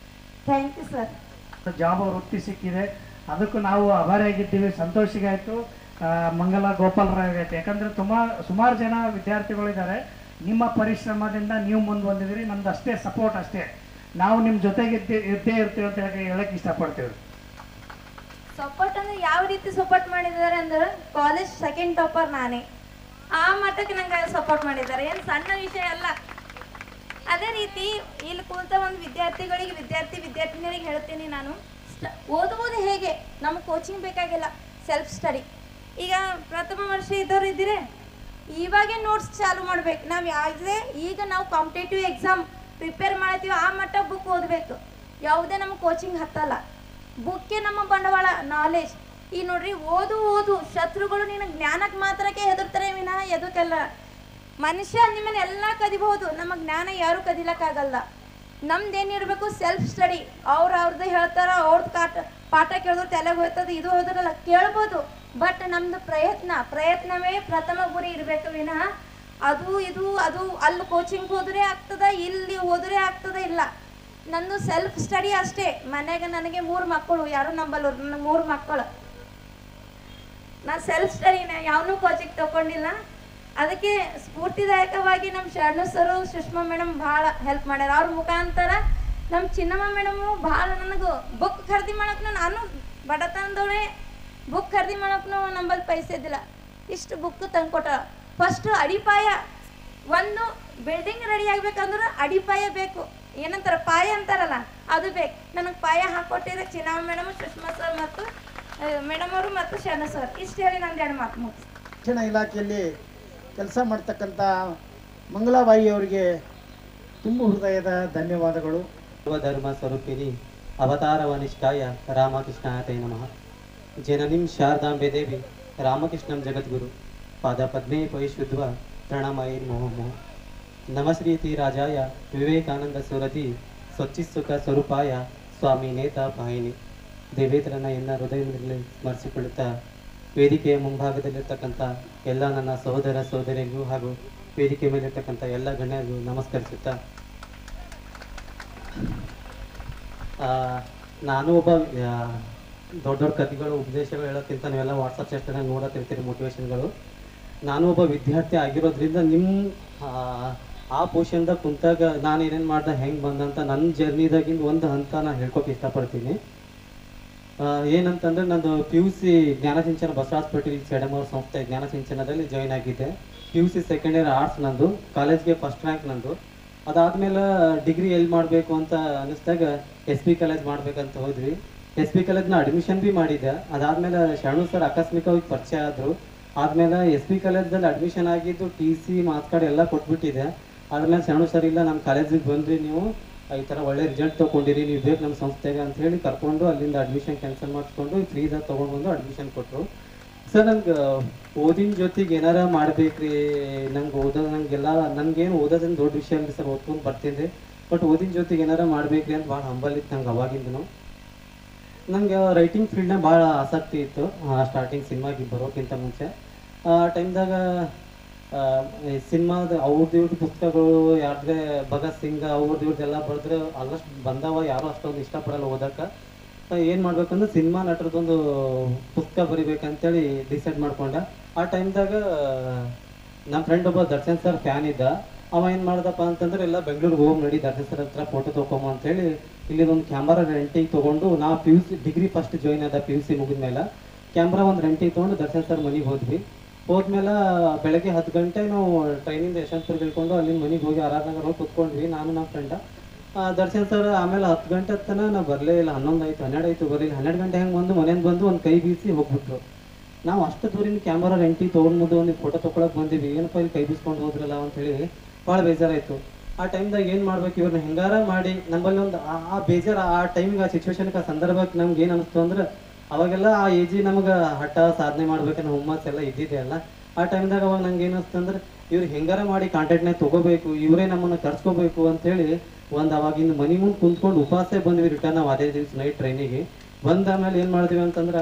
S4: ಥ್ಯಾಂಕ್ ಯು ಸರ್
S5: ಜಾಬ್ ವೃತ್ತಿ ಸಿಕ್ಕಿದೆ ಅದಕ್ಕೂ ನಾವು ಆಭಾರಿಯಾಗಿದ್ದೀವಿ ಸಂತೋಷಿಗಾಯಿತು ಮಂಗಲ ಗೋಪಾಲರಾವ್ ಆಯ್ತು ಯಾಕಂದ್ರೆ ತುಂಬಾ ಸುಮಾರು ಜನ ವಿದ್ಯಾರ್ಥಿಗಳಿದ್ದಾರೆ ನಿಮ್ಮ ಪರಿಶ್ರಮದಿಂದ ನೀವು ಮುಂದೆ ಬಂದಿದ್ದೀರಿ ನಮ್ದು ಅಷ್ಟೇ ಸಪೋರ್ಟ್ ಅಷ್ಟೇ ನಾವು ನಿಮ್ಮ ಜೊತೆಗೆ ಇದ್ದೇ ಇದ್ದೇ ಇರ್ತೀವಿ ಅಂತ ಹೇಳಿ ಹೇಳಕ್ ಇಷ್ಟಪಡ್ತೀವಿ
S4: ಸಪೋರ್ಟ್ ಅಂದ್ರೆ ಯಾವ ರೀತಿ ಸಪೋರ್ಟ್ ಮಾಡಿದ್ದಾರೆ ಅಂದ್ರೆ ಕಾಲೇಜ್ ಸೆಕೆಂಡ್ ಟಾಪರ್ ನಾನೇ ಆ ಮಟ್ಟಕ್ಕೆ ನಂಗೆ ಸಪೋರ್ಟ್ ಮಾಡಿದ್ದಾರೆ ಏನು ಸಣ್ಣ ವಿಷಯ ಅಲ್ಲ ಅದೇ ರೀತಿ ಇಲ್ಲಿ ಕೂತ ಒಂದು ವಿದ್ಯಾರ್ಥಿಗಳಿಗೆ ವಿದ್ಯಾರ್ಥಿ ವಿದ್ಯಾರ್ಥಿನಿಯರಿಗೆ ಹೇಳ್ತೀನಿ ನಾನು ಸ್ಟ್- ಓದುವುದು ಹೇಗೆ ನಮಗೆ ಕೋಚಿಂಗ್ ಬೇಕಾಗಿಲ್ಲ ಸೆಲ್ಫ್ ಸ್ಟಡಿ ಈಗ ಪ್ರಥಮ ವರ್ಷ ಇದ್ದವ್ರು ಇದ್ದೀರಿ ಇವಾಗೇ ನೋಟ್ಸ್ ಚಾಲು ಮಾಡ್ಬೇಕು ನಾವು ಯಾವುದೇ ಈಗ ನಾವು ಕಾಂಪಿಟೇಟಿವ್ ಎಕ್ಸಾಮ್ ಪ್ರಿಪೇರ್ ಮಾಡ್ತೀವಿ ಆ ಮಟ್ಟ ಬುಕ್ ಓದಬೇಕು ಯಾವುದೇ ನಮಗೆ ಕೋಚಿಂಗ್ ಹತ್ತಲ್ಲ ಬುಕ್ಕೇ ನಮ್ಮ ಬಂಡವಾಳ ನಾಲೆಜ್ ಈ ನೋಡ್ರಿ ಓದು ಓದು ಶತ್ರುಗಳು ನಿನ್ನ ಜ್ಞಾನಕ್ಕೆ ಮಾತ್ರಕ್ಕೆ ಹೆದರ್ತಾರೆ ವಿನಃ ಎದಕ್ಕೆಲ್ಲ ಮನುಷ್ಯ ನಿಮ್ಮನ್ನ ಎಲ್ಲ ಕದಿಬಹುದು ನಮ್ಮ ಜ್ಞಾನ ಯಾರು ಕದಿಲಕ್ಕಾಗಲ್ಲ ನಮ್ದೇನಿರಬೇಕು ಸೆಲ್ಫ್ ಸ್ಟಡಿ ಅವ್ರು ಅವ್ರದ್ದು ಹೇಳ್ತಾರ ಅವ್ರದ್ದು ಕಾಟ ಪಾಠ ಕೇಳಿದ್ರು ತಲೆಗೆ ಹೋಗ್ತದೆ ಇದು ಹೋದ್ರಲ್ಲ ಕೇಳ್ಬೋದು ಬಟ್ ನಮ್ದು ಪ್ರಯತ್ನ ಪ್ರಯತ್ನವೇ ಪ್ರಥಮ ಗುರಿ ಇರಬೇಕು ವಿನಃ ಅದು ಇದು ಅದು ಅಲ್ಲಿ ಕೋಚಿಂಗ್ ಹೋದ್ರೆ ಆಗ್ತದ ಇಲ್ಲಿ ಹೋದ್ರೆ ಆಗ್ತದ ಇಲ್ಲ ನಂದು ಸೆಲ್ಫ್ ಸ್ಟಡಿ ಅಷ್ಟೇ ಮನೆಗೆ ನನಗೆ ಮೂರು ಮಕ್ಕಳು ಯಾರು ನಂಬಲ್ಲ ನನಗೆ ಮೂರು ಮಕ್ಕಳು ನಾ ಸೆಲ್ಫ್ ಸ್ಟಡಿನ ಯಾವನೂ ಕೋಚಿಂಗ್ ತಗೊಂಡಿಲ್ಲ ಅದಕ್ಕೆ ಸ್ಫೂರ್ತಿದಾಯಕವಾಗಿ ನಮ್ಮ ಶರಣು ಸರು ಸುಷ್ಮಾ ಮೇಡಮ್ ಭಾಳ ಹೆಲ್ಪ್ ಮಾಡ್ಯಾರ ಅವ್ರ ಮುಖಾಂತರ ನಮ್ಮ ಚಿನ್ನಮ್ಮ ಮೇಡಮು ಭಾಳ ನನಗೆ ಬುಕ್ ಖರೀದಿ ಮಾಡಕ್ಕೆ ನಾನು ಬಡತನದವಳೆ ಬುಕ್ ಖರೀದಿ ಮಾಡಕ್ಕೂ ನಂಬಲ್ಲಿ ಪೈಸೆ ಇದ್ದಿಲ್ಲ ಇಷ್ಟು ಬುಕ್ ತಂದ್ಕೊಟ್ಟ ಫಸ್ಟ್ ಅಡಿಪಾಯ ಒಂದು ಬಿಲ್ಡಿಂಗ್ ರೆಡಿ ಆಗ್ಬೇಕಂದ್ರೆ ಅಡಿಪಾಯ ಬೇಕು ಏನಂತಾರ ಪಾಯ ಅಂತಾರಲ್ಲ ಅದು ಬೇಕು ನನಗೆ ಪಾಯ ಹಾಕೊಟ್ಟಿದ್ರೆ ಚಿನ್ನಮ್ಮ ಮೇಡಮ್ ಸುಷ್ಮಾ ಸರ್ ಮತ್ತು ಮೇಡಮ್ ಅವರು ಮತ್ತು ಶರಣ ಸರ್ ಇಷ್ಟು ಹೇಳಿ ನಂದು ಎರಡು ಮಾತು ಮುಗಿಸ್
S6: ಶಿಕ್ಷಣ ಇಲಾಖೆಯಲ್ಲಿ ಕೆಲಸ ಮಾಡ್ತಕ್ಕಂಥ ಮಂಗಳಾಬಾಯಿ ಅವರಿಗೆ ತುಂಬ ಹೃದಯದ ಧನ್ಯವಾದಗಳು
S3: ಸರ್ವಧರ್ಮ ಸ್ವರೂಪಿಣಿ ಅವತಾರವನಿಷ್ಠಾಯ ರಾಮಕೃಷ್ಣಾಯ ತೈ ನಮಃ ಜನನಿಂ ಶಾರದಾಂಬೆ ದೇವಿ ರಾಮಕೃಷ್ಣಂ ಜಗದ್ಗುರು ಪಾದ ಪದ್ಮೇ ಪೈಶುದ್ವ ಪ್ರಣಮೈ ಮೋಹ ನಮಶ್ರೀತಿ ರಾಜಾಯ ವಿವೇಕಾನಂದ ಸುರತಿ ಸ್ವಚ್ಛಿಸುಖ ಸ್ವರೂಪಾಯ ಸ್ವಾಮಿ ನೇತ ಪಾಯಿನಿ ದೇವೇಂದ್ರನ ಎನ್ನ ಹೃದಯದಲ್ಲಿ ಸ್ಮರಿಸಿಕೊಳ್ಳುತ್ತಾ ವೇದಿಕೆಯ ಮುಂಭಾಗದಲ್ಲಿರ್ತಕ್ಕಂಥ ಎಲ್ಲ ನನ್ನ ಸಹೋದರ ಸಹೋದರಿಗೂ ಹಾಗೂ ವೇದಿಕೆ ಮೇಲಿರ್ತಕ್ಕಂಥ ಎಲ್ಲ ಗಣ್ಯರಿಗೂ ನಮಸ್ಕರಿಸುತ್ತಾ ಆ, ನಾನು ಒಬ್ಬ ಆ, ದೊಡ್ಡ ದೊಡ್ಡ ಕಥೆಗಳು ಉಪದೇಶಗಳು ಹೇಳೋಕ್ಕಿಂತ ನೀವೆಲ್ಲ ವಾಟ್ಸಪ್ ಸೆಷನ್ ನೋಡತ್ತಿರ್ತೀರಿ ಮೋಟಿವೇಶನ್ಗಳು ನಾನು ಒಬ್ಬ ವಿದ್ಯಾರ್ಥಿ ಆಗಿರೋದ್ರಿಂದ ನಿಮ್ಮ ಆ, ಆ ಪೋಷನ್ದಾಗ ಕುಂತಾಗ ನಾನು ಏನೇನು ಮಾಡ್ದೆ ಹೆಂಗೆ ಬಂದಂತ ನನ್ನ ಜರ್ನಿದಾಗಿಂದ ಒಂದು ಹಂತ ನಾನು ಹೇಳ್ಕೊಕ್ಕೆ ಇಷ್ಟಪಡ್ತೀನಿ ಆ, ಏನಂತಂದ್ರೆ ನಂದು P U C Jnanasinchana Basavaraj Patel Sedamur ಸಂಸ್ಥೆ ಜ್ಞಾನಸಿಂಚನದಲ್ಲಿ ಜಾಯ್ನ್ ಆಗಿದ್ದೆ P U C second year arts ನಂದು ಕಾಲೇಜ್ಗೆ ಫಸ್ಟ್ ರ್ಯಾಂಕ್ ನಂದು ಅದಾದ್ಮೇಲೆ ಡಿಗ್ರಿ ಎಲ್ಲಿ ಮಾಡಬೇಕು ಅಂತ ಅನಿಸ್ದಾಗ ಎಸ್ ಪಿ ಕಾಲೇಜ್ ಮಾಡ್ಬೇಕಂತ ಹೋದ್ವಿ ಎಸ್ ಪಿ ಕಾಲೇಜ್ನ ಅಡ್ಮಿಷನ್ ಬಿ ಮಾಡಿದ್ದೆ ಅದಾದ್ಮೇಲೆ ಶರಣು ಸರ್ ಆಕಸ್ಮಿಕವಾಗಿ ಪರಿಚಯ ಆದರು ಆದ್ಮೇಲೆ ಎಸ್ ಪಿ ಕಾಲೇಜಲ್ಲಿ ಅಡ್ಮಿಷನ್ ಆಗಿದ್ದು ಟಿ ಸಿ ಮಾರ್ಕ್ಸ್ ಕಾರ್ಡ್ ಎಲ್ಲ ಕೊಟ್ಬಿಟ್ಟಿದೆ ಆದ್ಮೇಲೆ ಶರಣು ಸರ್ ಇಲ್ಲ ನಮ್ಮ ಕಾಲೇಜಿಗೆ ಬಂದ್ರಿ ನೀವು ಈ ಥರ ಒಳ್ಳೆ ರಿಸಲ್ಟ್ ತೊಗೊಂಡಿರಿ ನೀವು ಬೇಕು ನಮ್ಮ ಸಂಸ್ಥೆಗೆ ಅಂತ ಹೇಳಿ ಕರ್ಕೊಂಡು ಅಲ್ಲಿಂದ ಅಡ್ಮಿಷನ್ ಕ್ಯಾನ್ಸಲ್ ಮಾಡಿಸ್ಕೊಂಡು ಫ್ರೀದಾಗ ತೊಗೊಂಡು ಬಂದು ಅಡ್ಮಿಷನ್ ಕೊಟ್ಟರು ಸರ್ ನಂಗೆ ಓದಿನ ಜೊತೆಗೆ ಏನಾರ ಮಾಡ್ಬೇಕ್ರಿ ನಂಗೆ ಓದೋದು ನಂಗೆಲ್ಲ ನನಗೇನು ಓದೋದೇನು ದೊಡ್ಡ ವಿಷಯ ಅಲ್ಲ ಸರ್ ಓದ್ಕೊಂಡು ಬರ್ತಿದ್ದೆ ಬಟ್ ಓದಿನ ಜೊತೆಗೆ ಏನಾರ ಮಾಡ್ಬೇಕ್ರಿ ಅಂತ ಭಾಳ ಹಂಬಲ್ ಇತ್ತು ನಂಗೆ ಅವಾಗಿಂದನು ನಂಗೆ ರೈಟಿಂಗ್ ಫೀಲ್ಡ್ನಾಗ ಭಾಳ ಆಸಕ್ತಿ ಇತ್ತು ಸ್ಟಾರ್ಟಿಂಗ್ ಸಿನಿಮಾಗೆ ಬರೋಕ್ಕಿಂತ ಮುಂಚೆ ಆ ಟೈಮ್ದಾಗ ಸಿನಿಮಾದ ಅವ್ರದ್ದು ಇವ್ರದ್ದು ಪುಸ್ತಕಗಳು ಯಾರ್ದೇ ಭಗತ್ ಸಿಂಗ್ ಅವ್ರದ್ದು ಇವ್ರದ್ದೆಲ್ಲ ಬರೆದ್ರೆ ಆಲ್ಮೋಸ್ಟ್ ಬಂದವ ಯಾರು ಅಷ್ಟೊಂದು ಇಷ್ಟಪಡಲ್ಲ ಓದಕ್ಕೆ ಏನು ಮಾಡ್ಬೇಕಂದ್ರೆ ಸಿನಿಮಾ ನಟರದೊಂದು ಪುಸ್ತಕ ಬರಿಬೇಕಂತೇಳಿ ಡಿಸೈಡ್ ಮಾಡ್ಕೊಂಡೆ ಆ ಟೈಮ್ದಾಗ ನಮ್ಮ ಫ್ರೆಂಡ್ ಒಬ್ಬ ದರ್ಶನ್ ಸರ್ ಫ್ಯಾನ್ ಇದ್ದ ಅವ ಏನು ಮಾಡ್ದಪ್ಪ ಅಂತಂದ್ರೆ ಎಲ್ಲ ಬೆಂಗಳೂರಿಗೆ ಹೋಗಿ ನಡಿ ದರ್ಶನ್ ಸರ್ ಹತ್ರ ಫೋಟೋ ತೊಗೊಂಬ ಅಂತೇಳಿ ಇಲ್ಲಿ ಒಂದು ಕ್ಯಾಮ್ರಾ ರೆಂಟಿಗೆ ತೊಗೊಂಡು ನಾ P U C degree first join ಆದ ಪಿ ಯು ಸಿ ಮುಗಿದ್ಮೇಲೆ ಕ್ಯಾಮ್ರಾ ಒಂದು ರೆಂಟಿಗೆ ತೊಗೊಂಡು ದರ್ಶನ್ ಸರ್ ಮನೆಗೆ ಹೋದ್ವಿ ಹೋದ್ಮೇಲೆ ಬೆಳಗ್ಗೆ ಹತ್ತು ಗಂಟೆ ನಾವು ಟ್ರೈನಿಂದ ಯಶವಂತಪುರ ಇಳ್ಕೊಂಡು ಅಲ್ಲಿಂದ ಮನೆಗೆ ಹೋಗಿ ಆರಾಧನಗರ್ ಹೋಗಿ ಕುತ್ಕೊಂಡ್ವಿ ನಾನು ನಮ್ಮ ಫ್ರೆಂಡ ದರ್ಶನ್ ಸರ್ ಆಮೇಲೆ ಹತ್ತು ಗಂಟೆ ತನ ನಾವು ಬರಲೇ ಇಲ್ಲ ಹನ್ನೊಂದು ಆಯ್ತು ಹನ್ನೆರಡು ಆಯ್ತು ಬರಲಿಲ್ಲ ಹನ್ನೆರಡು ಗಂಟೆ ಹೆಂಗೆ ಬಂದು ಮನೆಯಿಂದ ಬಂದು ಒಂದು ಕೈ ಬೀಸಿ ಹೋಗ್ಬಿಟ್ರು ನಾವು ಅಷ್ಟು ದೂರಿನ ಕ್ಯಾಮರಾ ರೆಂಟಿ ತೊಗೊಂಡು ಒಂದು ಫೋಟೋ ತೊಗೊಳಕ್ ಬಂದಿವಿ ಏನಪ್ಪ ಇಲ್ಲಿ ಕೈ ಬೀಸ್ಕೊಂಡು ಹೋದ್ರಲ್ಲ ಅಂತ ಹೇಳಿ ಭಾಳ ಬೇಜಾರಾಯ್ತು ಆ ಟೈಮ್ದಾಗ ಏನು ಮಾಡ್ಬೇಕು ಇವ್ರನ್ನ ಹೆಂಗಾರ ಮಾಡಿ ನಮ್ಮಲ್ಲಿ ಒಂದು ಆ ಆ ಬೇಜಾರು ಆ ಟೈಮಿಗೆ ಆ ಸಿಚುವೇಶನ್ಗೆ ಆ ಸಂದರ್ಭಕ್ಕೆ ನಮ್ಗೆ ಏನು ಅನಿಸ್ತು ಅಂದ್ರೆ ಅವಾಗೆಲ್ಲ ಆ ಏಜಿ ನಮ್ಗೆ ಹಠ ಸಾಧನೆ ಮಾಡ್ಬೇಕನ್ನೋ ಹುಮ್ಮಸ್ ಎಲ್ಲ ಇದ್ದಿದೆ ಅಲ್ಲ ಆ ಟೈಮ್ದಾಗ ಅವಾಗ ನಂಗೆ ಏನು ಅನಿಸ್ತು ಅಂದ್ರೆ ಇವ್ರು ಹೆಂಗಾರ ಮಾಡಿ ಕಾಂಟ್ಯಾಕ್ಟ್ನಾಗ ತಗೋಬೇಕು ಇವರೇ ನಮ್ಮನ್ನ ಕರ್ಸ್ಕೋಬೇಕು ಅಂತೇಳಿ ಒಂದು ಅವಾಗಿಂದ ಮನೆ ಮುಂದೆ ಕುಂತ್ಕೊಂಡು ಉಪವಾಸೇ ಬಂದ್ವಿ ರಿಟರ್ನ್ ನಾವು ಅದೇ ದಿವ್ಸ ನೈಟ್ ಟ್ರೈನಿಗೆ ಬಂದ ಆಮೇಲೆ ಏನು ಮಾಡಿದ್ವಿ ಅಂತಂದ್ರೆ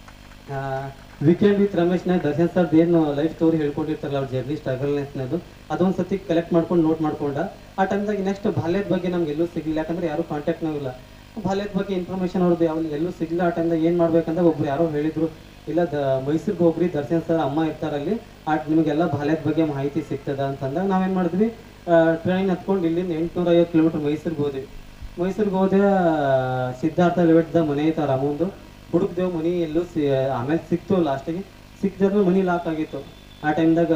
S3: ವೀಕೆಂಡ್ ವಿತ್ ರಮೇಶ್ನಾಗ ದರ್ಶನ್ ಸರ್ ಏನು ಲೈಫ್ ಸ್ಟೋರಿ ಹೇಳ್ಕೊಂಡಿರ್ತಾರಲ್ಲ ಅವ್ರ ಜರ್ನಿ ಸ್ಟ್ರಗಲ್ನೆಸ್ನದು ಅದೊಂದು ಸತಿ ಕಲೆಕ್ಟ್ ಮಾಡ್ಕೊಂಡು ನೋಟ್ ಮಾಡ್ಕೊಂಡ ಆ ಟೈಮ್ದಾಗ ನೆಕ್ಸ್ಟ್ ಬಾಲ್ಯದ ಬಗ್ಗೆ ನಮ್ಗೆ ಎಲ್ಲೂ ಸಿಗ್ಲಿಲ್ಲ ಯಾಕಂದ್ರೆ ಯಾರು ಕಾಂಟ್ಯಾಕ್ಟ್ನಾಗ ಇಲ್ಲ ಬಾಲ್ಯದ ಬಗ್ಗೆ ಇನ್ಫಾರ್ಮೇಶನ್ ಅವ್ರದ್ದು ಯಾವ ಎಲ್ಲೂ ಸಿಗ್ಲಿಲ್ಲ ಆ ಟೈಮ್ದಾಗ ಏನು ಮಾಡ್ಬೇಕಂತ ಒಬ್ರು ಯಾರೋ ಹೇಳಿದ್ರು ಇಲ್ಲ ದ ಮೈಸೂರಿಗೆ ಹೋಗ್ರಿ ದರ್ಶನ್ ಸರ್ ಅಮ್ಮ ಇರ್ತಾರಲ್ಲಿ ಆ ನಿಮಗೆಲ್ಲ ಬಾಲ್ಯದ ಬಗ್ಗೆ ಮಾಹಿತಿ ಸಿಗ್ತದ ಅಂತಂದಾಗ ನಾವೇನು ಮಾಡಿದ್ವಿ ಟ್ರೈನ್ ಹತ್ಕೊಂಡು ಇಲ್ಲಿಂದ ಎಂಟುನೂರ ಐವತ್ತು ಕಿಲೋಮೀಟರ್ ಮೈಸೂರಿಗೆ ಹೋದ್ವಿ ಮೈಸೂರಿಗೆ ಹೋದೆ ಆ, ಸಿದ್ಧಾರ್ಥ ಲಿವೆಟ್ದ ಮನೆ ಐತೆ ರಾಮಂದು ಹುಡುಕ್ದೇವು ಮನಿ ಎಲ್ಲೂ ಸಿ ಆಮೇಲೆ ಸಿಕ್ತು ಲಾಸ್ಟಿಗೆ ಸಿಕ್ಕಿದ್ರೆ ಮನಿ ಲಾಕ್ ಆಗಿತ್ತು ಆ ಟೈಮ್ದಾಗ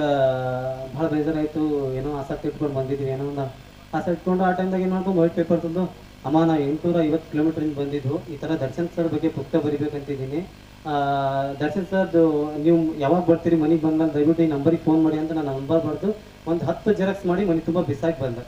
S3: ಭಾಳ ಬೇಜಾರಾಯಿತು ಏನೋ ಆಸಕ್ತಿ ಇಟ್ಕೊಂಡು ಬಂದಿದ್ವಿ ಏನೋ ಒಂದು ಆಸೆ ಇಟ್ಕೊಂಡು ಆ ಟೈಮ್ದಾಗ ಏನು ಮಾಡ್ಕೊಂಡು ವೈಟ್ ಪೇಪರ್ ತಂದು ಅಮ್ಮ ನಾ ಎಂಟುನೂರ ಐವತ್ತು ಕಿಲೋಮೀಟ್ರಿಂದ ಬಂದಿದ್ದು ಈ ಥರ ದರ್ಶನ್ ಸರ್ ಬಗ್ಗೆ ಪುಸ್ತಕ ಬರಿಬೇಕಂತಿದ್ದೀನಿ ಆ, ದರ್ಶನ್ ಸರ್ದು ನೀವು ಯಾವಾಗ ಬರ್ತೀರಿ ಮನೆಗೆ ಬಂದ್ಮೇಲೆ ದಯವಿಟ್ಟು ಈ ನಂಬರಿಗೆ ಫೋನ್ ಮಾಡಿ ಅಂತ ನಾನು ನಂಬರ್ ಬರೆದು ಒಂದು ಹತ್ತು ಜೆರಾಕ್ಸ್ ಮಾಡಿ ಮನೆ ತುಂಬ ಬಿಸಾಕಿ ಬಂದೆ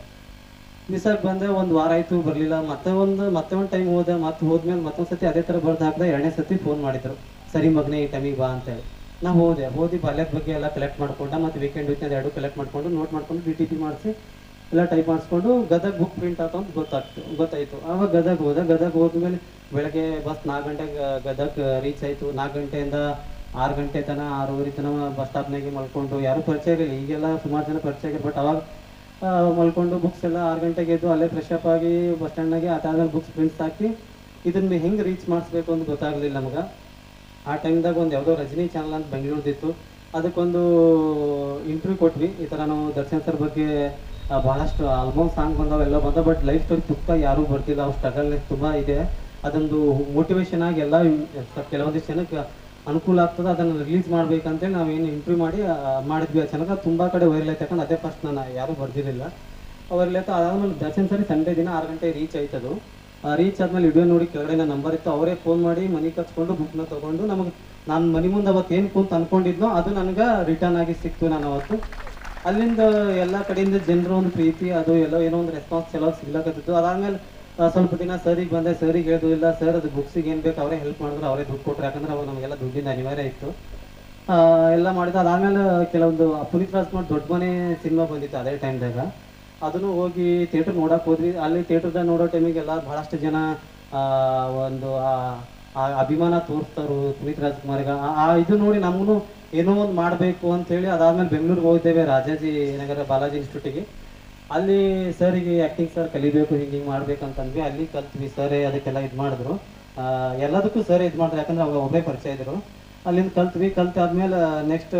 S3: ಬಿಸಾಕ್ ಬಂದೆ ಒಂದು ವಾರ ಆಯ್ತು ಬರಲಿಲ್ಲ ಮತ್ತೆ ಒಂದು ಮತ್ತೆ ಒಂದು ಟೈಮ್ ಹೋದೆ ಮತ್ತೆ ಹೋದ್ಮೇಲೆ ಮತ್ತೊಂದು ಸತಿ ಅದೇ ಥರ ಬರ್ದು ಹಾಕಿದೆ ಎರಡನೇ ಸತಿ ಫೋನ್ ಮಾಡಿದ್ರು ಸರಿ ಮಗನೇ ಈ ಟೈಮಿಗೆ ಬಾ ಅಂತೇಳಿ ನಾ ಹೋದೆ ಹೋದಿ ಬಾಲ್ಯದ ಬಗ್ಗೆ ಎಲ್ಲ ಕಲೆಕ್ಟ್ ಮಾಡ್ಕೊಂಡ ಮತ್ತೆ ವೀಕೆಂಡ್ ವೀಕೆಂಡ್ ಎರಡು ಕಲೆಕ್ಟ್ ಮಾಡ್ಕೊಂಡು ನೋಟ್ ಮಾಡ್ಕೊಂಡು ಡಿ ಟಿ ಪಿ ಮಾಡಿಸಿ ಎಲ್ಲ ಟೈಪ್ ಮಾಡಿಸ್ಕೊಂಡು ಗದಗ ಬುಕ್ ಪ್ರಿಂಟ್ ಆಯ್ತು ಅಂತ ಗೊತ್ತಾಗ್ತು ಗೊತ್ತಾಯ್ತು ಆವಾಗ ಗದಗ ಹೋದೆ ಗದಗ ಹೋದ್ಮೇಲೆ ಬೆಳಗ್ಗೆ ಬಸ್ ನಾಲ್ಕು ಗಂಟೆಗೆ ಗದಗ ರೀಚ್ ಆಯಿತು ನಾಲ್ಕು ಗಂಟೆಯಿಂದ ಆರು ಗಂಟೆ ತನಕ ಆರೂವರೆ ತನಕ ಬಸ್ ಸ್ಟಾಪ್ನಾಗೆ ಮಲ್ಕೊಂಡು ಯಾರೂ ಪರಿಚಯ ಇರಲಿಲ್ಲ ಈಗೆಲ್ಲ ಸುಮಾರು ಜನ ಪರಿಚಯ ಆಗಿರ್ ಬಟ್ ಅವಾಗ ಆ, ಮಲ್ಕೊಂಡು ಬುಕ್ಸ್ ಎಲ್ಲ ಆರು ಗಂಟೆಗೆ ಎದ್ದು ಅಲ್ಲೇ ಫ್ರೆಶ್ ಅಪ್ ಆಗಿ ಬಸ್ ಸ್ಟ್ಯಾಂಡ್ನಾಗೆ ಅದಾದ್ಮೇಲೆ ಬುಕ್ಸ್ ಪ್ರಿಂಟ್ಸ್ ಹಾಕಿ ಇದನ್ನ ಹೆಂಗೆ ರೀಚ್ ಮಾಡಿಸ್ಬೇಕು ಅಂತ ಗೊತ್ತಾಗಲಿಲ್ಲ ನಮ್ಗೆ ಆ ಟೈಮ್ದಾಗ ಒಂದು ಯಾವುದೋ ರಜನಿ ಚಾನಲ್ ಅಂತ ಬೆಂಗಳೂರದಿತ್ತು ಅದಕ್ಕೊಂದು ಇಂಟರ್ವ್ಯೂ ಕೊಟ್ವಿ ಈ ಥರ ನಾವು ದರ್ಶನ್ ಸರ್ ಬಗ್ಗೆ ಆ, ಬಹಳಷ್ಟು ಆಲ್ಬಮ್ ಸಾಂಗ್ ಬಂದಾವ ಎಲ್ಲ ಬಂದ ಬಟ್ ಲೈಫ್ ಸ್ಟೋರಿ ಪುಸ್ತಕ ಯಾರೂ ಬರ್ತಿಲ್ಲ ಅವ್ರ ಸ್ಟ್ರಗಲ್ ತುಂಬ ಇದೆ ಅದೊಂದು ಮೋಟಿವೇಶನ್ ಆಗಿ ಎಲ್ಲ ಕೆಲವೊಂದಿಷ್ಟು ಜನಕ್ಕೆ ಅನುಕೂಲ ಆಗ್ತದೆ ಅದನ್ನು ರಿಲೀಸ್ ಮಾಡ್ಬೇಕಂತೇಳಿ ನಾವೇನು ಇಂಟರ್ವ್ಯೂ ಮಾಡಿ ಆ, ಮಾಡಿದ್ವಿ ಆ ಚೆನ್ನಾಗ ತುಂಬ ಕಡೆ ವೈರಲ್ ಆಯ್ತು ಯಾಕಂದ್ರೆ ಅದೇ ಫಸ್ಟ್ ನಾನು ಯಾರೂ ಬರ್ದಿರಲಿಲ್ಲ ವೈರಲ್ ಆಯ್ತು ಅದಾದ್ಮೇಲೆ ದರ್ಶನ್ ಸರಿ ಸಂಡೇ ದಿನ ಆರು ಗಂಟೆ ರೀಚ್ ಆಯ್ತದು ರೀಚ್ ಆದ್ಮೇಲೆ ವಿಡಿಯೋ ನೋಡಿ ಕೆಳಗಡೆ ನನ್ನ ನಂಬರ್ ಇತ್ತು ಅವರೇ ಫೋನ್ ಮಾಡಿ ಮನೆ ಕಚ್ಕೊಂಡು ಬುಕ್ನ ತೊಗೊಂಡು ನಮಗೆ ನಾನು ಮನೆ ಮುಂದೆ ಅವತ್ತು ಏನು ಕುಂತ ಅನ್ಕೊಂಡಿದ್ನೋ ಅದು ನನಗೆ ರಿಟರ್ನ್ ಆಗಿ ಸಿಕ್ತು ನಾನು ಅವತ್ತು ಅಲ್ಲಿಂದ ಎಲ್ಲ ಕಡೆಯಿಂದ ಜನರು ಒಂದು ಪ್ರೀತಿ ಅದು ಎಲ್ಲೋ ಏನೋ ಒಂದು ರೆಸ್ಪಾನ್ಸ್ ಚಲೋ ಸಿಗ್ಲಕತ್ತಿತ್ತು ಅದಾದ್ಮೇಲೆ ಆ, ಸ್ವಲ್ಪ ದಿನ ಸರಿಗೆ ಬಂದೆ ಸರಿಗೆ ಹೇಳಿದ್ರು ಇಲ್ಲ ಸರ್ ಅದು ಬುಕ್ಸಿಗೆ ಏನು ಬೇಕು ಅವರೇ ಹೆಲ್ಪ್ ಮಾಡಿದ್ರು ಅವರೇ ದುಡ್ಡು ಕೊಟ್ರು ಯಾಕಂದ್ರೆ ಅವಾಗ ನಮಗೆಲ್ಲ ದುಡ್ಡಿಂದ ಅನಿವಾರ್ಯ ಇತ್ತು ಆ, ಎಲ್ಲ ಮಾಡಿದ್ದು ಅದಾದ್ಮೇಲೆ ಕೆಲವೊಂದು ಪುನೀತ್ ರಾಜ್ಕುಮಾರ್ ದೊಡ್ಡ ಮನೆ ಸಿನಿಮಾ ಬಂದಿತ್ತು ಅದೇ ಟೈಮ್ದಾಗ ಅದನ್ನು ಹೋಗಿ ಥಿಯೇಟರ್ ನೋಡಕ್ ಹೋದ್ವಿ ಅಲ್ಲಿ ಥಿಯೇಟರ್ದಾಗ ನೋಡೋ ಟೈಮಿಗೆಲ್ಲ ಬಹಳಷ್ಟು ಜನ ಆ, ಒಂದು ಆ- ಆ ಅಭಿಮಾನ ತೋರಿಸ್ತಾರು ಪುನೀತ್ ರಾಜ್ಕುಮಾರ್ಗೆ ಆ- ಆ ಇದು ನೋಡಿ ನಮಗೂ ಏನೋ ಒಂದು ಮಾಡಬೇಕು ಅಂತ ಹೇಳಿ ಅದಾದ್ಮೇಲೆ ಬೆಂಗಳೂರಿಗೆ ಹೋಗಿದ್ದೇವೆ ರಾಜಾಜಿ ನಗರ ಬಾಲಾಜಿ ಇನ್ಸ್ಟಿಟ್ಯೂಟಿಗೆ ಅಲ್ಲಿ ಸರಿಗೆ ಆ್ಯಕ್ಟಿಂಗ್ ಸರ್ ಕಲಿಬೇಕು ಹಿಂಗೆ ಹಿಂಗೆ ಮಾಡ್ಬೇಕು ಅಂತಂದ್ವಿ ಅಲ್ಲಿ ಕಲ್ತ್ವಿ ಸರ್ ಅದಕ್ಕೆಲ್ಲ ಇದು ಮಾಡಿದ್ರು ಆ, ಎಲ್ಲದಕ್ಕೂ ಸರ್ ಇದು ಮಾಡಿದ್ರು ಯಾಕಂದ್ರೆ ಅವಾಗ ಒಬ್ಬರೇ ಪರಿಚಯ ಇದ್ರು ಅಲ್ಲಿಂದ ಕಲ್ತ್ವಿ ಕಲ್ತಾದ್ಮೇಲೆ ನೆಕ್ಸ್ಟ್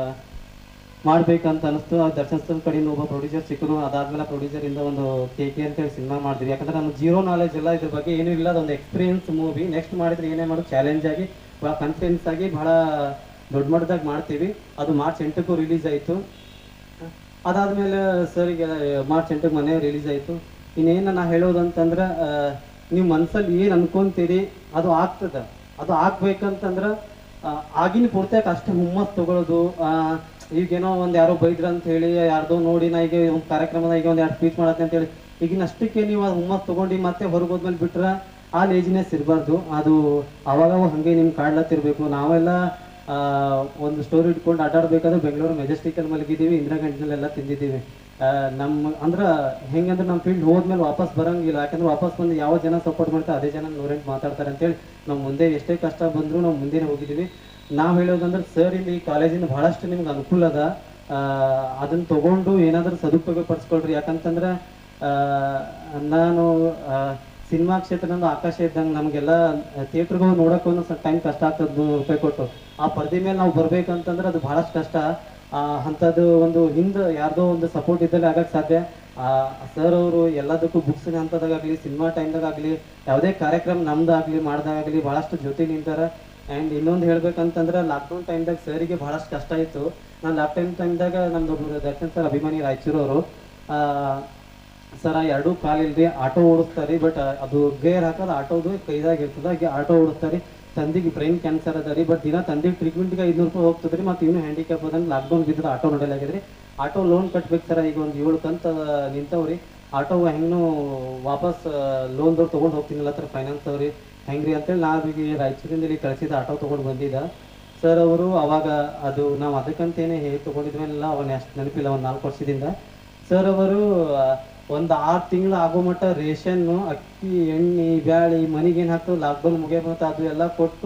S3: ಮಾಡ್ಬೇಕಂತ ಅನಿಸ್ತು ಆ ದರ್ಶನ್ ಸರ್ ಕಡೆಯಿಂದ ಒಬ್ಬ ಪ್ರೊಡ್ಯೂಸರ್ ಸಿಕ್ಕರು ಅದಾದ್ಮೇಲೆ ಪ್ರೊಡ್ಯೂಸರ್ ಇಂದ ಒಂದು ಕೆ ಕೆ ಅಂತೇಳಿ ಸಿನಿಮಾ ಮಾಡಿದ್ವಿ ಯಾಕಂದ್ರೆ ನಮ್ಮ ಜೀರೋ ನಾಲೆಜ್ ಎಲ್ಲ ಇದ್ರ ಬಗ್ಗೆ ಏನೂ ಇಲ್ಲ ಅದೊಂದು ಎಕ್ಸ್ಪೀರಿಯನ್ಸ್ ಮೂವಿ ನೆಕ್ಸ್ಟ್ ಮಾಡಿದ್ರೆ ಏನೇ ಮಾಡೋದು ಚಾಲೆಂಜ್ ಆಗಿ ಭಾಳ ಕಾನ್ಫಿಡೆನ್ಸ್ ಆಗಿ ಭಾಳ ದೊಡ್ಡ ಮಟ್ಟದಾಗ ಮಾಡ್ತೀವಿ ಅದು ಮಾರ್ಚ್ ಎಂಟಕ್ಕೂ ರಿಲೀಸ್ ಆಯಿತು ಅದಾದ್ಮೇಲೆ ಸರಿಗೆ ಮಾರ್ಚ್ ಎಂಟಕ್ಕೆ ಮನೆ ರಿಲೀಸ್ ಆಯಿತು ಇನ್ನೇನು ನಾ ಹೇಳೋದು ಅಂತಂದ್ರೆ ಆ, ನೀವು ಮನ್ಸಲ್ಲಿ ಏನು ಅನ್ಕೊಂತೀರಿ ಅದು ಆಗ್ತದ ಅದು ಆಗ್ಬೇಕಂತಂದ್ರೆ ಆ, ಆಗಿನ ಪೂರ್ತಿಯಾಗಿ ಅಷ್ಟು ಹುಮ್ಮಸ್ ತಗೊಳ್ಳೋದು ಆ, ಈಗೇನೋ ಒಂದು ಯಾರೋ ಬೈದ್ರ ಅಂತ ಹೇಳಿ ಯಾರ್ದೋ ನೋಡಿ ನಾ ಈಗ ಒಂದು ಕಾರ್ಯಕ್ರಮದಾಗ ಈಗ ಒಂದು ಎರಡು ಸ್ಪೀಚ್ ಮಾಡತ್ತೆ ಅಂತೇಳಿ ಈಗಿನ ಅಷ್ಟಕ್ಕೆ ನೀವು ಅದು ಹುಮ್ಮಸ್ ತಗೊಂಡು ಮತ್ತೆ ಹೊರಗೆ ಹೋದ್ಮೇಲೆ ಬಿಟ್ರೆ ಆ ಲೇಜಿನೆಸ್ ಇರಬಾರ್ದು ಅದು ಅವಾಗ ಹಂಗೆ ನಿಮ್ಗೆ ಕಾಡ್ಲತ್ತಿರ್ಬೇಕು ನಾವೆಲ್ಲ ಆ, ಒಂದು ಸ್ಟೋರಿ ಇಟ್ಕೊಂಡು ಆಟಾಡ್ಬೇಕಾದ್ರೆ ಬೆಂಗಳೂರು ಮೆಜೆಸ್ಟಿಕಲ್ಲಿ ಮಲಗಿದ್ದೀವಿ ಇಂದಿರಾ ಕ್ಯಾಂಟೀನಲ್ಲೆಲ್ಲ ತಿಂದಿದ್ದೀವಿ ಆ, ನಮ್ಮ ಅಂದ್ರೆ ಹೆಂಗಂದ್ರೆ ನಮ್ಮ ಫೀಲ್ಡ್ ಹೋದ್ಮೇಲೆ ವಾಪಸ್ ಬರಂಗಿಲ್ಲ ಯಾಕಂದ್ರೆ ವಾಪಸ್ ಬಂದು ಯಾವ ಜನ ಸಪೋರ್ಟ್ ಮಾಡ್ತಾರೆ ಅದೇ ಜನ ನೂರೆಂಟು ಮಾತಾಡ್ತಾರೆ ಅಂತೇಳಿ ನಾವು ಮುಂದೆ ಎಷ್ಟೇ ಕಷ್ಟ ಬಂದರೂ ನಾವು ಮುಂದೆನೇ ಹೋಗಿದ್ದೀವಿ ನಾವು ಹೇಳೋದಂದ್ರೆ ಸರ್ ಇಲ್ಲಿ ಕಾಲೇಜಿಂದ ಭಾಳಷ್ಟು ನಿಮ್ಗೆ ಅನುಕೂಲ ಅದ ಆ, ಅದನ್ನ ತಗೊಂಡು ಏನಾದರೂ ಸದುಪಯೋಗ ಪಡಿಸ್ಕೊಳ್ರಿ ಯಾಕಂತಂದ್ರೆ ಆ, ನಾನು ಸಿನಿಮಾ ಕ್ಷೇತ್ರದಿಂದ ಆಕಾಶ ಇದ್ದಂಗೆ ನಮಗೆಲ್ಲ ಥಿಯೇಟ್ರಿಗೆ ಹೋಗಿ ನೋಡೋಕೆ ಒಂದು ಸ್ವಲ್ಪ ಟೈಮ್ ಕಷ್ಟ ಆಗ್ತದೆ ನೂರು ರೂಪಾಯಿ ಕೊಟ್ಟು ಆ ಪರ್ದೆ ಮೇಲೆ ನಾವು ಬರ್ಬೇಕಂತಂದ್ರೆ ಅದು ಬಹಳಷ್ಟು ಕಷ್ಟ ಆ, ಅಂಥದ್ದು ಒಂದು ಹಿಂದೆ ಯಾರ್ದೋ ಒಂದು ಸಪೋರ್ಟ್ ಇದ್ದಲ್ಲಿ ಆಗಕ್ಕೆ ಸಾಧ್ಯ ಸರ್ ಅವರು ಎಲ್ಲದಕ್ಕೂ ಬುಕ್ಸ್ ಹಂತದಾಗಲಿ ಸಿನಿಮಾ ಟೈಮ್ದಾಗಲಿ ಯಾವುದೇ ಕಾರ್ಯಕ್ರಮ ನಮ್ದಾಗಲಿ ಮಾಡ್ದಾಗಲಿ ಭಾಳಷ್ಟು ಜೊತೆ ನಿಂತಾರೆ ಆ್ಯಂಡ್ ಇನ್ನೊಂದು ಹೇಳ್ಬೇಕಂತಂದ್ರೆ ಲಾಕ್ಡೌನ್ ಟೈಮ್ದಾಗ ಸರಿಗೆ ಭಾಳಷ್ಟು ಕಷ್ಟ ಇತ್ತು ನಾನು ಲಾಕ್ಡೌನ್ ಟೈಮ್ದಾಗ ನಮ್ದು ಒಬ್ರು ದರ್ಶನ್ ಸರ್ ಅಭಿಮಾನಿ ರಾಯಚೂರವರು ಸರ್ ಎರಡೂ ಕಾಲಿಲ್ರಿ ಆಟೋ ಓಡಿಸ್ತಾರೆ ಬಟ್ ಅದು ಗೇರ್ ಹಾಕೋದು ಆಟೋದು ಕೈದಾಗ ಇರ್ತದೆ ಹಾಗೆ ಆಟೋ ಓಡಿಸ್ತಾರೆ ತಂದಿಗೆ ಬ್ರೈನ್ ಕ್ಯಾನ್ಸರ್ ಅದ ರೀ ಬಟ್ ದಿನ ತಂದಿಗೆ ಟ್ರೀಟ್ಮೆಂಟ್ಗೆ ಐದುನೂರು ರೂಪಾಯಿ ಹೋಗ್ತದೆ ರೀ ಮತ್ತು ಇನ್ನೂ ಹ್ಯಾಂಡಿಕ್ಯಾಪ್ ಅದಂಗೆ ಲಾಕ್ಡೌನ್ ಬಿದ್ದರೆ ಆಟೋ ನಡೆಯಲಾಗಿದೆ ಆಟೋ ಲೋನ್ ಕಟ್ಬೇಕು ಸರ್ ಈಗ ಒಂದು ಏಳು ಕಂತ ನಿಂತವ್ರಿ ಆಟೋ ಹೆಂಗೂ ವಾಪಸ್ ಲೋನ್ದವ್ರು ತೊಗೊಂಡು ಹೋಗ್ತೀನಲ್ಲ ಹತ್ರ ಫೈನಾನ್ಸ್ ಅವ್ರಿ ಹೆಂಗ್ರಿ ಅಂತೇಳಿ ನಾವೀಗ ರಾಯಚೂರಿಂದ ಇಲ್ಲಿ ಕಳಿಸಿದ ಆಟೋ ತೊಗೊಂಡು ಬಂದಿದ್ದ ಸರ್ ಅವರು ಅವಾಗ ಅದು ನಾವು ಅದಕ್ಕಂತೇನೆ ಹೇಗೆ ತೊಗೊಂಡಿದ್ಮೇಲೆಲ್ಲ ಅವನ್ನ ಅಷ್ಟು ನೆನಪಿಲ್ಲ ಒಂದು ನಾಲ್ಕು ವರ್ಷದಿಂದ ಸರ್ ಅವರು ಒಂದು ಆರು ತಿಂಗಳು ಆಗೋ ಮಟ್ಟ ರೇಷನ್ನು ಅಕ್ಕಿ ಎಣ್ಣೆ ಬ್ಯಾಳಿ ಮನೆಗೇನು ಹಾಕ್ತು ಲಾಕ್ಡೌನ್ ಮುಗಿಯೋ ಮಟ್ಟ ಅದು ಎಲ್ಲ ಕೊಟ್ಟು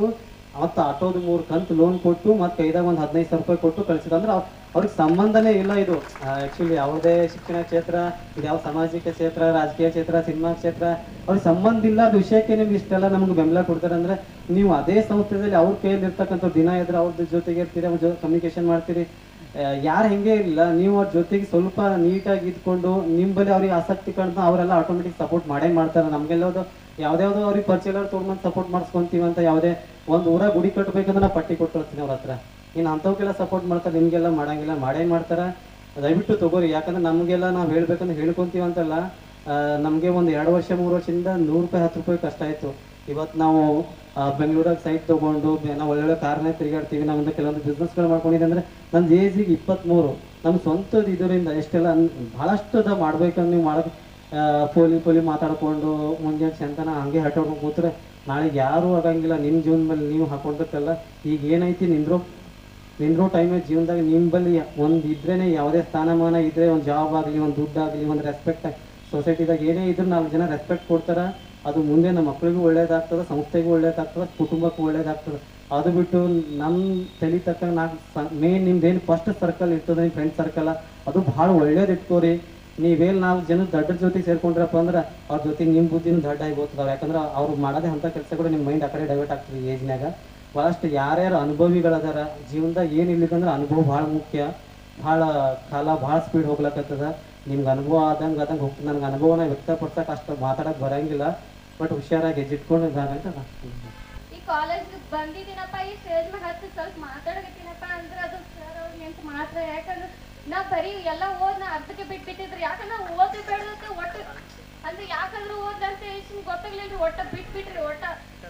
S3: ಅವತ್ತು ಆಟೋದು ಮೂರು ಕಂತು ಲೋನ್ ಕೊಟ್ಟು ಮತ್ತು ಕೈದಾಗ ಒಂದು ಹದಿನೈದು ಸಾವಿರ ರೂಪಾಯಿ ಕೊಟ್ಟು ಕಳಿಸಿದ ಅಂದ್ರೆ ಅವ್- ಅವ್ರಿಗೆ ಸಂಬಂಧನೇ ಇಲ್ಲ ಇದು ಆ್ಯಕ್ಚುಲಿ ಯಾವುದೇ ಶಿಕ್ಷಣ ಕ್ಷೇತ್ರ ಇದು ಯಾವ ಸಾಮಾಜಿಕ ಕ್ಷೇತ್ರ ರಾಜಕೀಯ ಕ್ಷೇತ್ರ ಸಿನಿಮಾ ಕ್ಷೇತ್ರ ಅವ್ರಿಗೆ ಸಂಬಂಧ ಇಲ್ಲದ ವಿಷಯಕ್ಕೆ ನಿಮ್ಗೆ ಇಷ್ಟೆಲ್ಲ ನಮ್ಗೆ ಬೆಂಬಲ ಕೊಡ್ತಾರೆ ಅಂದ್ರೆ ನೀವು ಅದೇ ಸಂಸ್ಥೆಯಲ್ಲಿ ಅವ್ರ ಕೈಯಲ್ಲಿ ಇರ್ತಕ್ಕಂಥ ದಿನ ಎದುರು ಅವ್ರ ಜೊತೆಗೆ ಇರ್ತೀರಿ ಅವ್ರ ಜೊ ಕಮ್ಯುನಿಕೇಶನ್ ಮಾಡ್ತೀರಿ ಯಾರು ಹೆಂಗೆ ಇಲ್ಲ ನೀವು ಅವ್ರ ಜೊತೆಗೆ ಸ್ವಲ್ಪ ನೀಟಾಗಿ ಇದ್ಕೊಂಡು ನಿಮ್ಮ ಬಳಿ ಅವ್ರಿಗೆ ಆಸಕ್ತಿ ಕಾಣ್ತಾ ಅವರೆಲ್ಲ ಆಟೋಮೆಟಿಕ್ ಸಪೋರ್ಟ್ ಮಾಡೇ ಮಾಡ್ತಾರೆ ನಮ್ಗೆಲ್ಲದು ಯಾವ್ದ್ಯಾವ್ದೋ ಅವ್ರಿಗೆ ಪರಿಚಯ ತೊಗೊಂಡ್ಬಂದು ಸಪೋರ್ಟ್ ಮಾಡಿಸ್ಕೊಂತೀವಿ ಅಂತ ಯಾವುದೇ ಒಂದು ಊರಾಗ ಗುಡಿ ಕಟ್ಟಬೇಕಂದ್ರೆ ನಾ ಪಟ್ಟಿ ಕೊಟ್ಟು ಕಳ್ಸ್ತೀನಿ ಅವ್ರ ಹತ್ರ ಇನ್ನು ಅಂಥವ್ಕೆಲ್ಲ ಸಪೋರ್ಟ್ ಮಾಡ್ತಾರೆ ನಿಮಗೆಲ್ಲ ಮಾಡಂಗಿಲ್ಲ ಮಾಡೇ ಮಾಡ್ತಾರೆ ದಯವಿಟ್ಟು ತಗೋರಿ ಯಾಕಂದ್ರೆ ನಮಗೆಲ್ಲ ನಾವು ಹೇಳ್ಬೇಕಂದ್ರೆ ಹೇಳ್ಕೊಂತೀವಿ ಅಂತಲ್ಲ ನಮಗೆ ಒಂದು ಎರಡು ವರ್ಷ ಮೂರು ವರ್ಷದಿಂದ ನೂರು ರೂಪಾಯಿ ಹತ್ತು ರೂಪಾಯಿ ಕಷ್ಟ ಆಯಿತು ಇವತ್ತು ನಾವು ಬೆಂಗಳೂರಾಗ ಸೈಟ್ ತೊಗೊಂಡು ಬೆ- ನಾವು ಒಳ್ಳೊಳ್ಳೆ ಕಾರ್ನೇ ತಿರುಗಾಡ್ತೀವಿ ನಮ್ದು ಕೆಲವೊಂದು ಬಿಸ್ನೆಸ್ಗಳು ಮಾಡ್ಕೊಂಡಿದ್ದೆ ಅಂದರೆ ನನ್ನ ಏಜಿಗೆ ಇಪ್ಪತ್ತ್ಮೂರು ನಮ್ಮ ಸ್ವಂತದ ಇದರಿಂದ ಎಷ್ಟೆಲ್ಲ ಅನ್- ಭಾಳಷ್ಟು ಅದ ಮಾಡ್ಬೇಕಂದ್ರೆ ನೀವು ಮಾಡೋದು ಪೋಲಿ ಪೋಲಿ ಮಾತಾಡ್ಕೊಂಡು ಮುಂಜಾನೆ ಚಂತನ ಹಂಗೆ ಹಟ್ಟಾಡ್ಕೊಂಡು ಕೂತ್ರೆ ನಾಳೆಗೆ ಯಾರೂ ಆಗಂಗಿಲ್ಲ ನಿಮ್ಮ ಜೀವನ ಮೇಲೆ ನೀವು ಹಾಕೊಂಡಿರ್ತಲ್ಲ ಈಗ ಏನೈತಿ ನಿಂದ್ರೋ ನಿಂದ್ರೋ ಟೈಮ್ ಜೀವನದಾಗ ನಿಮ್ಮ ಬಳಿ ಒಂದು ಇದ್ರೇನೆ ಯಾವುದೇ ಸ್ಥಾನಮಾನ ಇದ್ರೆ ಒಂದು ಜಾಬ್ ಆಗಲಿ ಒಂದು ದುಡ್ಡು ಆಗಲಿ ಒಂದು ರೆಸ್ಪೆಕ್ಟ್ ಸೊಸೈಟಿದಾಗ ಏನೇ ಇದ್ರೂ ನಾಲ್ಕು ಜನ ರೆಸ್ಪೆಕ್ಟ್ ಕೊಡ್ತಾರ ಅದು ಮುಂದೆ ನಮ್ಮ ಮಕ್ಕಳಿಗೂ ಒಳ್ಳೇದಾಗ್ತದೆ ಸಂಸ್ಥೆಗೂ ಒಳ್ಳೇದಾಗ್ತದೆ ಕುಟುಂಬಕ್ಕೂ ಒಳ್ಳೇದಾಗ್ತದೆ ಅದು ಬಿಟ್ಟು ನಮ್ಮ ತಲೆ ತಕ್ಕ ನಾಲ್ಕು ಮೇನ್ ನಿಮ್ದೇನು ಫಸ್ಟ್ ಸರ್ಕಲ್ ಇರ್ತದೆ ನಿಮ್ಮ ಫ್ರೆಂಡ್ ಸರ್ಕಲ್ ಅದು ಭಾಳ ಒಳ್ಳೇದು ಇಟ್ಕೋರಿ ನೀವೇನು ನಾವು ಜನ ದಡ್ಡರ ಜೊತೆ ಸೇರ್ಕೊಂಡ್ರಪ್ಪ ಅಂದ್ರೆ ಅವ್ರ ಜೊತೆ ನಿಮ್ಮ ಬುದ್ಧಿನೂ ದಡ್ಡ ಆಗಿ ಹೋಗ್ತದಾವೆ ಯಾಕಂದ್ರೆ ಅವ್ರು ಮಾಡೋದೇ ಅಂಥ ಕೆಲಸಗಳು ನಿಮ್ಮ ಮೈಂಡ್ ಆ ಕಡೆ ಡೈವರ್ಟ್ ಆಗ್ತದೆ ಈ ಏಜ್ನಾಗ ಭಾಳಷ್ಟು ಯಾರ್ಯಾರು ಅನುಭವಿಗಳದಾರ ಜೀವನದಾಗ ಏನಿಲ್ಲದಂದ್ರೆ ಅನುಭವ ಭಾಳ ಮುಖ್ಯ ಭಾಳ ಕಾಲ ಭಾಳ ಸ್ಪೀಡ್ ಹೋಗ್ಲಕತ್ತದ ನಿಮ್ಗೆ ಅನುಭವ ಆದಂಗೆ ಆದಂಗೆ ಹೋಗ್ತದೆ ನನಗೆ ಅನುಭವನ ವ್ಯಕ್ತಪಡ್ಸಕ್ಕೆ ಅಷ್ಟು ಮಾತಾಡಕ್ಕೆ ಬರಂಗಿಲ್ಲ ಬಟ್ ಹುಷಾರಾಗಿ ಹೆಜ್ಜಿಟ್ಕೊಂಡು ಇದಾಗಂತ
S7: ಈ ಕಾಲೇಜ್ ಬಂದಿದ್ದೀನಪ್ಪ ಈ ಸ್ಟೇಜ್ ಮ್ಯಾಗ ಹತ್ತಿ ಸ್ವಲ್ಪ ಮಾತಾಡಕತ್ತೀನಪ್ಪ ಅಂದ್ರೆ ಅದು ಸರ್ ಅವ್ರು ನಿಂತು ಮಾತ್ರ ಯಾಕಂದ್ರೆ ನಾ ಬರೀ ಎಲ್ಲ ಓದ್ ನಾ ಅರ್ಧಕ್ಕೆ ಬಿಟ್ಬಿಟ್ಟಿದ್ರಿ ಯಾಕಂದ್ರೆ ಓದಿ ಬೇಡದಂತೆ ಒಟ್ಟು ಅಂದ್ರೆ ಯಾಕಂದ್ರೆ ಓದ್ಲಂತ ಇಷ್ಟು ಗೊತ್ತಾಗ್ಲಿಲ್ರಿ ಒಟ್ಟ ಬಿಟ್ಬಿಟ್ರಿ ಒಟ್ಟ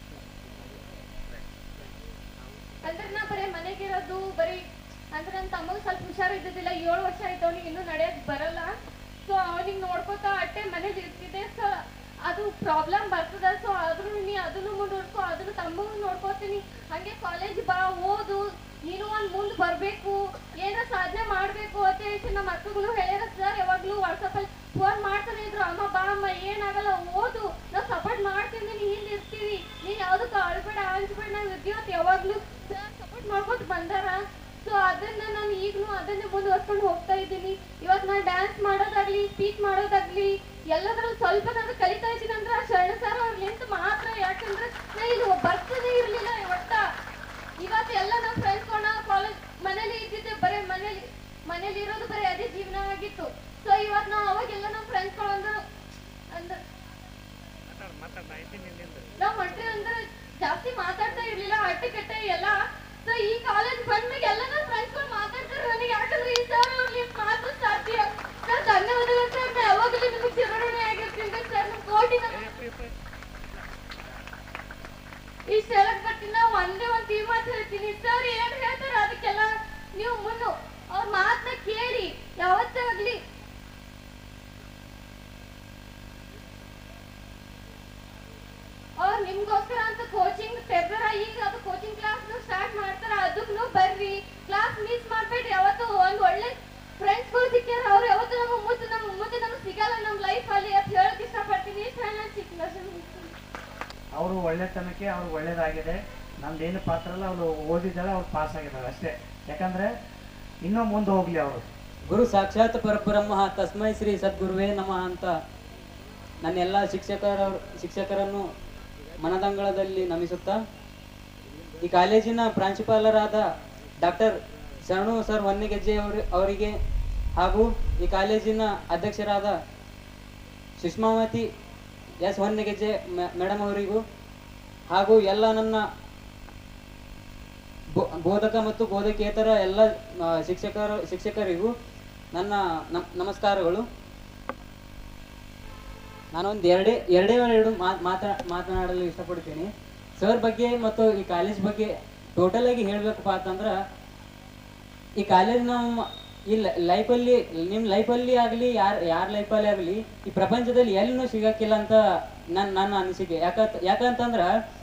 S7: ಅಂದ್ರೆ ನಾ ಬರೀ ಮನೆಗಿರೋದು ಬರೀ ಅಂದ್ರೆ ನನ್ನ ತಮ್ಮಗ್ ಸ್ವಲ್ಪ ಹುಷಾರ್ ಇದ್ದಿದ್ದಿಲ್ಲ ಏಳು ವರ್ಷ ಆಯ್ತು ಅವ್ನಿಗೆ ಇನ್ನೂ ನಡೆಯಕ್ ಬರಲ್ಲ ಸೊ ಅವನಿಗೆ ನೋಡ್ಕೋತಾ ಅಟ್ಟೆ ಮನೇಲಿ ಇರ್ತಿದ್ದೆ ಸೊ ಅದು ಪ್ರಾಬ್ಲಮ್ ಬರ್ತದ ಸೊ ಆದ್ರೂ ನೀ ಅದನ್ನು ಮುಂದುವರ್ಕೊ ಅದನ್ನು ತಮ್ಮಗೂ ನೋಡ್ಕೋತೀನಿ ಹಂಗೆ ಕಾಲೇಜ್ ಬಾ ಓದು ನೀನು ಒಂದ್ ಮುಂದ್ ಬರ್ಬೇಕು ಏನೋ ಸಾಧನೆ ಮಾಡ್ಬೇಕು ಅಂತ ಹೇಳಿ ನಮ್ಮ ಅಕ್ಕಗಳು ಹೇಳ್ಯಾರ ಸರ್ ಯಾವಾಗ್ಲೂ ವಾಟ್ಸಪ್ ಅಲ್ಲಿ ಫೋನ್ ಮಾಡ್ತಾನೆ ಇದ್ರು ಅಮ್ಮ ಬಾ ಅಮ್ಮ ಏನಾಗಲ್ಲ ಓದು ನಾವು ಸಪೋರ್ಟ್ ಮಾಡ್ತೀವಿ ನೀನ್ ಹಿಂದ್ ಇರ್ತೀವಿ ನೀನ್ ಯಾವ್ದಕ್ಕೂ ಅಳ್ಬೇಡ ಅಂಜ್ಬೇಡ ನಾವ್ ಇರ್ತೀವಿ ಅಂತ ಯಾವಾಗ್ಲೂ ಸರ್ ಸಪೋರ್ಟ್ ಮಾಡ್ಕೊತ ಬಂದಾರ ಸೊ ಅದನ್ನ ನಾನು ಈಗಲೂ ಅದನ್ನೇ ಮುಂದುವರ್ಸ್ಕೊಂಡು ಹೋಗ್ತಾ ಇದ್ದೀನಿ ಇವತ್ತು ನಾನು ಡ್ಯಾನ್ಸ್ ಮಾಡೋದಾಗ್ಲಿ ಸ್ಪೀಚ್ ಮಾಡೋದಾಗ್ಲಿ ಎಲ್ಲದ್ರಲ್ಲಿ ಸ್ವಲ್ಪ ನಾನು ಕಲಿತಾ ಇದ್ದೀನಿ ಅಂದ್ರೆ ಆ ಶರಣ ಸರ್ ಅವ್ರ ನಿಂತು ಮಾತ್ರ ಯಾಕಂದ್ರೆ ನಾ ಇಲ್ಲಿ ಬರ್ತದೇ ಇರ್ಲಿಲ್ಲ ಒಟ್ಟ ಇವತ್ತು ಎಲ್ಲ ನಮ್ಮ ಫ್ರೆಂಡ್ಸ್ ಕೊಂಡ ಕಾಲೇಜ್ ಮನೇಲಿ ಇದ್ದಿದ್ದೆ ಬರೀ ಮನೇಲಿ ಮನೇಲಿ ಇರೋದು ಬರೀ ಅದೇ ಜೀವನ ಆಗಿತ್ತು ಸೊ ಇವತ್ತು ನಾವು ಅವಾಗೆಲ್ಲ ನಮ್ಮ ಫ್ರೆಂಡ್ಸ್ಗಳು ಅಂದ್ರೆ ಅಂದ್ರೆ ನಾವ್ ಹೊಂಟ್ರಿ ಅಂದ್ರೆ ಜಾಸ್ತಿ ಮಾತಾಡ್ತಾ ಇರ್ಲಿಲ್ಲ ಅಟ್ಟೆಕಟ್ಟೆ ಎಲ್ಲ ಸೊ ಈ ಕಾಲೇಜ್ ಬಂದ್ಮೇಲೆ ಎಲ್ಲ ನನ್ನ ಫ್ರೆಂಡ್ಸ್ಗಳು ಮಾತಾಡ್ತಾರೆ ನನಗೆ ಯಾಕಂದ್ರೆ ಈ ಸರ್ ಅವ್ರಿಗೆ ಮಾತು ಸಾಧ್ಯ ಸರ್ ಧನ್ಯವಾದಗಳು ಸರ್ ನಾ ಯಾವಾಗಲೂ ನಿಮಗೆ ಚಿರಋಣಿ ಆಗಿರ್ತೀನಿ ಸರ್ ನಮ್ಮ ಕೋಟಿ ಇಷ್ಟ ಹೇಳಕ್ ಬರ್ತೀನಿ ನಾವು ಒಂದೇ ಒಂದ್ ಕಿವಿ ಮಾತು ಹೇಳ್ತೀನಿ ಸರ್ ಏನ್ ಹೇಳ್ತಾರೆ ಅದಕ್ಕೆಲ್ಲ ನೀವು ಮುನ್ನು ಅವ್ರ ಮಾತನ್ನ ಕೇಳಿ ಯಾವತ್ತೇ ಆಗ್ಲಿ ಅವ್ರು ನಿಮ್ಗೋಸ್ಕರ ಅಂತ ಕೋಚಿಂಗ್ ಫೆಬ್ರವರಿ ಈಗ ಅದು ಕೋಚಿಂಗ್ ಕ್ಲಾಸ್ ಸ್ಟಾರ್ಟ್ ಮಾಡ್ತಾರ ಅದಕ್ಕೂ ಬರ್ರಿ ಕ್ಲಾಸ್ ಮಿಸ್ ಮಾಡ್ಬೇಡ್ರಿ ಯಾವತ್ತು ಒಂದ್ ಒಳ್ಳೆ ಫ್ರೆಂಡ್ಸ್ಗಳು ಸಿಕ್ಕ್ಯಾರ ಅವ್ರು ಯಾವತ್ತು ನಮಗೆ ಮುಂದೆ ನಮ್ಮ ಮುಂದೆ ನಮ್ಗೆ ಸಿಗಲ್ಲ ನಮ್ಮ ಲೈಫ್ ಅಲ್ಲಿ ಅಂತ ಹೇಳಕ್ ಇಷ್ಟಪಡ್ತೀನಿ ಇಷ್ಟ ಹೇಳಿ ನಾನು ಚಿಕ್ಕ ದರ್ಶನ ಮುಗಿಸ್ತೀನಿ.
S5: ಅವರು ಒಳ್ಳೆತನಕ್ಕೆ ಅವ್ರು ಒಳ್ಳೇದಾಗಿದೆ ನಮ್ದೇನು ಪಾತ್ರ ಅಲ್ಲ ಅವರು ಓದಿದ್ದಾರೆ ಅವ್ರು ಪಾಸ್ ಆಗಿದ್ದಾರೆ ಅಷ್ಟೇ ಯಾಕಂದ್ರೆ ಇನ್ನೂ ಮುಂದೆ ಹೋಗ್ಲಿ ಅವರು
S8: ಗುರು ಸಾಕ್ಷಾತ್ ಪರಬ್ರಹ್ಮ ತಸ್ಮೈ ಶ್ರೀ ಸದ್ಗುರುವೇ ನಮಃ ಅಂತ ನನ್ನೆಲ್ಲ ಶಿಕ್ಷಕರ ಶಿಕ್ಷಕರನ್ನು ಮನದಂಗಳದಲ್ಲಿ ನಮಿಸುತ್ತಾ ಈ ಕಾಲೇಜಿನ ಪ್ರಾಂಶುಪಾಲರಾದ ಡಾಕ್ಟರ್ ಶರಣು ಸರ್ ಹೊನ್ನೆಗೆಜ್ಜೆ ಅವರು ಅವರಿಗೆ ಹಾಗೂ ಈ ಕಾಲೇಜಿನ ಅಧ್ಯಕ್ಷರಾದ ಸುಷ್ಮಾವತಿ ಎಸ್ ಹೊನ್ನೆಗೆಜ್ಜೆ ಮೇಡಮ್ ಅವರಿಗೂ ಹಾಗೂ ಎಲ್ಲ ನನ್ನ ಬೋ- ಬೋಧಕ ಮತ್ತು ಬೋಧಕೇತರ ಎಲ್ಲ ಆ, ಶಿಕ್ಷಕರು ಶಿಕ್ಷಕರಿಗೂ ನನ್ನ ನಮ್- ನಮಸ್ಕಾರಗಳು ನಾನೊಂದು ಎರಡೇ ಎರಡೇ ಎರಡು ಮಾತ್ ಮಾತಾ ಮಾತನಾಡಲು ಇಷ್ಟಪಡ್ತೀನಿ ಸರ್ ಬಗ್ಗೆ ಮತ್ತು ಈ ಕಾಲೇಜ್ ಬಗ್ಗೆ ಟೋಟಲ್ ಆಗಿ ಹೇಳ್ಬೇಕಪ್ಪ ಅಂತಂದ್ರೆ ಈ ಕಾಲೇಜ್ ನಮ್ಮ ಈ ಲೈಫಲ್ಲಿ ನಿಮ್ಮ ಲೈಫಲ್ಲಿ ಆಗಲಿ ಯಾರ ಯಾರ ಲೈಫಲ್ಲಿ ಆಗಲಿ ಈ ಪ್ರಪಂಚದಲ್ಲಿ ಎಲ್ಲೂ ಸಿಗಕ್ಕಿಲ್ಲ ಅಂತ ನನ್ನ ನನ್ನ ಅನಿಸಿಕೆ ಯಾಕ ಯಾಕಂತಂದ್ರ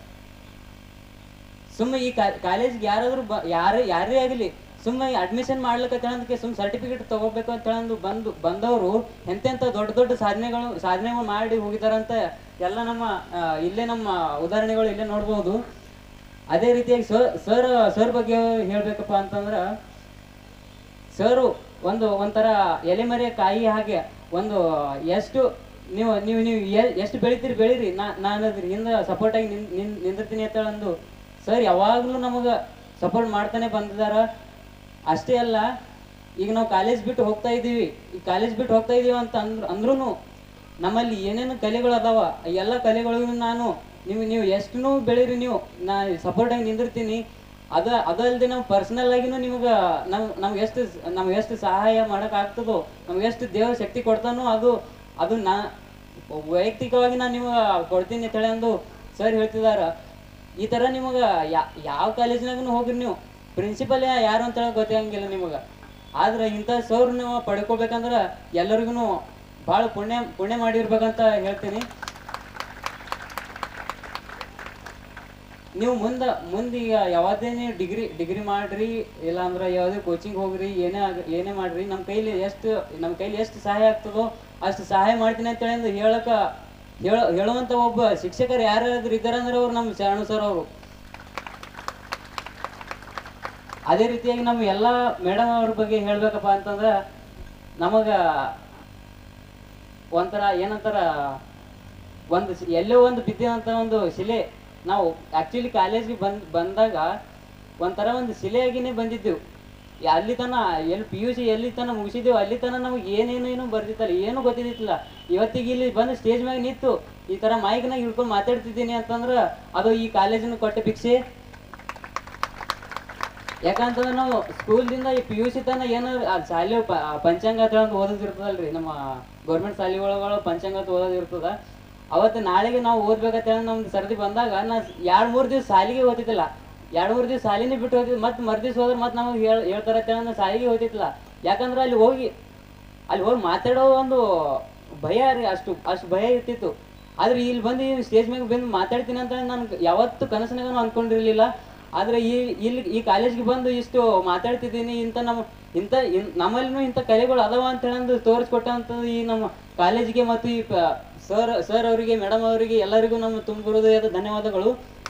S8: ಸುಮ್ಮ ಈ ಕಾಲೇಜ್ಗೆ ಯಾರಾದ್ರೂ ಬ ಯಾರೇ ಯಾರೇ ಆಗಲಿ ಸುಮ್ಮನೆ ಅಡ್ಮಿಷನ್ ಮಾಡ್ಲಿಕ್ಕೆ ಅಂತೇಳಂದಕ್ಕೆ ಸುಮ್ ಸರ್ಟಿಫಿಕೇಟ್ ತಗೋಬೇಕು ಅಂತ ಹೇಳಂದು ಬಂದು ಬಂದವರು ಎಂತೆಂಥ ದೊಡ್ಡ ದೊಡ್ಡ ಸಾಧನೆಗಳು ಸಾಧನೆಗಳು ಮಾಡಿ ಹೋಗಿದಾರಂತ ಎಲ್ಲ ನಮ್ಮ ಆ, ಇಲ್ಲೇ ನಮ್ಮ ಉದಾಹರಣೆಗಳು ಇಲ್ಲೇ ನೋಡ್ಬೋದು ಅದೇ ರೀತಿಯಾಗಿ ಸರ್ ಸರ್ ಸರ್ ಬಗ್ಗೆ ಹೇಳ್ಬೇಕಪ್ಪ ಅಂತಂದ್ರ ಸರು ಒಂದು ಒಂಥರ ಎಲೆಮರೆಯ ಕಾಯಿ ಹಾಗೆ ಒಂದು ಎಷ್ಟು ನೀವು ನೀವು ನೀವು ಎಲ್- ಎಷ್ಟು ಬೆಳಿತೀರಿ ಬೆಳೀರಿ ನಾ ನಾನು ಅದ್ರ ಹಿಂದೆ ಸಪೋರ್ಟ್ ಆಗಿ ನಿನ್ ನಿನ್ ನಿಂದಿರ್ತೀನಿ ಅಂತ ಅಂದು ಸರ್ ಯಾವಾಗಲೂ ನಮಗೆ ಸಪೋರ್ಟ್ ಮಾಡ್ತಾನೆ ಬಂದಿದಾರ ಅಷ್ಟೇ ಅಲ್ಲ ಈಗ ನಾವು ಕಾಲೇಜ್ ಬಿಟ್ಟು ಹೋಗ್ತಾ ಇದ್ದೀವಿ ಈ ಕಾಲೇಜ್ ಬಿಟ್ಟು ಹೋಗ್ತಾ ಇದೀವಿ ಅಂತ ಅಂದ್ರು ಅಂದ್ರೂ ನಮ್ಮಲ್ಲಿ ಏನೇನು ಕಲೆಗಳು ಅದಾವ ಆ ಎಲ್ಲ ಕಲೆಗಳಿಗೂ ನಾನು ನೀವು ನೀವು ಎಷ್ಟು ಬೆಳೀರಿ ನೀವು ನಾ ಸಪೋರ್ಟ್ ಆಗಿ ನಿಂದಿರ್ತೀನಿ ಅದ ಅದಲ್ಲದೆ ನಾವು ಪರ್ಸನಲ್ ಆಗಿನೂ ನಿಮ್ಗೆ ನಮ್ ನಮ್ಗೆ ಎಷ್ಟು ನಮ್ಗೆ ಎಷ್ಟು ಸಹಾಯ ಮಾಡಕ್ ಆಗ್ತದೋ ನಮ್ಗೆ ಎಷ್ಟು ದೇವ್ರ ಶಕ್ತಿ ಕೊಡ್ತಾನೋ ಅದು ಅದು ನಾ ವೈಯಕ್ತಿಕವಾಗಿ ನಾನು ನಿಮ್ಗೆ ಕೊಡ್ತೀನಿ ಅಂತ ಹೇಳಿ ಅಂದು ಸರ್ ಹೇಳ್ತಿದಾರ ಈ ಥರ ನಿಮಗೆ ಯಾವ ಕಾಲೇಜಿನಾಗೂ ಹೋಗ್ರಿ ನೀವು ಪ್ರಿನ್ಸಿಪಲ್ ಯಾರು ಅಂತ ಹೇಳಿ ಗೊತ್ತಾಗಂಗಿಲ್ಲ ನಿಮಗೆ ಆದ್ರೆ ಇಂಥ ಸರ್ ನೀವು ಪಡ್ಕೋಬೇಕಂದ್ರೆ ಎಲ್ಲರಿಗೂ ಭಾಳ ಪುಣ್ಯ ಪುಣ್ಯ ಮಾಡಿರ್ಬೇಕಂತ ಹೇಳ್ತೀನಿ ನೀವು ಮುಂದೆ ಮುಂದೆ ಈಗ ಯಾವುದೇ ನೀವು ಡಿಗ್ರಿ ಡಿಗ್ರಿ ಮಾಡ್ರಿ ಇಲ್ಲಾಂದ್ರೆ ಯಾವುದೇ ಕೋಚಿಂಗ್ ಹೋಗ್ರಿ ಏನೇ ಆಗ ಏನೇ ಮಾಡ್ರಿ ನಮ್ಮ ಕೈಲಿ ಎಷ್ಟು ನಮ್ಮ ಕೈಲಿ ಎಷ್ಟು ಸಹಾಯ ಆಗ್ತದೋ ಅಷ್ಟು ಸಹಾಯ ಮಾಡ್ತೀನಿ ಅಂತ ಹೇಳಿ ಹೇಳಕ ಹೇಳ ಹೇಳುವಂತ ಒಬ್ಬ ಶಿಕ್ಷಕರು ಯಾರಾದ್ರೂ ಇದ್ದಾರೆ ಅಂದ್ರೆ ಅವ್ರು ನಮ್ಮ ಶರಣು ಸರ್ ಅವರು ಅದೇ ರೀತಿಯಾಗಿ ನಮ್ಮ ಎಲ್ಲ ಮೇಡಮ್ ಅವ್ರ ಬಗ್ಗೆ ಹೇಳ್ಬೇಕಪ್ಪ ಅಂತಂದ್ರೆ ನಮಗ ಒಂಥರ ಏನಂತಾರ ಒಂದು ಶಿ- ಎಲ್ಲೋ ಒಂದು ಬಿದ್ದಿದಂತ ಒಂದು ಶಿಲೆ ನಾವು ಆಕ್ಚುಲಿ ಕಾಲೇಜಿಗೆ ಬಂದ್ ಬಂದಾಗ ಒಂಥರ ಒಂದು ಶಿಲೆಯಾಗಿನೇ ಬಂದಿದ್ದೆವು ಯ- ಅಲ್ಲಿ ತನ ಎಲ್ಲಿ ಪಿ ಯು ಸಿ ಎಲ್ಲಿ ತನ ಮುಗಿಸಿದೆವು ಅಲ್ಲಿ ತನ ನಮಗೆ ಏನೇನು ಏನು ಬರ್ದಿತ್ತಲ್ಲ ಏನು ಗೊತ್ತಿದ್ದಿತ್ತಿಲ್ಲ ಇವತ್ತಿಗೆ ಇಲ್ಲಿ ಬಂದು ಸ್ಟೇಜ್ ಮ್ಯಾಗ ನಿಂತು ಈ ಥರ ಮೈಕ್ನಾಗ ಹಿಡ್ಕೊಂಡು ಮಾತಾಡ್ತಿದ್ದೀನಿ ಅಂತಂದ್ರೆ ಅದು ಈ ಕಾಲೇಜಿನ ಕೊಟ್ಟ ಭಿಕ್ಷೆ ಯಾಕಂತಂದ್ರೆ ನಾವು ಸ್ಕೂಲ್ದಿಂದ ಈ ಪಿ ಯು ಸಿ ತನ ಏನಾರ ಅಲ್ಲಿ ಶಾಲೆ ಪ- ಪಂಚಾಂಗ ಅಂತ ಹೇಳಿ ಓದೋದಿರ್ತದಲ್ರಿ ನಮ್ಮ ಗೌರ್ಮೆಂಟ್ ಶಾಲೆ ಒಳಗಳ ಪಂಚಾಂಗ ಅಂತ ಓದೋದಿರ್ತದ ಅವತ್ತು ನಾಳೆಗೆ ನಾವು ಓದ್ಬೇಕಂತ ಹೇಳಿ ನಮ್ದು ಸರ್ದಿ ಬಂದಾಗ ನಾ ಎರಡು ಮೂರು ದಿವಸ ಶಾಲಿಗೆ ಓದಿದ್ದಿಲ್ಲ ಎರಡು ಮೂರು ದಿವಸ ಶಾಲಿನೇ ಬಿಟ್ಟು ಹೋಗಿದ್ದು ಮತ್ತೆ ಮರ್ದಿವ್ಸ ಹೋದ್ರೆ ಮತ್ತೆ ನಮಗೆ ಹೇಳ್ ಹೇಳ್ತಾರೆ ಅಂತ ಹೇಳಿ ನಾ ಶಾಲಿಗೆ ಓದಿದ್ದಿಲ್ಲ ಯಾಕಂದ್ರೆ ಅಲ್ಲಿ ಹೋಗಿ ಅಲ್ಲಿ ಹೋಗಿ ಮಾತಾಡೋ ಒಂದು ಭಯ ರೀ ಅಷ್ಟು ಅಷ್ಟು ಭಯ ಇರ್ತಿತ್ತು ಆದ್ರೆ ಇಲ್ಲಿ ಬಂದು ಸ್ಟೇಜ್ ಮ್ಯಾಗ ಬಂದು ಮಾತಾಡ್ತೀನಿ ಅಂತ ನನ್ಗೆ ಯಾವತ್ತು ಕನಸಿನಾಗ ಅನ್ಕೊಂಡಿರ್ಲಿಲ್ಲ ಆದ್ರೆ ಈ ಇಲ್ಲಿ ಈ ಕಾಲೇಜ್ಗೆ ಬಂದು ಇಷ್ಟು ಮಾತಾಡ್ತಿದ್ದೀನಿ ಇಂಥ ನಮ್ಮ ಇಂಥ ಇನ್- ನಮ್ಮಲ್ಲಿನೂ ಇಂಥ ಕಲೆಗಳು ಅದಾವ ಅಂತ ಹೇಳಂದು ತೋರಿಸ್ಕೊಟ್ಟಂಥದ್ದು ಈ ನಮ್ಮ ಕಾಲೇಜಿಗೆ ಮತ್ತು ಈ ಸರ್ ಸರ್ ಅವರಿಗೆ ಮೇಡಮ್ ಅವರಿಗೆ ಎಲ್ಲರಿಗೂ ನಮ್ಮ ತುಂಬ ಹೃದಯದ ಧನ್ಯವಾದಗಳು